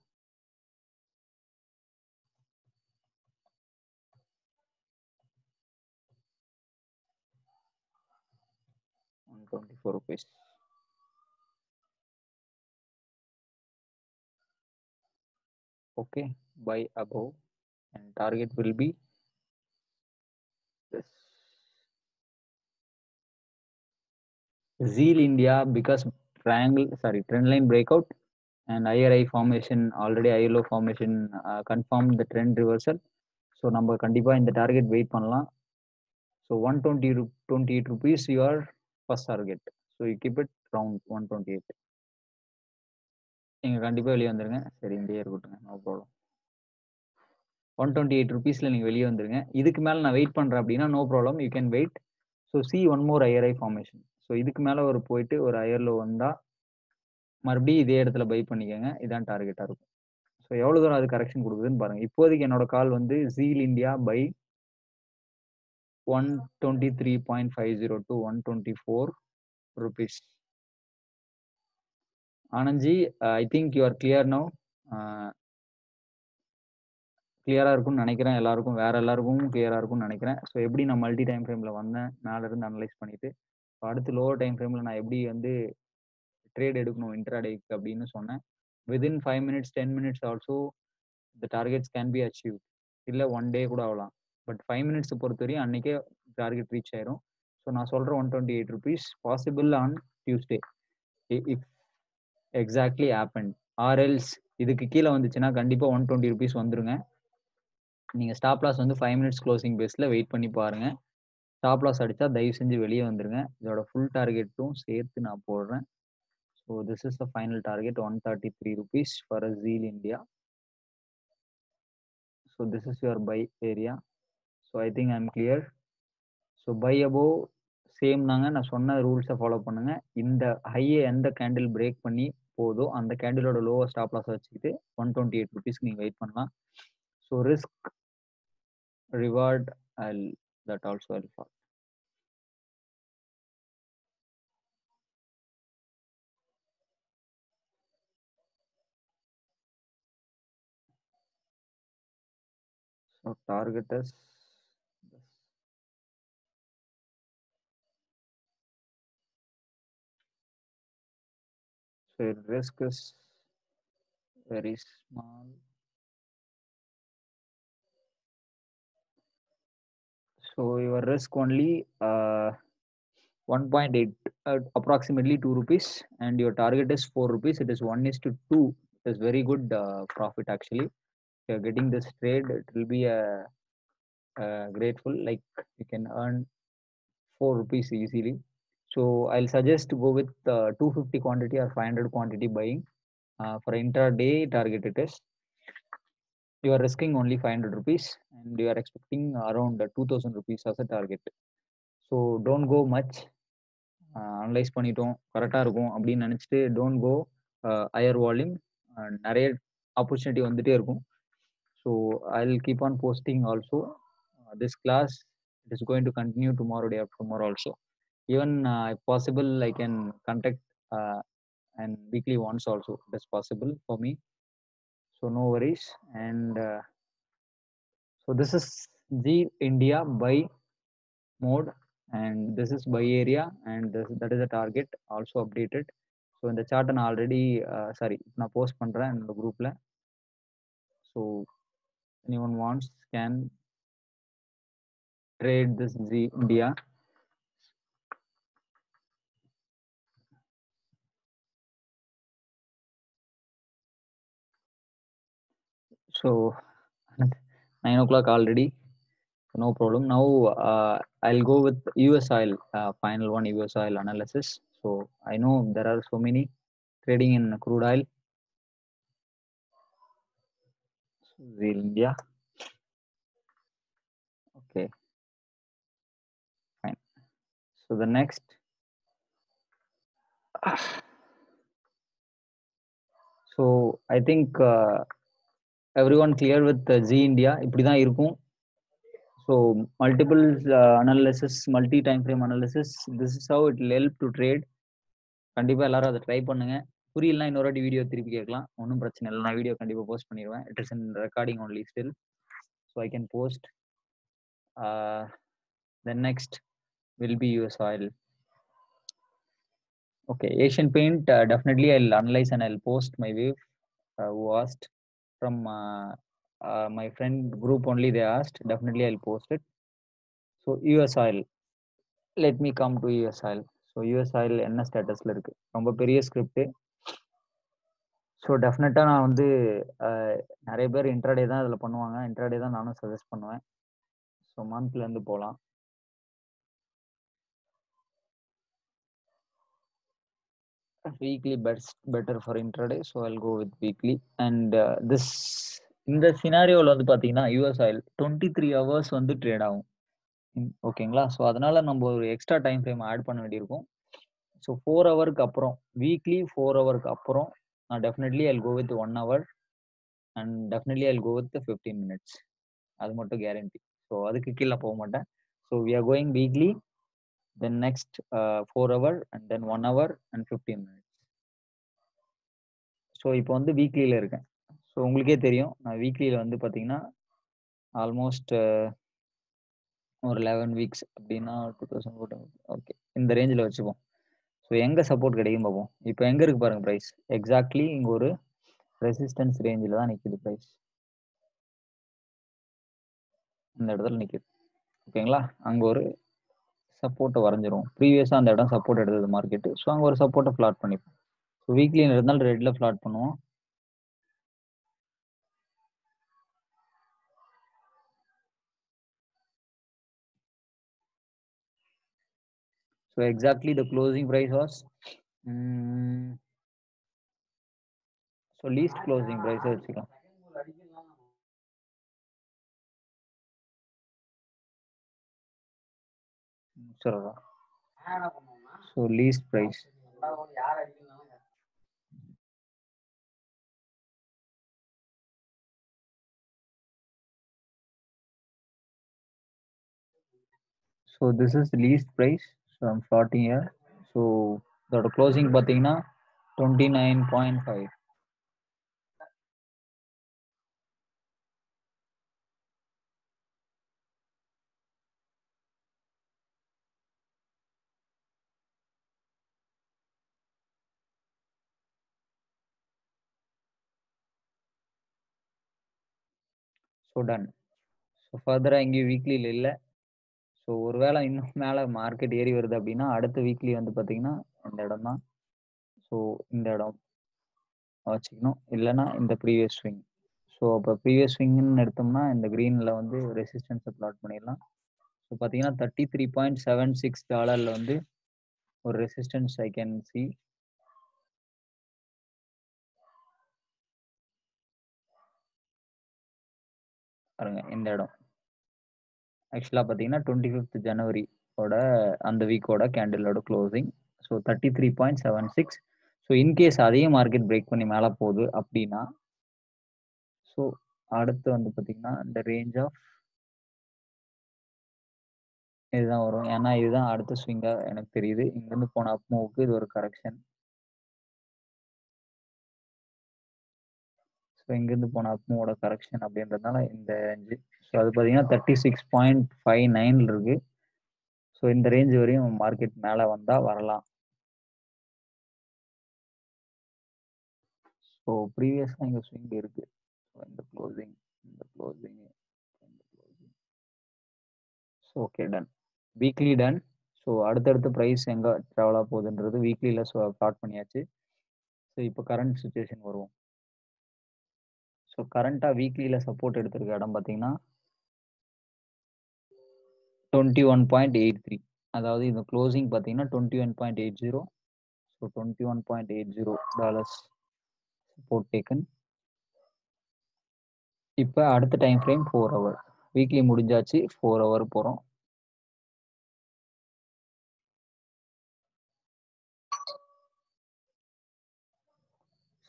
124 rupees okay by above and target will be this zeal india because triangle sorry trend line breakout and higher high formation already high low formation uh, confirmed the trend reversal so நம்ம கண்டிப்பா இந்த target wait பண்ணலாம் so one twenty twenty eight rupees your first target so you keep it round one twenty eight நீங்கள் கண்டிப்பாக வெளியே வந்துருங்க சரி இங்கேயே இருக்கட்டுங்க no problem one twenty eight ருபீஸில் நீங்கள் வெளியே வந்துருங்க இதுக்கு மேலே நான் வெயிட் பண்ணுறேன் அப்படின்னா no problem you can wait so see one more higher high formation so இதுக்கு மேலே ஒரு போயிட்டு ஒரு ஹையரில் வந்தால் மறுபடியும் இதே இடத்துல பை பண்ணிக்கோங்க இதான் டார்கெட்டாக இருக்கும் ஸோ எவ்வளோ தூரம் அது கரெக்ஷன் கொடுக்குதுன்னு பாருங்கள் இப்போதைக்கு என்னோட கால் வந்து Zeel India buy one twenty three point five zero to one twenty four rupees Anandji I think you are clear no கிளியராக இருக்கும்னு நினைக்கிறேன் எல்லாருக்கும் வேற எல்லாருக்கும் கிளியராக இருக்கும்னு நினைக்கிறேன் ஸோ எப்படி நான் மல்டி டைம் ஃப்ரேமில் வந்தேன் மேல இருந்து அனலைஸ் பண்ணிட்டு இப்போ அடுத்து லோவர் டைம் ஃப்ரேமில் நான் எப்படி வந்து ட்ரேட் எடுக்கணும் இன்ட்ராடேக்கு அப்படின்னு சொன்னேன் within five minutes ten minutes also the targets can be achieve இல்லை ஒன் டே கூட ஆகலாம் பட் ஃபைவ் மினிட்ஸ் பொறுத்தவரையும் அன்றைக்கே டார்கெட் ரீச் ஆயிரும் ஸோ நான் சொல்கிற one twenty eight rupees possible on Tuesday if exactly happen or else இதுக்கு கீழே வந்துச்சுன்னா கண்டிப்பாக ஒன் டுவெண்ட்டி ருபீஸ் வந்துருங்க நீங்கள் ஸ்டாப் லாஸ் வந்து ஃபைவ் மினிட்ஸ் க்ளோசிங் பேஸில் வெயிட் பண்ணி பாருங்கள் ஸ்டாப் லாஸ் அடித்தா தயவு செஞ்சு வெளியே வந்துருங்க இதோட ஃபுல் டார்கெட்டும் சேர்த்து நான் போடுறேன் so this is the final target one thirty three rupees for a GAIL India so this is your buy area so I think I'm clear so buy above same தாங்க நான் சொன்ன ரூல்ஸை ஃபாலோ பண்ணுங்க இந்த ஹையை எந்த கேண்டில் பிரேக் பண்ணி போதோ அந்த கேண்டிலோட லோவர் ஸ்டாப் லாஸ் வச்சுக்கிட்டு ஒன் டுவெண்ட்டி எயிட் ருபீஸ்க்கு நீங்கள் வெயிட் பண்ணலாம் so risk reward all that also all for So target is this. So your risk is very small. So your risk only uh, 1.8 uh, approximately 2 rupees and your target is 4 rupees. It is 1 is to 2. It is very good uh, profit actually. If you're getting this trade, it will be a, uh grateful like you can earn 4 rupees easily. So I'll suggest to go with uh, 250 quantity or 500 quantity buying uh, for intraday target it is. You are risking only 500 rupees and you are expecting around uh, 2000 rupees as a target. So don't go much. Analyse பண்ணிட்டோம் கரெக்டாக இருக்கும் அப்படின்னு நினச்சிட்டு don't go higher volume நிறைய opportunity வந்துட்டே இருக்கும் so I will keep on posting also this class it is going to continue tomorrow day of tomorrow also even uh, if possible i can contact uh, and weekly once also it is possible for me so no worries and uh, so this is the india buy mode and this is buy area and this, that is the target also updated so இந்த சார்ட்டை நான் already sorry நான் post பண்ணுறேன் என்னோட குரூப்பில் so any one wants can trade this G India so nine o'clock already no problem now uh, i'll go with us oil uh, final one us oil analysis so i know there are so many trading in crude oil Zeal india okay fine so the next so I think every one clear with G India இப்படி தான் இருக்கும் so multiple analysis multi time frame analysis this is how it help to trade கண்டிப்பாக எல்லாரும் அதை try பண்ணுங்க புரியலனா இன்னொரு வாட்டி video திருப்பி கேட்கலாம் ஒன்றும் பிரச்சனை இல்லை நான் வீடியோ கண்டிப்பாக போஸ்ட் பண்ணிடுவேன் it is in recording only still so I can post then next will be US oil Okay, Asian Paint, uh, definitely I'll analyze and I'll post my wave uh, who asked from uh, uh, my friend group only they asked. Definitely I'll post it. So US oil, let me come to US oil. So US oil என்ன ஸ்டேட்டஸில் இருக்குது ரொம்ப பெரிய script so டெஃபினட்டாக நான் வந்து அஹ், நிறைய பேர் இன்ட்ராடே தான் இதில் பண்ணுவாங்க இன்ட்ராடே தான் நானும் சஜஸ்ட் பண்ணுவேன் ஸோ மந்த்லேருந்து போகலாம் weekly best better for intraday so i'll go with weekly and uh, this இந்த சினாரியோவில் வந்து பார்த்தீங்கன்னா US oil twenty three hours வந்து ட்ரேட் ஆகும் ம், ஓகேங்களா ஸோ அதனால நம்ம ஒரு எக்ஸ்ட்ரா டைம் ஃப்ரேம் ஆட் பண்ண வேண்டியிருக்கும் ஸோ ஃபோர் ஹவருக்கு அப்புறம் வீக்லி ஃபோர் ஹவருக்கு அப்புறம் நான் definitely I'll go with one hour and definitely I'll go with fifteen minutes அது மட்டும் கேரண்டி ஸோ அதுக்கு கீழே போக மாட்டேன் so we are going weekly then next four hour and then one hour and fifteen minutes so இப்போ வந்து வீக்லியில் இருக்கேன் so உங்களுக்கே தெரியும் நான் வீக்லியில் வந்து பார்த்தீங்கன்னா ஆல்மோஸ்ட் ஒரு லெவன் வீக்ஸ் அப்படின்னா டூ தௌசண்ட் ஓகே இந்த ரேஞ்சில் வச்சுப்போம் ஸோ எங்கே சப்போர்ட் கிடைக்கும் பார்ப்போம் இப்போ எங்கே இருக்கு பாருங்க ப்ரைஸ் எக்ஸாக்ட்லி இங்கே ஒரு ரெசிஸ்டன்ஸ் ரேஞ்சில் தான் நிற்கிது ப்ரைஸ் இந்த இடத்துல நிற்கிது ஓகேங்களா அங்கே ஒரு சப்போர்ட்டை வரைஞ்சிரும் ப்ரீவியஸாக அந்த இடம் சப்போர்ட் எடுத்தது மார்க்கெட்டு ஸோ அங்கே ஒரு சப்போர்ட்டை ஃப்ளாட் பண்ணிப்போம் ஸோ வீக்லி இருந்தாலும் ரெட்டில் ஃப்ளாட் பண்ணுவோம் So exactly the closing price was mm, so least closing price வச்சுக்கலாம் சரிடா so least price so this is least price so I'm forty here so இதோட க்ளோசிங் பார்த்தீங்கன்னா twenty nine point five so done so ஃபர்தராக எங்கேயும் வீக்லியில் இல்லை so ஒருவேளை இன்னும் மேலே மார்க்கெட் ஏறி வருது அப்படின்னா அடுத்த வீக்லி வந்து பார்த்தீங்கன்னா இந்த இடம் தான் ஸோ இந்த இடம் வச்சுக்கணும் இல்லைன்னா இந்த ப்ரீவியஸ் ஸ்விங் ஸோ அப்போ ப்ரீவியஸ் ஸ்விங்னு எடுத்தோம்னா இந்த க்ரீனில் வந்து ரெசிஸ்டன்ஸை ப்ளாட் பண்ணிடலாம் ஸோ பார்த்தீங்கன்னா thirty three point seven six டாலரில் வந்து ஒரு ரெசிஸ்டன்ஸ் ஐ கேன் சி பாருங்க இந்த இடம் ஆக்சுவலாக பார்த்தீங்கன்னா டுவெண்ட்டி ஃபிஃப்த் ஜனவரியோட அந்த வீக்கோட கேண்டிலோட closing so thirty three point seven six so in case அதையும் மார்க்கெட் பிரேக் பண்ணி மேலே போகுது அப்படின்னா ஸோ அடுத்து வந்து பார்த்தீங்கன்னா இந்த ரேஞ்ச் ஆஃப் இதுதான் வரும் ஏன்னா இதுதான் அடுத்த ஸ்விங்காக எனக்கு தெரியுது இங்கேருந்து போன அப் மூவுக்கு இது ஒரு கரெக்ஷன் ஸோ இங்கேருந்து போன அப் மூவோட கரெக்ஷன் அப்படின்றதுனால இந்த ரேஞ்சு ஸோ அது பார்த்தீங்கன்னா தேர்ட்டி சிக்ஸ் பாயிண்ட் ஃபைவ் நைனில் இருக்கு ஸோ இந்த ரேஞ்ச் வரையும் மார்க்கெட் மேலே வந்தால் வரலாம் ஸோ ப்ரீவியஸாக இங்கே ஸ்விங் இருக்கு ஸோ இந்த க்ளோசிங் இந்த க்ளோசிங் இந்த closing so okay done weekly done so அடுத்தடுத்த ப்ரைஸ் எங்கே ட்ராவலாக போகுதுன்றது வீக்லியில் ஸோ ஸ்டார்ட் பண்ணியாச்சு ஸோ இப்போ கரண்ட் சுச்சுவேஷன் வருவோம் ஸோ கரண்ட்டாக வீக்லியில் சப்போர்ட் எடுத்திருக்க இடம் பார்த்தீங்கன்னா twenty one point eight three அதாவது இந்த க்ளோசிங் பார்த்தீங்கன்னா twenty one point eight zero so twenty one point eight zero dollars support taken இப்போ அடுத்த time frame four hour weekly முடிஞ்சாச்சு ஃபோர் ஹவர் போகிறோம்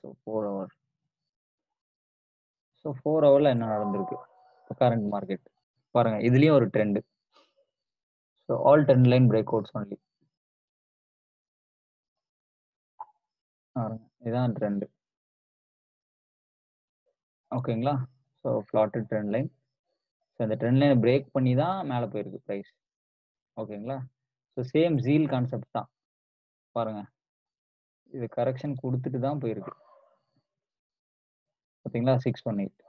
so four hour so four ஹவரில் என்ன நடந்திருக்கு கரண்ட் மார்க்கெட் பாருங்க இதுலேயும் ஒரு trend so all ten line break outs only பாருங்க இதான் ட்ரெண்டு ஓகேங்களா so plotted trend line so இந்த ட்ரெண்ட் லைனை பிரேக் பண்ணி தான் மேலே போயிருக்கு ப்ரைஸ் ஓகேங்களா ஸோ சேம் ஜீல் கான்செப்ட் தான் பாருங்க இது கரெக்ஷன் கொடுத்துட்டு தான் போயிருக்கு பார்த்தீங்களா six one eight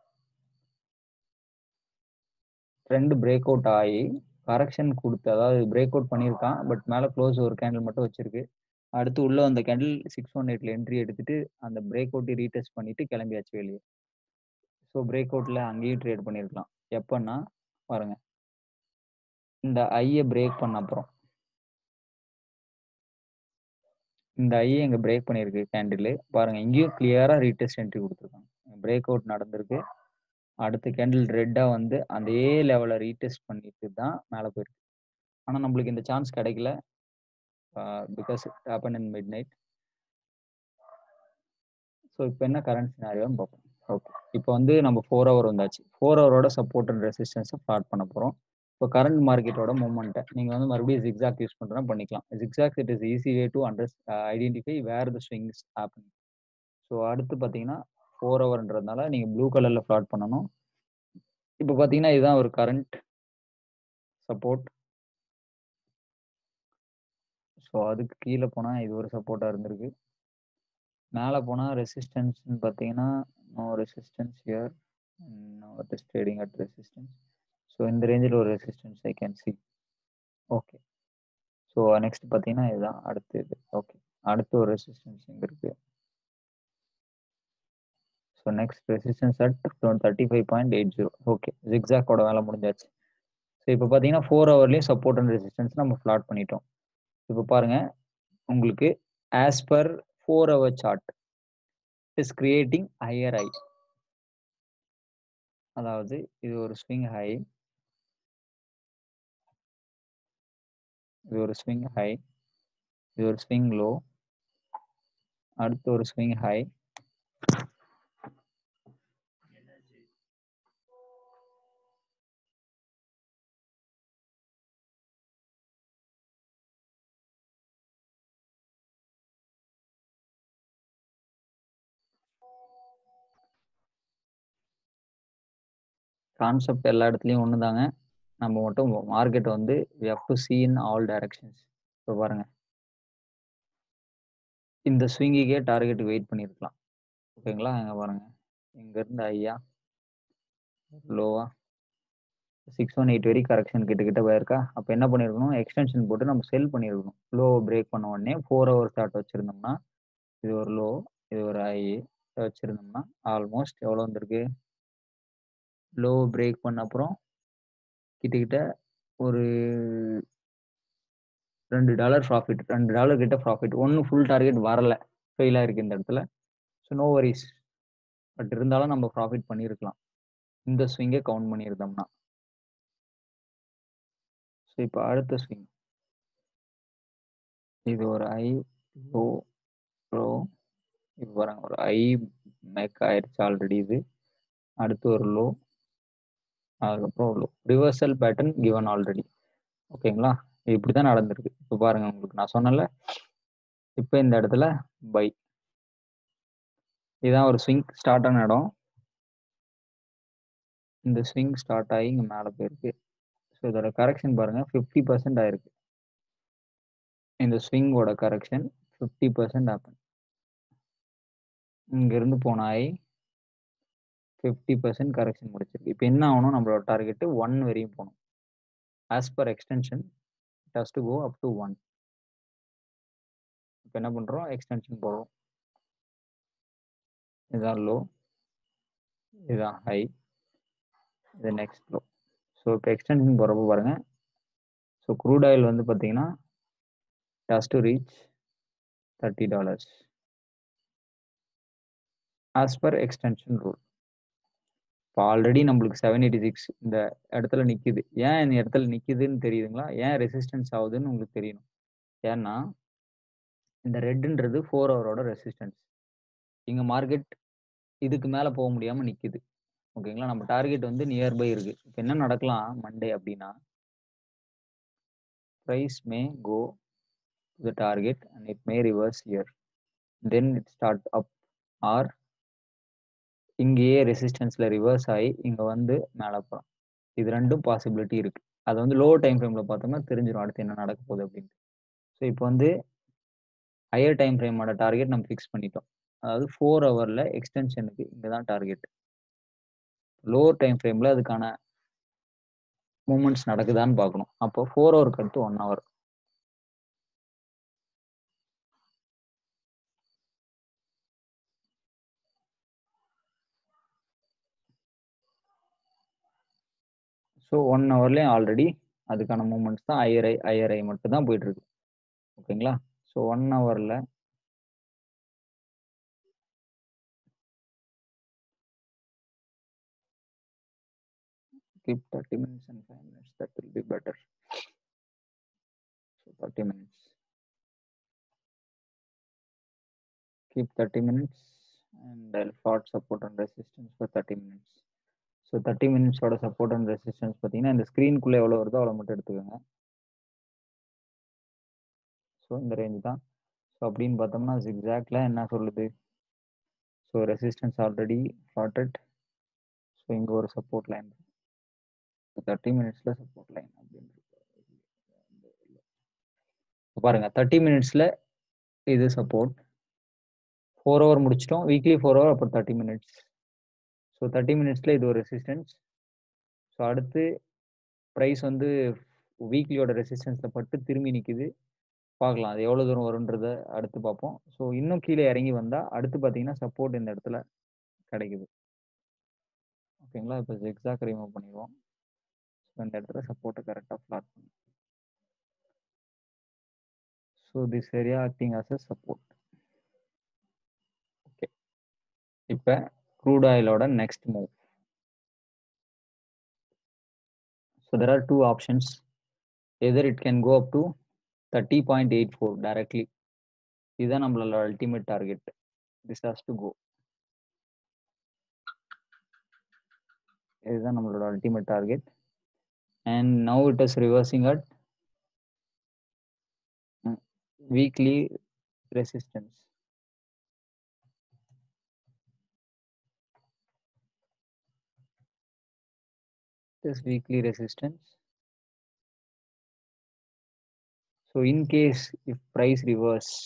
trend break out ஆகி கரெக்ஷன் கொடுத்து அதாவது பிரேக் அவுட் பண்ணியிருக்கான் பட் மேலே க்ளோஸ் ஒரு கேண்டில் மட்டும் வச்சிருக்கு அடுத்து உள்ள அந்த கேண்டில் சிக்ஸ் ஒன் எயிட்ல என்ட்ரி எடுத்துட்டு அந்த பிரேக் அவுட்டை ரீடெஸ்ட் பண்ணிட்டு கிளம்பியாச்சு வெளியே ஸோ பிரேக் அவுட்ல அங்கேயும் ட்ரேட் பண்ணியிருக்கலாம் எப்பன்னா பாருங்க இந்த ஐயை பிரேக் பண்ண அப்புறம் இந்த ஐயை இங்க பிரேக் பண்ணியிருக்கு கேண்டில் பாருங்க இங்கேயும் கிளியரா ரீடெஸ்ட் என்ட்ரி கொடுத்துருக்காங்க பிரேக் அவுட் நடந்திருக்கு அடுத்த கேண்டில் ரெட்டா வந்து அதே லெவலை ரீடெஸ்ட் பண்ணிட்டு தான் மேலே போயிருக்கு ஆனால் நம்மளுக்கு இந்த சான்ஸ் கிடைக்கல because it happen in mid night so இப்போ என்ன கரண்ட் சினாரியோன்னு பார்ப்போம் ஓகே இப்போ வந்து நம்ம ஃபோர் ஹவர் வந்தாச்சு ஃபோர் ஹவரோட சப்போர்ட் அண்ட் ரெசிஸ்டன்ஸை ஸ்டார்ட் பண்ண போகிறோம் இப்போ கரண்ட் மார்க்கெட்டோட மூவ்மெண்ட்டை நீங்கள் வந்து மறுபடியும் ஜிக்ஸாக் யூஸ் பண்ணுறா பண்ணிக்கலாம் zigzag it is easy way to under identify where the swings happen so அடுத்து பார்த்தீங்கன்னா ஃபோர் ஹவர்ன்றதுனால நீங்கள் ப்ளூ கலரில் ஃப்ளாட் பண்ணணும் இப்போ பார்த்தீங்கன்னா இதுதான் ஒரு கரண்ட் சப்போர்ட் ஸோ அதுக்கு கீழே போனால் இது ஒரு சப்போர்ட்டாக இருந்திருக்கு மேலே போனால் ரெசிஸ்டன்ஸ்னு பார்த்தீங்கன்னா no resistance here no it is trading at resistance so இந்த ரேஞ்சில் ஒரு resistance I can see okay so next பார்த்தீங்கன்னா இதுதான் அடுத்து இது ஓகே அடுத்து ஒரு ரெசிஸ்டன்ஸ் இங்கே இருக்குது so next resistance at thirty five point eight zero okay ஜிக்ஸாக்கோட வேலை முடிஞ்சாச்சு ஸோ இப்போ பார்த்தீங்கன்னா ஃபோர் ஹவர்லேயும் சப்போர்ட் அண்ட் ரெசிஸ்டன்ஸ் நம்ம ஃப்ளாட் பண்ணிட்டோம் இப்போ பாருங்க உங்களுக்கு as per four hour chart is creating higher high அதாவது இது ஒரு ஸ்விங் ஹை இது ஒரு ஸ்விங் ஹை இது ஒரு ஸ்விங் லோ அடுத்து ஒரு ஸ்விங் ஹை கான்செப்ட் எல்லா இடத்துலையும் ஒன்று தாங்க நம்ம மட்டும் மார்க்கெட் வந்து we have to see in all directions இப்போ பாருங்க இந்த ஸ்விங்கிக்கே டார்கெட் வெயிட் பண்ணியிருக்கலாம் ஓகேங்களா இங்கே பாருங்க இங்கேருந்து ஐயா லோவா சிக்ஸ் ஒன் எயிட் வரைக்கும் கரெக்ஷன் கிட்ட கிட்ட போயிருக்கா அப்போ என்ன பண்ணியிருக்கணும் எக்ஸ்டென்ஷன் போட்டு நம்ம செல் பண்ணியிருக்கணும் லோ பிரேக் பண்ண உடனே ஃபோர் ஹவர் சார்ட் வச்சுருந்தோம்னா இது ஒரு லோ இது ஒரு ஐ வச்சுருந்தோம்னா ஆல்மோஸ்ட் எவ்வளோ வந்திருக்கு லோ பிரேக் பண்ண அப்புறம் கிட்டக்கிட்ட ஒரு ரெண்டு டாலர் ப்ராஃபிட் ரெண்டு டாலர் கிட்ட ப்ராஃபிட் ஒன்றும் ஃபுல் டார்கெட் வரல ஃபெயிலாக இருக்குது இந்த இடத்துல ஸோ நோ வரிஸ் பட் இருந்தாலும் நம்ம ப்ராஃபிட் பண்ணியிருக்கலாம் இந்த ஸ்விங்கை கவுண்ட் பண்ணியிருந்தோம்னா ஸோ இப்போ அடுத்த ஸ்விங் இது ஒரு ஐ லோ லோ இப்போ பாருங்க ஒரு ஐ மேக் ஆயிடுச்சு ஆல்ரெடி இது அடுத்து ஒரு லோ அதுக்கப்புறம் low reversal pattern given already ஓகேங்களா இப்படி தான் நடந்திருக்கு இப்போ பாருங்க உங்களுக்கு நான் சொன்னல இப்போ இந்த இடத்துல பை இதுதான் ஒரு ஸ்விங் ஸ்டார்ட் ஆன இடம் இந்த ஸ்விங் ஸ்டார்ட் ஆகி இங்கே மேலே போயிருக்கு ஸோ இதோட கரெக்ஷன் பாருங்க ஃபிஃப்டி பர்சன்ட் ஆயிருக்கு இந்த ஸ்விங்கோட கரெக்ஷன் ஃபிஃப்டி பர்சன்ட் ஆப்பன் இங்கேருந்து போன ஆகி ஃபிஃப்டி பர்சன்ட் கரெக்ஷன் முடிச்சிருக்கு இப்போ என்ன ஆகணும் நம்மளோட டார்கெட்டு ஒன் வரையும் போகணும் as per extension it has to go up to one இப்போ என்ன பண்ணுறோம் எக்ஸ்டென்ஷன் போடுறோம் இதுதான் லோ இதுதான் ஹை இது நெக்ஸ்ட் லோ ஸோ இப்போ எக்ஸ்டென்ஷன் போகிறப்ப பாருங்கள் ஸோ க்ரூட் ஆயில் வந்து பார்த்தீங்கன்னா does to reach thirty dollars as per extension rule இப்போ ஆல்ரெடி நம்மளுக்கு செவன் எயிட்டி சிக்ஸ் இந்த இடத்துல நிற்கிது ஏன் இந்த இடத்துல நிற்கிதுன்னு தெரியுதுங்களா ஏன் ரெசிஸ்டன்ஸ் ஆகுதுன்னு உங்களுக்கு தெரியணும் ஏன்னா இந்த ரெட்டுன்றது ஃபோர் ஹவரோட ரெசிஸ்டன்ஸ் இங்க மார்க்கெட் இதுக்கு மேல போக முடியாம நிக்குது ஓகேங்களா நம்ம டார்கெட் வந்து நியர்பை இருக்கு இப்போ என்ன நடக்கலாம் மண்டே அப்படின்னா price may go to the target and it may reverse here then it start up or இங்கேயே ரெசிஸ்டன்ஸ்ல ரிவர்ஸ் ஆகி இங்க வந்து மேலே போகலாம் இது ரெண்டும் பாசிபிலிட்டி இருக்கு அது வந்து லோ டைம் ஃப்ரேம்ல பார்த்தோம்னா தெரிஞ்சிடும் அடுத்து என்ன நடக்க போகுது அப்படின்ட்டு ஸோ இப்போ வந்து ஹையர் டைம் ஃப்ரேமோட டார்கெட் நம்ம ஃபிக்ஸ் பண்ணிட்டோம் அதாவது ஃபோர் ஹவர்ல எக்ஸ்டென்ஷனுக்கு இங்கே தான் டார்கெட் லோவர் டைம் ஃப்ரேம்ல அதுக்கான மூமெண்ட்ஸ் நடக்குதான்னு பார்க்கணும் அப்போ ஃபோர் ஹவருக்கு அடுத்து ஒன் ஹவர் ஸோ ஒன் ஹவர்லேயும் ஆல்ரெடி அதுக்கான மூமெண்ட்ஸ் தான் ஐஆர்ஐ ஐஆர்ஐ மட்டும் தான் போயிட்டு இருக்கு ஓகேங்களா ஸோ ஒன் ஹவரில் keep 30 minutes and 5 minutes that will be better so 30 minutes keep 30 minutes and I'll plot support and resistance for 30 minutes so thirty மினிட்ஸோட சப்போர்ட் அண்ட் ரெசிஸ்டன்ஸ் பார்த்தீங்கன்னா இந்த ஸ்க்ரீனுக்குள்ளே எவ்வளோ வருதோ அவ்வளோ மட்டும் எடுத்துக்கோங்க ஸோ இந்த ரேஞ்ச் தான் ஸோ அப்படின்னு பார்த்தோம்னா ஜிக்ஸாக்டில் என்ன சொல்லுது ஸோ ரெசிஸ்டன்ஸ் ஆல்ரெடி ஃபார்ட்டட் ஸோ இங்கே ஒரு சப்போர்ட் லைன் தேர்ட்டி மினிட்ஸில் சப்போர்ட் லைன் அப்படின்னு பாருங்க தேர்ட்டி மினிட்ஸில் இது சப்போர்ட் ஃபோர் ஹவர் முடிச்சிட்டோம் வீக்லி ஃபோர் ஹவர் அப்புறம் தேர்ட்டி மினிட்ஸ் ஸோ தேர்ட்டி மினிட்ஸில் இது ஒரு ரெசிஸ்டன்ஸ் ஸோ அடுத்து ப்ரைஸ் வந்து வீக்லியோட ரெசிஸ்டன்ஸில் பட்டு திரும்பி நிற்குது பார்க்கலாம் அது எவ்வளோ தூரம் வரும்ன்றத அடுத்து பார்ப்போம் ஸோ இன்னும் கீழே இறங்கி வந்தால் அடுத்து பார்த்தீங்கன்னா சப்போர்ட் இந்த இடத்துல கிடைக்குது ஓகேங்களா இப்போ எக்ஸாக்ட் ரிமூவ் பண்ணிடுவோம் ஸோ இந்த இடத்துல சப்போர்ட்டை கரெக்டாக ஃப்ளாட் பண்ணும் so this area acting as a support okay இப்போ crude oilோட next move. So there are two options. Either it can go up to 30.84 directly. இதுதான் நம்மளோட ultimate target this has to go இதுதான் நம்மளோட ultimate target and now it is reversing at weekly resistance this weekly resistance. So in case if price reverse,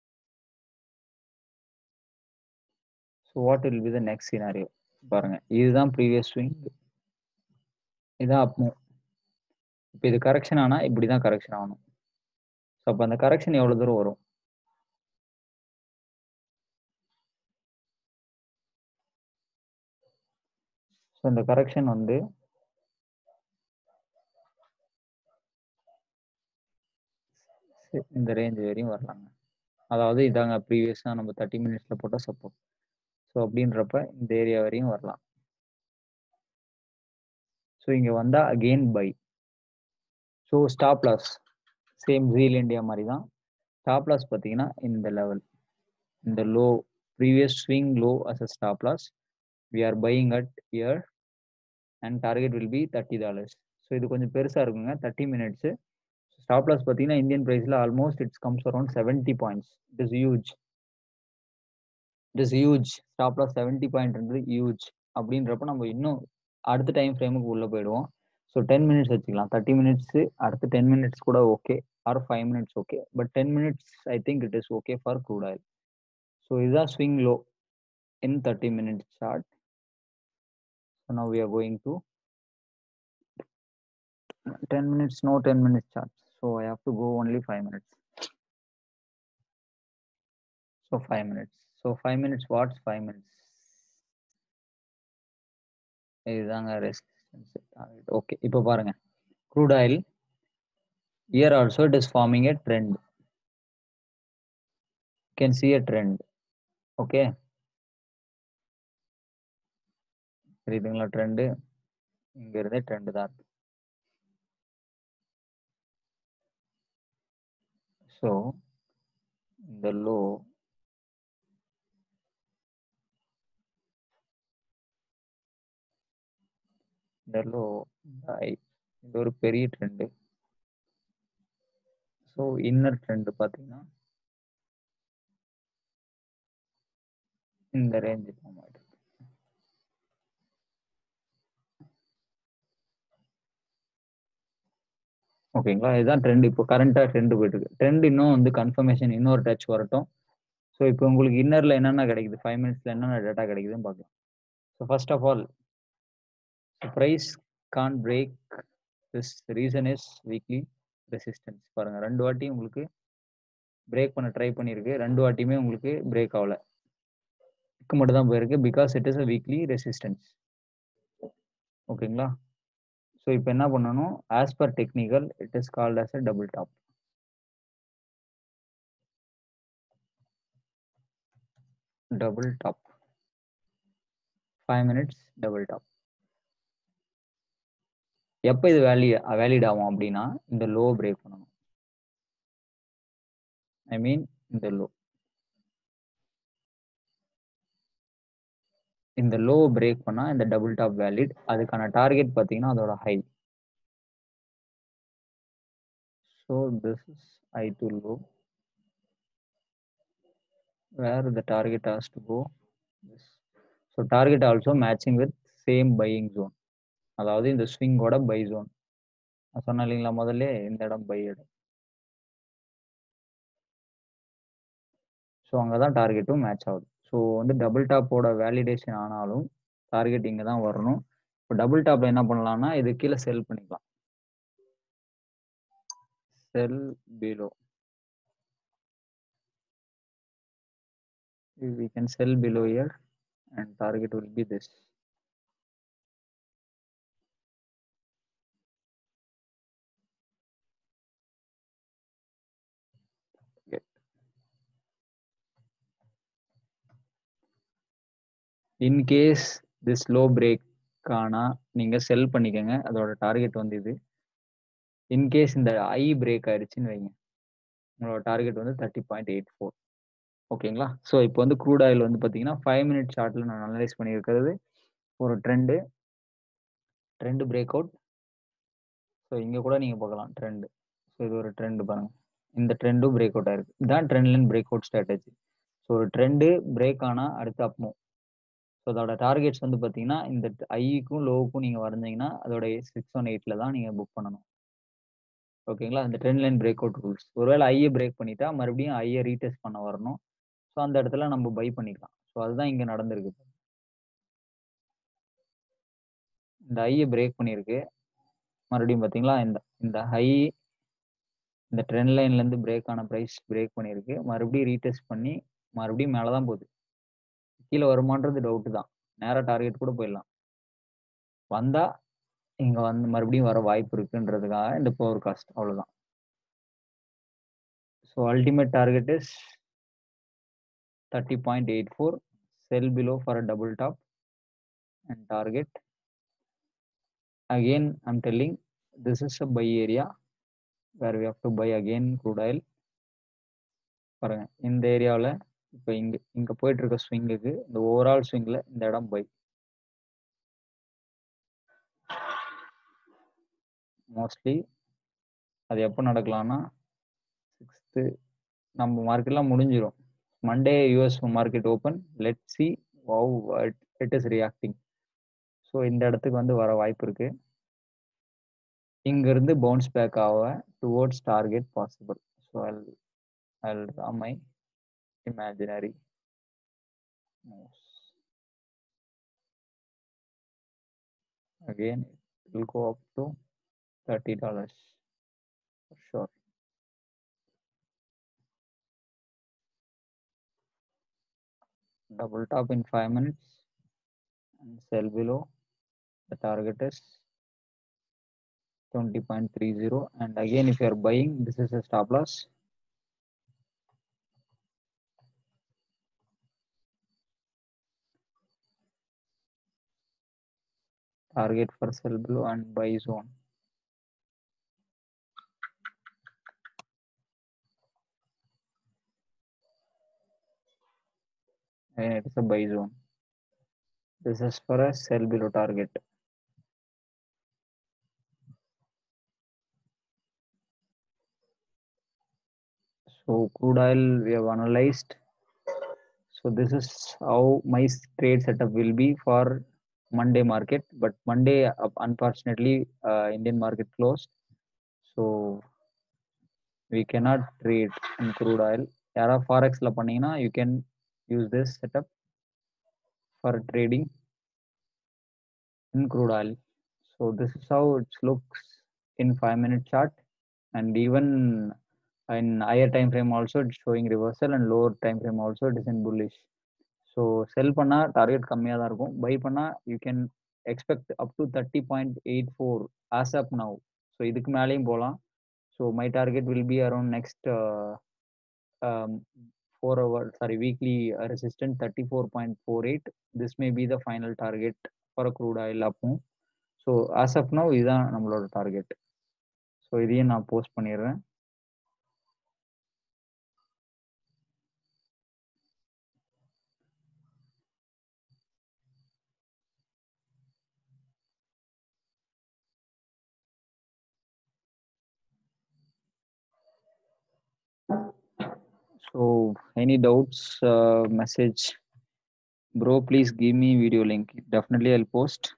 so what will be the next scenario? பாருங்க இதுதான் previous swing இதான் அப் move இப்போ இது correction ஆனால் இப்படி தான் கரெக்ஷன் ஆகணும் so அப்போ அந்த கரெக்ஷன் எவ்வளோ தூரம் வரும் ஸோ இந்த கரெக்ஷன் வந்து இந்த ரேஞ்ச் வரையும் வரலாங்க அதாவது இதாங்க ப்ரீவியஸாக நம்ம தேர்ட்டி மினிட்ஸில் போட்ட சப்போர்ட் ஸோ அப்படின்றப்ப இந்த ஏரியா வரையும் வரலாம் ஸோ இங்கே வந்தால் again buy so stop loss same ஜீல் இண்டியா மாதிரி தான் ஸ்டாப் லாஸ் பார்த்தீங்கன்னா இந்த லெவல் இந்த low previous swing low as a stop loss we are buying at here and target will be thirty dollars so இது கொஞ்சம் பெருசாக இருக்குங்க தேர்ட்டி மினிட்ஸு ஸ்டாப் லாஸ் பார்த்தீங்கன்னா இந்தியன் ப்ரைஸில் almost it's comes around seventy points it is huge it is huge stop loss seventy பாயிண்ட்ன்றது huge அப்படின்றப்ப நம்ம இன்னும் அடுத்த டைம் ஃப்ரேமுக்கு உள்ளே போயிடுவோம் ஸோ டென் மினிட்ஸ் வச்சுக்கலாம் தேர்ட்டி மினிட்ஸு அடுத்து டென் மினிட்ஸ் கூட okay or five minutes okay but ten minutes I think it is okay for crude oil so இதுதான் swing low in thirty minutes chart so now we are going to 10 minutes no 10 minutes chart so i have to go only 5 minutes so 5 minutes so 5 minutes what's 5 minutes இதுதாங்க resistance target okay இப்போ பாருங்க crude oil here also it is forming a trend can see a trend okay தெரியுதுங்களா trend இங்க இருந்தே trend தான் இருக்கு so இந்த low இந்த லோ ஐ இது ஒரு பெரிய ட்ரெண்டு ஸோ இன்னர் ட்ரெண்டு பார்த்தீங்கன்னா இந்த ரேஞ்சு ஃபார்ம் ஆயிடுது ஓகேங்களா இதுதான் ட்ரெண்ட் இப்போ கரண்ட்டாக ட்ரெண்ட் போயிட்டு இருக்கு ட்ரெண்ட் இன்னும் வந்து கன்ஃபர்மேஷன் இன்னொரு டச் வரட்டும் ஸோ இப்போ உங்களுக்கு இன்னரில் என்னென்ன கிடைக்குது ஃபைவ் மினிட்ஸில் என்னென்ன டேட்டா கிடைக்குதுன்னு பார்க்கலாம் so first of all price can break this reason is weekly resistance பாருங்கள் ரெண்டு வாட்டி உங்களுக்கு பிரேக் பண்ண ட்ரை பண்ணியிருக்கு ரெண்டு வாட்டியுமே உங்களுக்கு பிரேக் ஆகல இதுக்கு மட்டும் தான் போயிருக்கு because it is a weekly resistance ஓகேங்களா ஸோ இப்போ என்ன பண்ணணும் as per technical it is called as a double top double top five minutes double top எப்போ இது வேலி வேலிட் ஆகும் அப்படின்னா இந்த லோ பிரேக் பண்ணணும் ஐ மீன் இந்த லோ இந்த லோ பிரேக் பண்ணா இந்த டபுள் டாப் வேலிட் அதுக்கான டார்கெட் பார்த்தீங்கன்னா அதோட high so this is I to low where the target has to go so target also matching with same buying zone அதாவது இந்த ஸ்விங்கோட பை ஜோன் நான் சொன்னேன் இல்லைங்களா முதல்ல இந்த இடம் பை இடம் ஸோ அங்கே தான் டார்கெட்டும் மேட்ச் ஆகுது ஸோ வந்து டபுள் டாப்போட வேலிடேஷன் ஆனாலும் டார்கெட் இங்கே தான் வரணும் இப்போ டபுள் டாப்ல என்ன பண்ணலாம்னா இது கீழே செல் பண்ணிக்கலாம் sell below we can sell below here and target will be this Okay. in case this low break ஆனா நீங்க செல் பண்ணிக்கங்க அதோட டார்கெட் வந்து இது இன்கேஸ் இந்த ஐ பிரேக் ஆயிடுச்சுன்னு வைங்க உங்களோட டார்கெட் வந்து தேர்ட்டி பாயிண்ட் எயிட் ஃபோர் ஓகேங்களா ஸோ இப்போ வந்து க்ரூட் ஆயில் வந்து பார்த்தீங்கன்னா ஃபைவ் மினிட் ஷார்ட்டில் நான் அனலைஸ் பண்ணியிருக்கிறது ஒரு trend trend break out so இங்கே கூட நீங்கள் பார்க்கலாம் ட்ரெண்டு ஸோ இது ஒரு ட்ரெண்டு பாருங்க இந்த ட்ரெண்டும் பிரேக் அவுட் ஆயிருக்கு இதுதான் trend line break out strategy so ஒரு ட்ரெண்டு பிரேக் ஆனால் அடுத்து அப்மூவ் ஸோ அதோட டார்கெட்ஸ் வந்து பார்த்தீங்கன்னா இந்த ஐக்கும் லோவுக்கும் நீங்கள் வரைஞ்சிங்கன்னா அதோட சிக்ஸ் ஒன் எயிட்டில் தான் நீங்கள் புக் பண்ணணும் ஓகேங்களா இந்த trend line break out rules ஒருவேளை ஐயை பிரேக் பண்ணிட்டா மறுபடியும் ஐயை ரீடெஸ்ட் பண்ண வரணும் ஸோ அந்த இடத்துல நம்ம பை பண்ணிக்கலாம் ஸோ அதுதான் இங்கே நடந்திருக்கு இந்த ஐயை பிரேக் பண்ணியிருக்கு மறுபடியும் பார்த்தீங்களா இந்த இந்த ஹை இந்த ட்ரெண்ட் லைன்லேருந்து பிரேக் ஆன ப்ரைஸ் பிரேக் பண்ணியிருக்கு மறுபடியும் ரீடெஸ்ட் பண்ணி மறுபடியும் மேலே தான் போகுது கீழே வருமானது டவுட்டு தான் நேராக டார்கெட் கூட போயிடலாம் வந்தால் இங்கே வந்து மறுபடியும் வர வாய்ப்பு இருக்குன்றதுக்காக இந்த பவர் காஸ்ட் அவ்வளோதான் so ultimate target is thirty point eight four sell below for a double top and target again i'm telling this is a buy area where we have to buy again crude oil பாருங்க இந்த ஏரியாவில் இப்போ இங்க இங்க போயிட்டு இருக்க ஸ்விங்குக்கு இந்த overall ஸ்விங்ல இந்த இடம் பை மோஸ்ட்லி அது எப்போ நடக்கலாம்னா சிக்ஸ்த்து நம்ம மார்க்கெட்லாம் முடிஞ்சிடும் Monday US market open let see how it is reacting so இந்த இடத்துக்கு வந்து வர வாய்ப்பு இருக்கு இங்கிருந்து பவுன்ஸ் பேக் ஆக towards target possible so I'll I'll draw my imaginary mouse again it will go up to 30 dollars for sure double top in 5 minutes and sell below the target is 20.30 and again if you are buying this is a stop loss target for sell below and buy zone and it is a buy zone this is for a sell below target So crude oil we have analyzed. So this is how my s- trade setup will be for Monday market. But Monday, uh, unfortunately, uh, Indian market closed. So we cannot trade in crude oil. யாரா ஃபாரெக்ஸ்ல பண்ணீங்கன்னா you can use this setup for trading in crude oil. So this is how it looks in five minute chart and even in higher time frame also it's showing reversal and lower time frame also it is in bullish. So sell பண்ணா target கம்மியாக தான் இருக்கும் buy பண்ணா you can expect up to thirty point eight four as up now so இதுக்கு மேலேயும் போகலாம் so my target will be around next four hour sorry weekly resistant thirty four point four eight this may be the final target for crude oil அப்பவும் so as up now இதுதான் நம்மளோட target so இதையும் நான் post பண்ணிடுறேன் So any doubts, uh, message, bro, please give me video link. Definitely I'll post.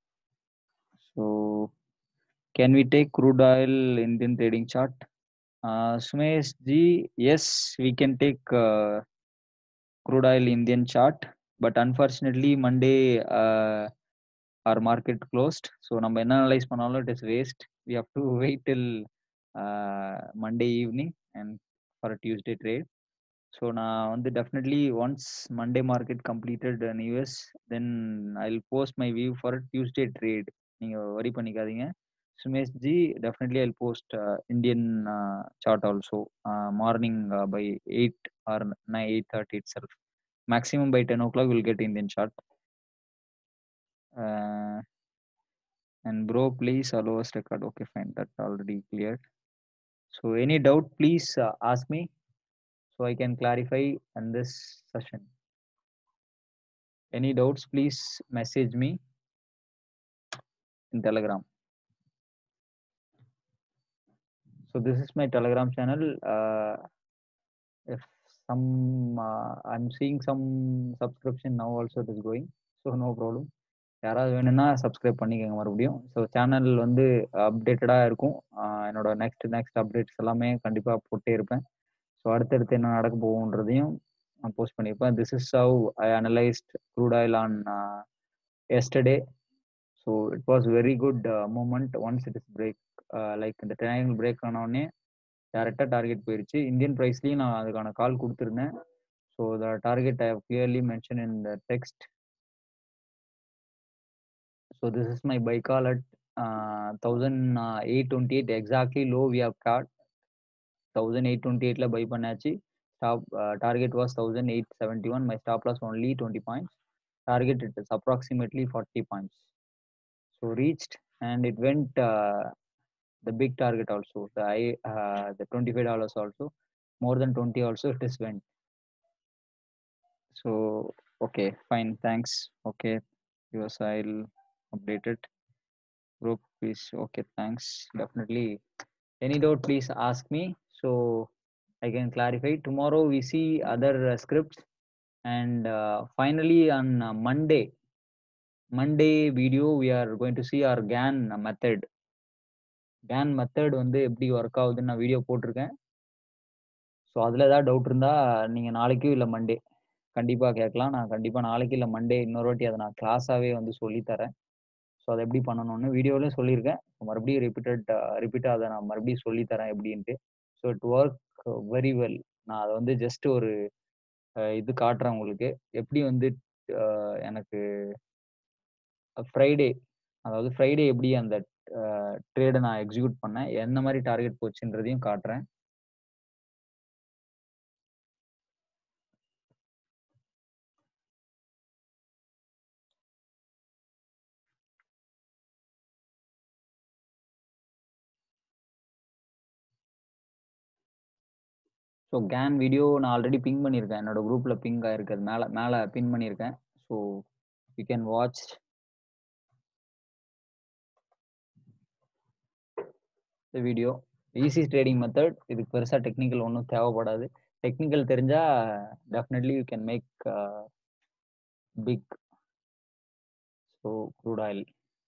So can we take crude oil Indian trading chart? Uh, Sumesh ji, yes, we can take uh, crude oil Indian chart, but unfortunately Monday uh, our market closed. So நம்ம என்ன analyse பண்ணாலும் it is waste. We have to wait till uh, Monday evening and for a Tuesday trade. So நான் வந்து definitely once Monday market completed in US then I will post my view for Tuesday trade நீங்கள் worry பண்ணிக்காதீங்க Sumesh ji definitely I post Indian chart also morning by eight or nine eight thirty itself maximum by ten o'clock will get Indian chart and bro please always record okay fine that already clear so any doubt please ask me so I can clarify in this session. Any doubts, please message me in Telegram. So this is my Telegram channel. Uh, if some, uh, I'm seeing some subscription now also it is going, so no problem. யாராவது வேணும்னா subscribe பண்ணிக்கோங்க மறுபடியும் so channel வந்து அப்டேட்டடாக இருக்கும் ஆஹ் என்னோட next next updates எல்லாமே கண்டிப்பாக போட்டே இருப்பேன் ஸோ அடுத்தடுத்து என்ன நடக்க போகுன்றதையும் நான் போஸ்ட் பண்ணியிருப்பேன் this is how I analysed crude oil on yesterday so it was very good moment once it is break like இந்த ட்ரையாங்கிள் பிரேக் ஆனவுடனே டேரெக்டாக டார்கெட் போயிருச்சு இந்தியன் ப்ரைஸ்லேயும் நான் அதுக்கான கால் கொடுத்துருந்தேன் so the target I have clearly mention in the text so this is my buy call at thousand eight twenty eight exactly low we have got thousand eight twenty எயிட்ல buy பண்ணாச்சு stop target was thousand eight seventy one my stop loss only twenty points target it is approximately forty points so reached and it went the big target also the i uh, the 25 dollars also more than 20 also it is went so okay fine thanks okay yours i'll update it group please okay thanks definitely any doubt please ask me so i can clarify tomorrow we see other uh, scripts and uh, finally on uh, monday monday video we are going to see our gan method can method வந்து எப்படி work ஆகுதுன்னு நான் video போட்டிருக்கேன் so அதில் ஏதாவது doubt இருந்தால் நீங்கள் நாளைக்கும் இல்லை மண்டே கண்டிப்பாக கேட்கலாம் நான் கண்டிப்பாக நாளைக்கு இல்லை மண்டே இன்னொரு வாட்டி அதை நான் கிளாஸாகவே வந்து சொல்லித்தரேன் ஸோ அதை எப்படி பண்ணணும்னு வீடியோவிலையும் சொல்லியிருக்கேன் மறுபடியும் ரிப்பீட்டட் ரிப்பீட்டாக அதை நான் மறுபடியும் சொல்லித்தரேன் எப்படின்ட்டு so it work very well நான் அதை வந்து ஜஸ்ட் ஒரு இது காட்டுறேன் உங்களுக்கு எப்படி வந்து எனக்கு ஃப்ரைடே அதாவது ஃப்ரைடே எப்படி அந்த ட்ரேடை நான் எக்ஸிக்யூட் பண்ணேன் என்ன மாதிரி டார்கெட் போச்சுன்றதையும் காட்டுறேன் ஸோ கேன் வீடியோ நான் ஆல்ரெடி பிங் பண்ணியிருக்கேன் என்னோட குரூப்பில் பிங் ஆயிருக்கு அது மேலே மேலே பின் பண்ணியிருக்கேன் so you can watch the video easy trading method இதுக்கு பெருசாக டெக்னிக்கல் ஒன்றும் தேவைப்படாது டெக்னிக்கல் தெரிஞ்சா definitely you can make big so crude oil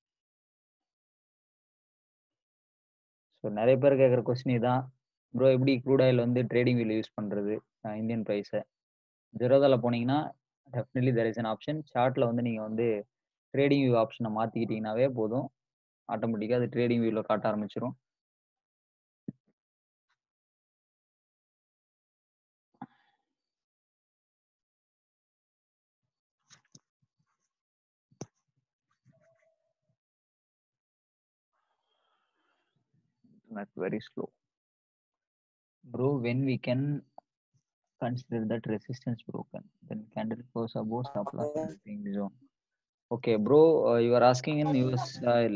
so நிறைய பேர் கேட்குற கொஸ்டின் இதான் ப்ரோ எப்படி க்ரூட் ஆயில் வந்து ட்ரேடிங் வீல் யூஸ் பண்ணுறது இந்தியன் ப்ரைஸை ஜெரோதாவில் போனீங்கன்னா definitely there is an option சார்ட்டில் வந்து நீங்கள் வந்து ட்ரேடிங் வியூ ஆப்ஷனை மாற்றிக்கிட்டீங்கன்னாவே போதும் ஆட்டோமேட்டிக்காக அது ட்ரேடிங் வியூவில் காட்ட ஆரம்பிச்சிடும் That's very slow. Bro, when we can consider that resistance broken, then candle goes above stop loss in the zone. Okay, bro, uh, you are asking in US style.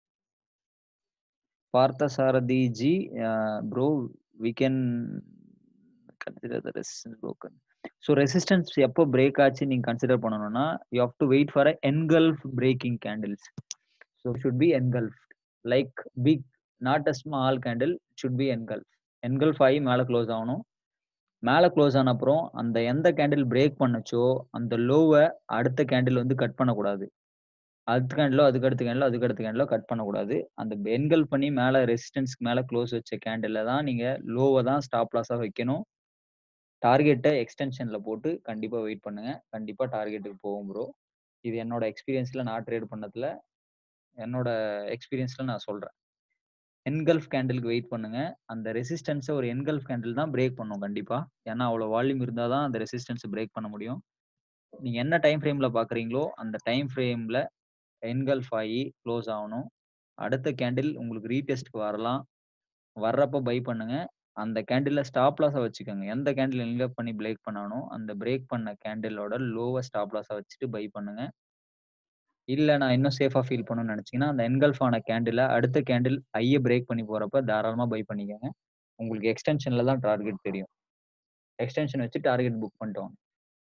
Partha Sarathi ji, uh, bro, we can consider the resistance broken. So resistance எப்போ break ஆச்சு நீங்கள் consider பண்ணணும்னா you have to wait for a engulf breaking candles so should be engulf like big not a small candle should be engulf engulf ஆகி மேலே close ஆகணும் மேலே close ஆன அப்புறம் அந்த எந்த கேண்டில் பிரேக் பண்ணுச்சோ அந்த லோவை அடுத்த கேண்டில் வந்து கட் பண்ணக்கூடாது அடுத்த கேண்டிலோ அதுக்கு அடுத்த கேண்டிலோ அதுக்கு அடுத்த கேண்டிலோ கட் பண்ணக்கூடாது அந்த என்கல் பண்ணி மேலே ரெசிஸ்டன்ஸ்க்கு மேலே க்ளோஸ் வச்ச கேண்டில் தான் நீங்கள் லோவை தான் ஸ்டாப் லாஸாக வைக்கணும் டார்கெட்டை எக்ஸ்டென்ஷனில் போட்டு கண்டிப்பாக வெயிட் பண்ணுங்க கண்டிப்பாக டார்கெட்டுக்கு போகும் ப்ரோ இது என்னோட எக்ஸ்பீரியன்ஸில் நான் ட்ரேட் பண்ணதில் என்னோட எக்ஸ்பீரியன்ஸில் நான் சொல்கிறேன் என்கல்ஃப் கேண்டிலுக்கு வெயிட் பண்ணுங்க அந்த ரெசிஸ்டன்ஸை ஒரு என்கல்ஃப் கேண்டில் தான் பிரேக் பண்ணும் கண்டிப்பாக ஏன்னா அவ்வளோ வால்யூம் இருந்தால் தான் அந்த ரெசிஸ்டன்ஸை பிரேக் பண்ண முடியும் நீங்கள் என்ன டைம் ஃப்ரேமில் பார்க்குறீங்களோ அந்த டைம் ஃப்ரேமில் என்கல்ஃப் ஆகி க்ளோஸ் ஆகணும் அடுத்த கேண்டில் உங்களுக்கு ரீடெஸ்ட்க்கு வரலாம் வர்றப்ப பை பண்ணுங்க அந்த கேண்டில்ல ஸ்டாப் லாஸை வச்சுக்கோங்க எந்த கேண்டில் என்கப் பண்ணி பிரேக் பண்ணானோ அந்த பிரேக் பண்ண கேண்டிலோட லோவை ஸ்டாப் லாஸை வச்சுட்டு பை பண்ணுங்க இல்லை நான் இன்னும் சேஃபாக ஃபீல் பண்ணணும்னு நினச்சிங்கன்னா அந்த என்கல்ஃப் ஆன கேண்டில் அடுத்த கேண்டில் ஐயை பிரேக் பண்ணி போகிறப்ப தாராளமாக பை பண்ணிக்கோங்க உங்களுக்கு எக்ஸ்டென்ஷனில் தான் டார்கெட் தெரியும் எக்ஸ்டென்ஷன் வச்சு டார்கெட் புக் பண்ணிட்டு வாங்க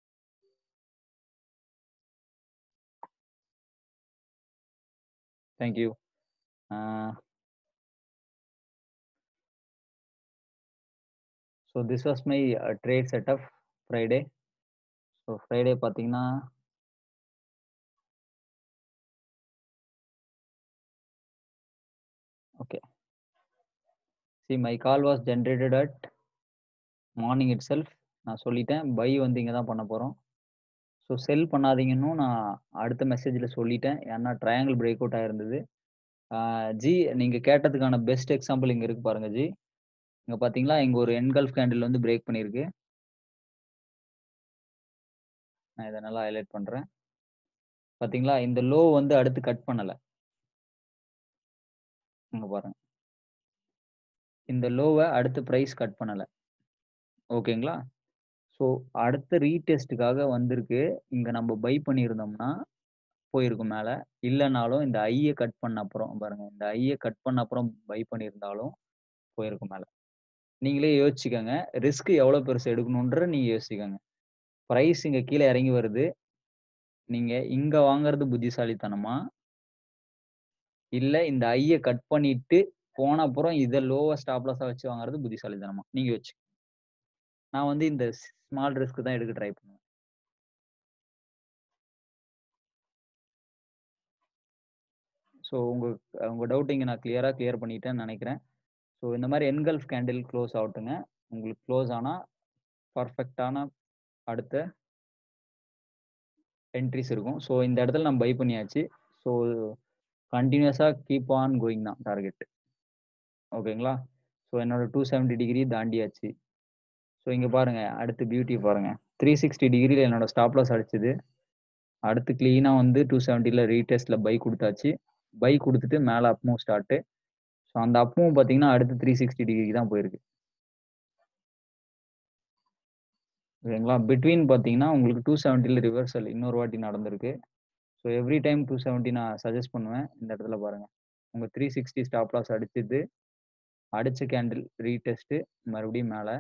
thank you so this was my trade setup Friday so Friday பார்த்தீங்கன்னா okay see my call was generated at morning itself நான் சொல்லிட்டேன் பை வந்து இங்கே தான் பண்ண போகிறோம் ஸோ செல் பண்ணாதீங்கன்னு நான் அடுத்த மெசேஜில் சொல்லிட்டேன் ஏன்னா ட்ரையாங்கிள் பிரேக் அவுட் ஆயிருந்தது ஜி நீங்கள் கேட்டதுக்கான பெஸ்ட் எக்ஸாம்பிள் இங்கே இருக்கு பாருங்க ஜி இங்கே பார்த்தீங்களா இங்கே ஒரு என்கல்ஃப் கேண்டில் வந்து பிரேக் பண்ணியிருக்கு நான் இதை நல்லா ஹைலைட் பண்ணுறேன் பார்த்தீங்களா இந்த லோ வந்து அடுத்து கட் பண்ணலை இங்கே பாருங்க இந்த லோவை அடுத்து ப்ரைஸ் கட் பண்ணலை ஓகேங்களா ஸோ அடுத்த ரீடெஸ்ட்டுக்காக வந்திருக்கு இங்கே நம்ம பை பண்ணியிருந்தோம்னா போயிருக்கும் மேலே இல்லைனாலும் இந்த ஐயை கட் பண்ண அப்புறம் பாருங்க இந்த ஐயை கட் பண்ண அப்புறம் பை பண்ணியிருந்தாலும் போயிருக்கும் மேலே நீங்களே யோசிச்சுக்கோங்க ரிஸ்க் எவ்வளோ பெருசு எடுக்கணுன்ற நீங்கள் யோசிச்சுக்கோங்க ப்ரைஸ் இங்கே கீழே இறங்கி வருது நீங்கள் இங்கே வாங்குறது புத்திசாலித்தனமா இல்லை இந்த ஐயை கட் பண்ணிட்டு போன அப்புறம் இதை லோவாக ஸ்டாப்லாஸாக வச்சு வாங்குறது புத்திசாலித்தனமா நீங்கள் வச்சு நான் வந்து இந்த ஸ்மால் ரிஸ்க் தான் எடுக்க ட்ரை பண்ணுவேன் ஸோ உங்கள் உங்கள் டவுட் இங்கே நான் கிளியராக கிளியர் பண்ணிட்டேன்னு நினைக்கிறேன் ஸோ இந்த மாதிரி என்கல்ஃப் கேண்டில் க்ளோஸ் ஆகட்டுங்க உங்களுக்கு க்ளோஸ் ஆனால் பர்ஃபெக்டான அடுத்த என்ட்ரிஸ் இருக்கும் ஸோ இந்த இடத்துல நம்ம பை பண்ணியாச்சு ஸோ கண்டினியூஸாக கீப் ஆன் கோயிங் தான் டார்கெட் ஓகேங்களா ஸோ என்னோட டூ செவன்ட்டி டிகிரி தாண்டியாச்சு ஸோ இங்கே பாருங்கள் அடுத்து பியூட்டி பாருங்கள் த்ரீ சிக்ஸ்டி டிகிரியில் என்னோட ஸ்டாப் லாஸ் அடிச்சுது அடுத்து க்ளீனாக வந்து டூ செவன்ட்டியில் ரீடெஸ்ட்டில் பை கொடுத்தாச்சு பை கொடுத்துட்டு மேலே அப்மூவ் ஸ்டார்ட்டு ஸோ அந்த அப்மூவ் பார்த்தீங்கன்னா அடுத்து த்ரீ சிக்ஸ்டி டிகிரிக்கு தான் போயிருக்கு ஓகேங்களா பிட்வீன் பார்த்தீங்கன்னா உங்களுக்கு டூ செவன்ட்டியில் ரிவர்சல் இன்னொரு வாட்டி நடந்திருக்கு so every time two seventy நான் சஜஸ்ட் பண்ணுவேன் இந்த இடத்துல பாருங்கள் உங்கள் த்ரீ சிக்ஸ்டி ஸ்டாப் லாஸ் அடிச்சது அடிச்ச கேண்டில் ரீடெஸ்ட்டு மறுபடியும் மேலே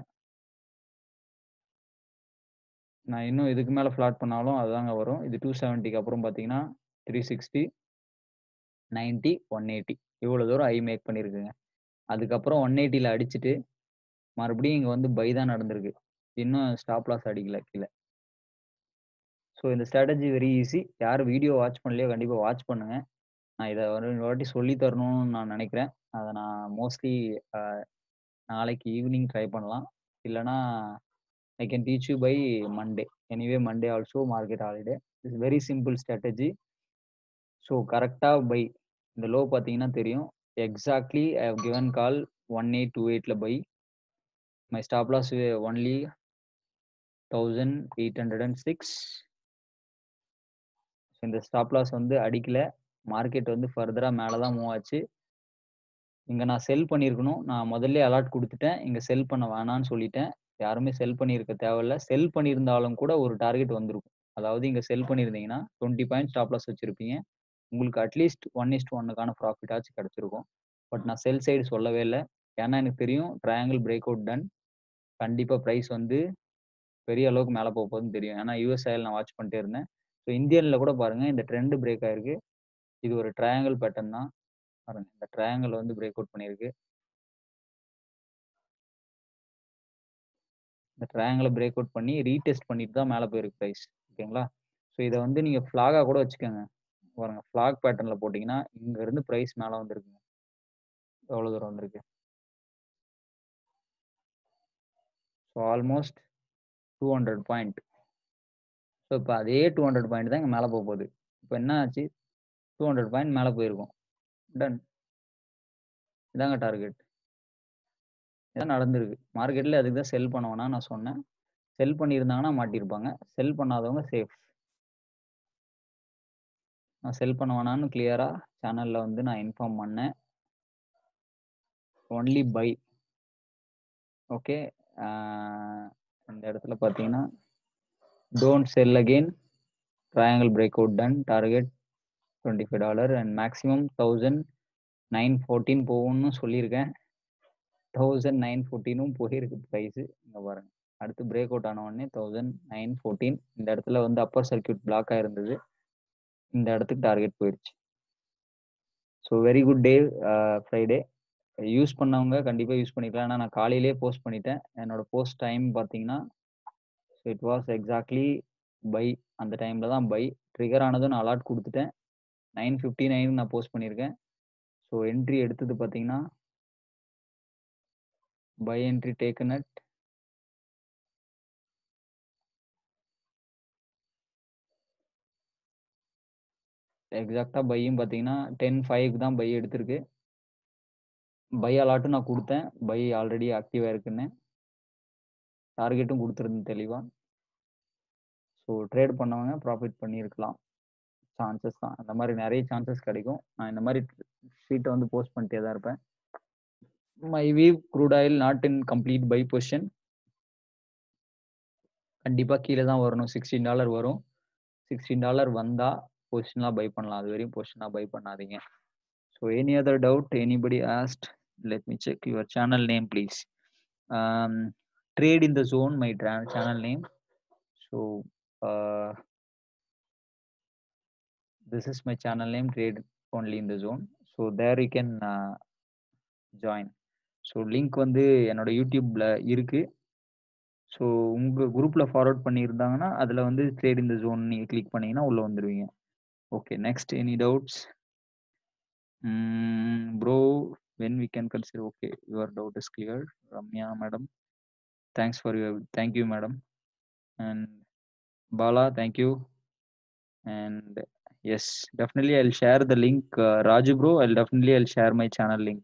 நான் இன்னும் இதுக்கு மேலே ஃப்ளாட் பண்ணாலும் அதுதாங்க வரும் இது டூ செவன்ட்டிக்கு அப்புறம் பார்த்தீங்கன்னா three sixty ninety one eighty இவ்வளோ தூரம் ஐ மேக் பண்ணியிருக்குங்க அதுக்கப்புறம் ஒன் எயிட்டியில் அடிச்சுட்டு மறுபடியும் இங்கே வந்து பை தான் நடந்திருக்கு இன்னும் ஸ்டாப் லாஸ் அடிக்கல கீழே ஸோ இந்த ஸ்ட்ராட்டஜி வெரி ஈஸி யார் வீடியோ வாட்ச் பண்ணலையோ கண்டிப்பாக வாட்ச் பண்ணுங்க நான் இதை ஒரு வாட்டி சொல்லி தரணும்னு நான் நினைக்கிறேன் அதை நான் மோஸ்ட்லி நாளைக்கு ஈவினிங் ட்ரை பண்ணலாம் இல்லைனா I can teach you by Monday anyway Monday also market holiday it's very simple strategy so கரெக்டாக பை இந்த லோ பார்த்தீங்கன்னா தெரியும் exactly I have given call one eight two எயிட்டில் buy my stop loss only thousand eight hundred and six இந்த stop loss வந்து அடிக்கல market வந்து ஃபர்தராக மேலே தான் மூவ் ஆச்சு இங்கே நான் செல் பண்ணியிருக்கணும் நான் முதல்ல அலாட் கொடுத்துட்டேன் இங்கே செல் பண்ண வேணான்னு சொல்லிட்டேன் யாருமே செல் பண்ணியிருக்க தேவையில்ல செல் பண்ணியிருந்தாலும் கூட ஒரு டார்கெட் வந்திருக்கும் அதாவது இங்கே செல் பண்ணியிருந்தீங்கன்னா டுவெண்ட்டி பாயிண்ட் ஸ்டாப் லாஸ் வச்சுருப்பீங்க உங்களுக்கு அட்லீஸ்ட் ஒன் இஸ்ட் ஒன்னுக்கான ப்ராஃபிட் ஆச்சு கிடச்சிருக்கும் பட் நான் செல் சைடு சொல்லவே இல்லை ஏன்னா எனக்கு தெரியும் ட்ரையாங்கிள் பிரேக் அவுட் டன் கண்டிப்பாக ப்ரைஸ் வந்து பெரிய அளவுக்கு மேலே போக போகுதுன்னு தெரியும் ஏன்னா யூஎஸ்ஐயில் நான் வாட்ச் பண்ணிட்டே இருந்தேன் ஸோ இந்தியனில் கூட பாருங்கள் இந்த ட்ரெண்டு பிரேக் ஆயிருக்கு இது ஒரு ட்ரையாங்கிள் பேட்டர்ன் தான் பாருங்க இந்த ட்ரையாங்கிள் வந்து பிரேக் அவுட் பண்ணியிருக்கு இந்த ட்ரையாங்கிளை பிரேக் அவுட் பண்ணி ரீடெஸ்ட் பண்ணிட்டு தான் மேலே போயிருக்கு ப்ரைஸ் ஓகேங்களா ஸோ இதை வந்து நீங்கள் ஃப்ளாகாக கூட வச்சுக்கோங்க பாருங்க ஃப்ளாக் பேட்டர்னில் போட்டிங்கன்னா இங்கேருந்து ப்ரைஸ் மேலே வந்திருக்குங்க எவ்வளோ தூரம் வந்திருக்கு so almost two hundred point so இப்போ அதே டூ ஹண்ட்ரட் பாயிண்ட் தான் இங்கே மேலே போக போகுது இப்போ என்ன ஆச்சு டூ ஹண்ட்ரட் பாயிண்ட் மேலே போயிருக்கும் டன் இதாங்க டார்கெட் இதான் நடந்திருக்கு மார்க்கெட்டில் அதுக்கு தான் செல் பண்ண வேணாம் நான் சொன்னேன் செல் பண்ணியிருந்தாங்கன்னா மாட்டியிருப்பாங்க செல் பண்ணாதவங்க சேஃப் நான் செல் பண்ண வேணான்னு கிளியராக சேனலில் வந்து நான் இன்ஃபார்ம் பண்ணேன் ஒன்லி பை ஓகே இந்த இடத்துல பார்த்தீங்கன்னா don't sell again triangle break out done target twenty five dollar and maximum thousand nine fourteen போகும்னு சொல்லியிருக்கேன் தௌசண்ட் நைன் ஃபோர்டீனும் போயிருக்கு ப்ரைஸு இங்கே பாருங்கள் அடுத்து பிரேக் அவுட் ஆன உடனே தௌசண்ட் நைன் ஃபோர்டீன் இந்த இடத்துல வந்து அப்பர் சர்க்கியூட் பிளாக் ஆயிருந்தது இந்த இடத்துக்கு டார்கெட் போயிடுச்சு so very good day Friday use பண்ணவங்க கண்டிப்பாக யூஸ் பண்ணிக்கலாம் ஏன்னா நான் காலையிலே போஸ்ட் பண்ணிட்டேன் என்னோட போஸ்ட் டைம் பார்த்தீங்கன்னா so it was exactly buy அந்த டைமில் தான் பை ட்ரிகர் ஆனதும் நான் அலாட் கொடுத்துட்டேன் நைன் ஃபிஃப்டி நைன் நான் போஸ்ட் பண்ணியிருக்கேன் ஸோ என்ட்ரி எடுத்தது பார்த்தீங்கன்னா பை என்ட்ரி டேக்கன் அட் எக்ஸாக்டாக பையும் பார்த்தீங்கன்னா டென் ஃபைவ் தான் பை எடுத்திருக்கு பை அலாட்டும் நான் கொடுத்தேன் பை ஆல்ரெடி ஆக்டிவாக இருக்குன்னு டார்கெட்டும் கொடுத்துருந்தேன் தெளிவாக ஸோ ட்ரேட் பண்ணவங்க ப்ராஃபிட் பண்ணியிருக்கலாம் சான்சஸ் தான் அந்த மாதிரி நிறைய சான்சஸ் கிடைக்கும் நான் இந்த மாதிரி ஷீட்டை வந்து போஸ்ட் பண்ணிட்டே தான் இருப்பேன் my view crude oil not in complete buy position கண்டிப்பாக கீழே தான் வரணும் சிக்ஸ்டீன் டாலர் வரும் சிக்ஸ்டீன் டாலர் வந்தால் பொசிஷன்லாம் பை பண்ணலாம் அது வரையும் பொசிஷனாக பை பண்ணாதீங்க so any other doubt anybody asked let me check your channel name please um, trade in the zone my tra- channel name so uh, this is my channel name trade only in the zone so there you can uh, join so link வந்து என்னோட யூடியூப்ல இருக்கு so உங்க குரூப்ல forward பண்ணியிருந்தாங்கன்னா அதில் வந்து trade இந்த ஜோன் நீங்கள் கிளிக் பண்ணீங்கன்னா உள்ள வந்துடுவீங்க okay next any doubts bro when we can consider okay your doubt is clear ramya madam thanks for your thank you madam and bala thank you and yes definitely i'll share the link uh, raju bro i'll definitely i'll share my channel link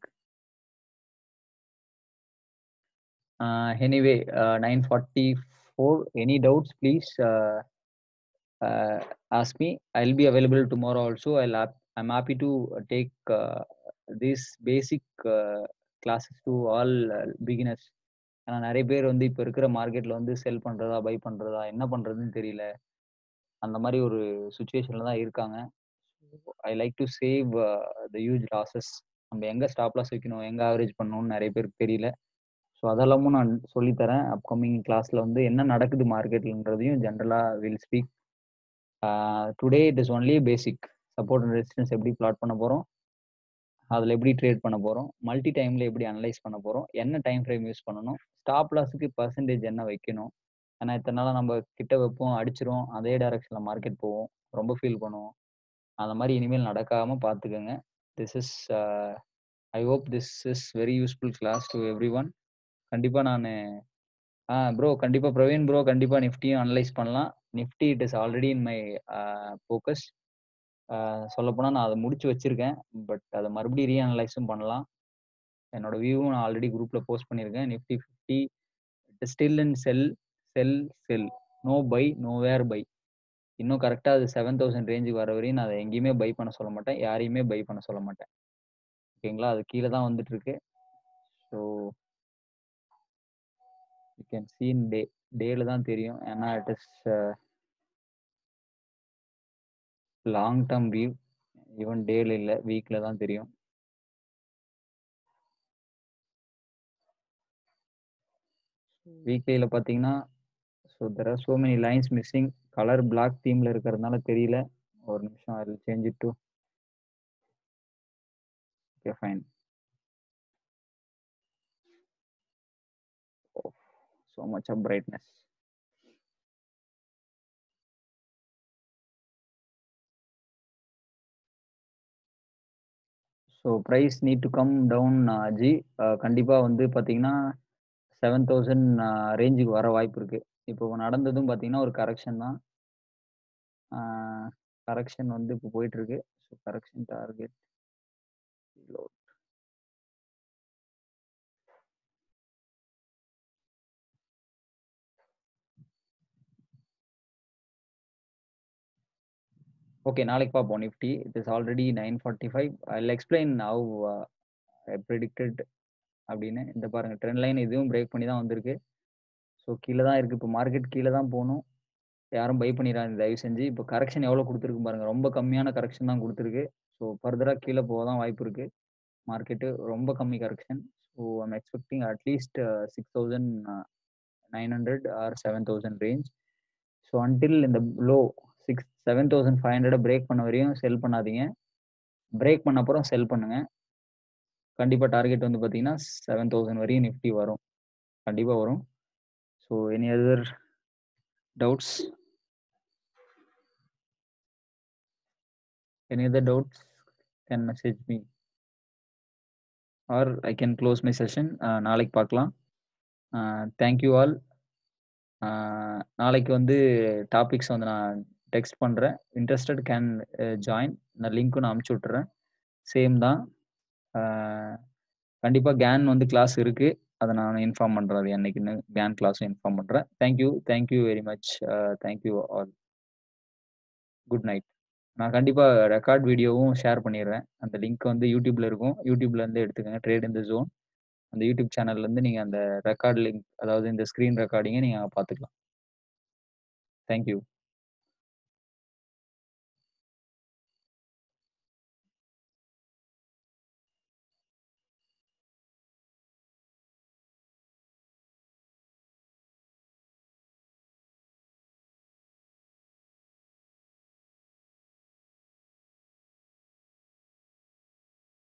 uh, anyway uh, 944 any doubts please uh, uh, ask me i'll be available tomorrow also i'll ap- i'm happy to uh, take uh, these basic uh, classes to all uh, beginners ஏன்னா நிறைய பேர் வந்து இப்போ இருக்கிற மார்க்கெட்ல வந்து செல் பண்றதா by பண்றதா என்ன பண்றதுன்னு தெரியல அந்த மாதிரி ஒரு சுச்சுவேஷன்ல தான் இருக்காங்க I like to save the huge losses நம்ம எங்க ஸ்டாப் லாஸ் வைக்கணும் எங்க ஆவரேஜ் பண்ணணும்னு நிறைய பேருக்கு தெரியல ஸோ அதெல்லாமும் நான் சொல்லித்தரேன் அப்கமிங் கிளாஸ்ல வந்து என்ன நடக்குது மார்க்கெட்லன்றதையும் ஜென்ரலா will speak today it is only basic support and resistance எப்படி பிளாட் பண்ண போறோம் அதில் எப்படி ட்ரேட் பண்ண போகிறோம் மல்டி டைமில் எப்படி அனலைஸ் பண்ண போகிறோம் என்ன டைம் ஃப்ரேம் யூஸ் பண்ணணும் ஸ்டாப் லாஸுக்கு பர்சன்டேஜ் என்ன வைக்கணும் ஏன்னா இத்தனை நாளாக நம்ம கிட்ட வைப்போம் அடிச்சிரும் அதே டைரக்ஷனில் மார்க்கெட் போவோம் ரொம்ப ஃபீல் பண்ணுவோம் அந்த மாதிரி இனிமேல் நடக்காமல் பார்த்துக்கோங்க this is I hope this is very useful class to every one கண்டிப்பாக நான் ஆ ப்ரோ கண்டிப்பாக பிரவீன் ப்ரோ கண்டிப்பாக நிஃப்டியும் அனலைஸ் பண்ணலாம் Nifty it is already in my focus சொல்லப்போனால் நான் அதை முடிச்சு வச்சிருக்கேன் பட் அதை மறுபடியும் ரீஅனலைஸும் பண்ணலாம் என்னோட வியூவும் நான் ஆல்ரெடி குரூப்பில் போஸ்ட் பண்ணியிருக்கேன் Nifty fifty still and sell sell sell no buy no where buy இன்னும் கரெக்டாக அது செவன் தௌசண்ட் ரேஞ்சுக்கு வர வரையும் நான் அதை எங்கேயுமே பை பண்ண சொல்ல மாட்டேன் யாரையுமே பை பண்ண சொல்ல மாட்டேன் ஓகேங்களா அது கீழே தான் வந்துட்டு இருக்கு so you can seen day டேல தான் தெரியும் ஏன்னா it is long term view even டேல இல்லை வீக்ல தான் தெரியும் வீக்லியில் பார்த்தீங்கன்னா so there are so many lines missing colour black தீமில் இருக்கிறதுனால தெரியல ஒரு நிமிஷம் அதில் change it to okay fine so much of brightness so price need to come down ji கண்டிப்பாக வந்து பார்த்தீங்கன்னா செவன் தௌசண்ட் ரேஞ்சுக்கு வர வாய்ப்பு இருக்குது இப்போ நடந்ததும் பார்த்தீங்கன்னா ஒரு கரெக்ஷன் தான் கரெக்ஷன் வந்து இப்போ போயிட்டுருக்கு ஸோ கரெக்ஷன் டார்கெட் ஓகே நாளைக்கு பார்ப்போம் Nifty it is already nine forty five I explain how predicted அப்படின்னு இந்த பாருங்கள் ட்ரெண்ட் லைன் இதுவும் பிரேக் பண்ணி தான் வந்திருக்கு ஸோ கீழே தான் இருக்குது இப்போ மார்க்கெட் கீழே தான் போகணும் யாரும் பை பண்ணிடுறாங்க தயவு செஞ்சு இப்போ கரெக்ஷன் எவ்வளோ கொடுத்துருக்கு பாருங்கள் ரொம்ப கம்மியான கரெக்ஷன் தான் கொடுத்துருக்கு ஸோ ஃபர்தராக கீழே போக தான் வாய்ப்பு இருக்குது மார்க்கெட்டு ரொம்ப கம்மி correction so I'm expecting at least six thousand nine hundred or seven thousand range so until இந்த low six seven thousand five ஹண்ட்ரடை பிரேக் பண்ண வரையும் செல் பண்ணாதீங்க பிரேக் பண்ண அப்புறம் செல் பண்ணுங்க கண்டிப்பாக டார்கெட் வந்து பார்த்தீங்கன்னா செவன் தௌசண்ட் வரையும் நிஃப்டி வரும் கண்டிப்பாக வரும் so any other doubts any other doubts can message me or I can close my session நாளைக்கு பார்க்கலாம் தேங்க்யூ ஆல் நாளைக்கு வந்து டாபிக்ஸ் வந்து நான் டெக்ஸ்ட் பண்ணுறேன் இன்ட்ரெஸ்டட் கேன் ஜாயின் நான் லிங்க்கும் நான் அமுச்சு விட்டுறேன் சேம் தான் கண்டிப்பாக கேன் வந்து கிளாஸ் இருக்குது அதை நான் இன்ஃபார்ம் பண்ணுறேன் அது என்னைக்குன்னு கேன் கிளாஸும் இன்ஃபார்ம் பண்ணுறேன் thank you thank you very much thank you all good night நான் கண்டிப்பாக ரெக்கார்ட் வீடியோவும் ஷேர் பண்ணிடுறேன் அந்த லிங்க் வந்து யூடியூப்ல இருக்கும் யூடியூப்லேருந்து எடுத்துக்கோங்க ட்ரேட் இந்த ஜோன் அந்த யூடியூப் சேனல்லேருந்து நீங்கள் அந்த ரெக்கார்ட் லிங்க் அதாவது இந்த ஸ்க்ரீன் ரெக்கார்டிங்கை நீங்கள் பார்த்துக்கலாம் தேங்க்யூ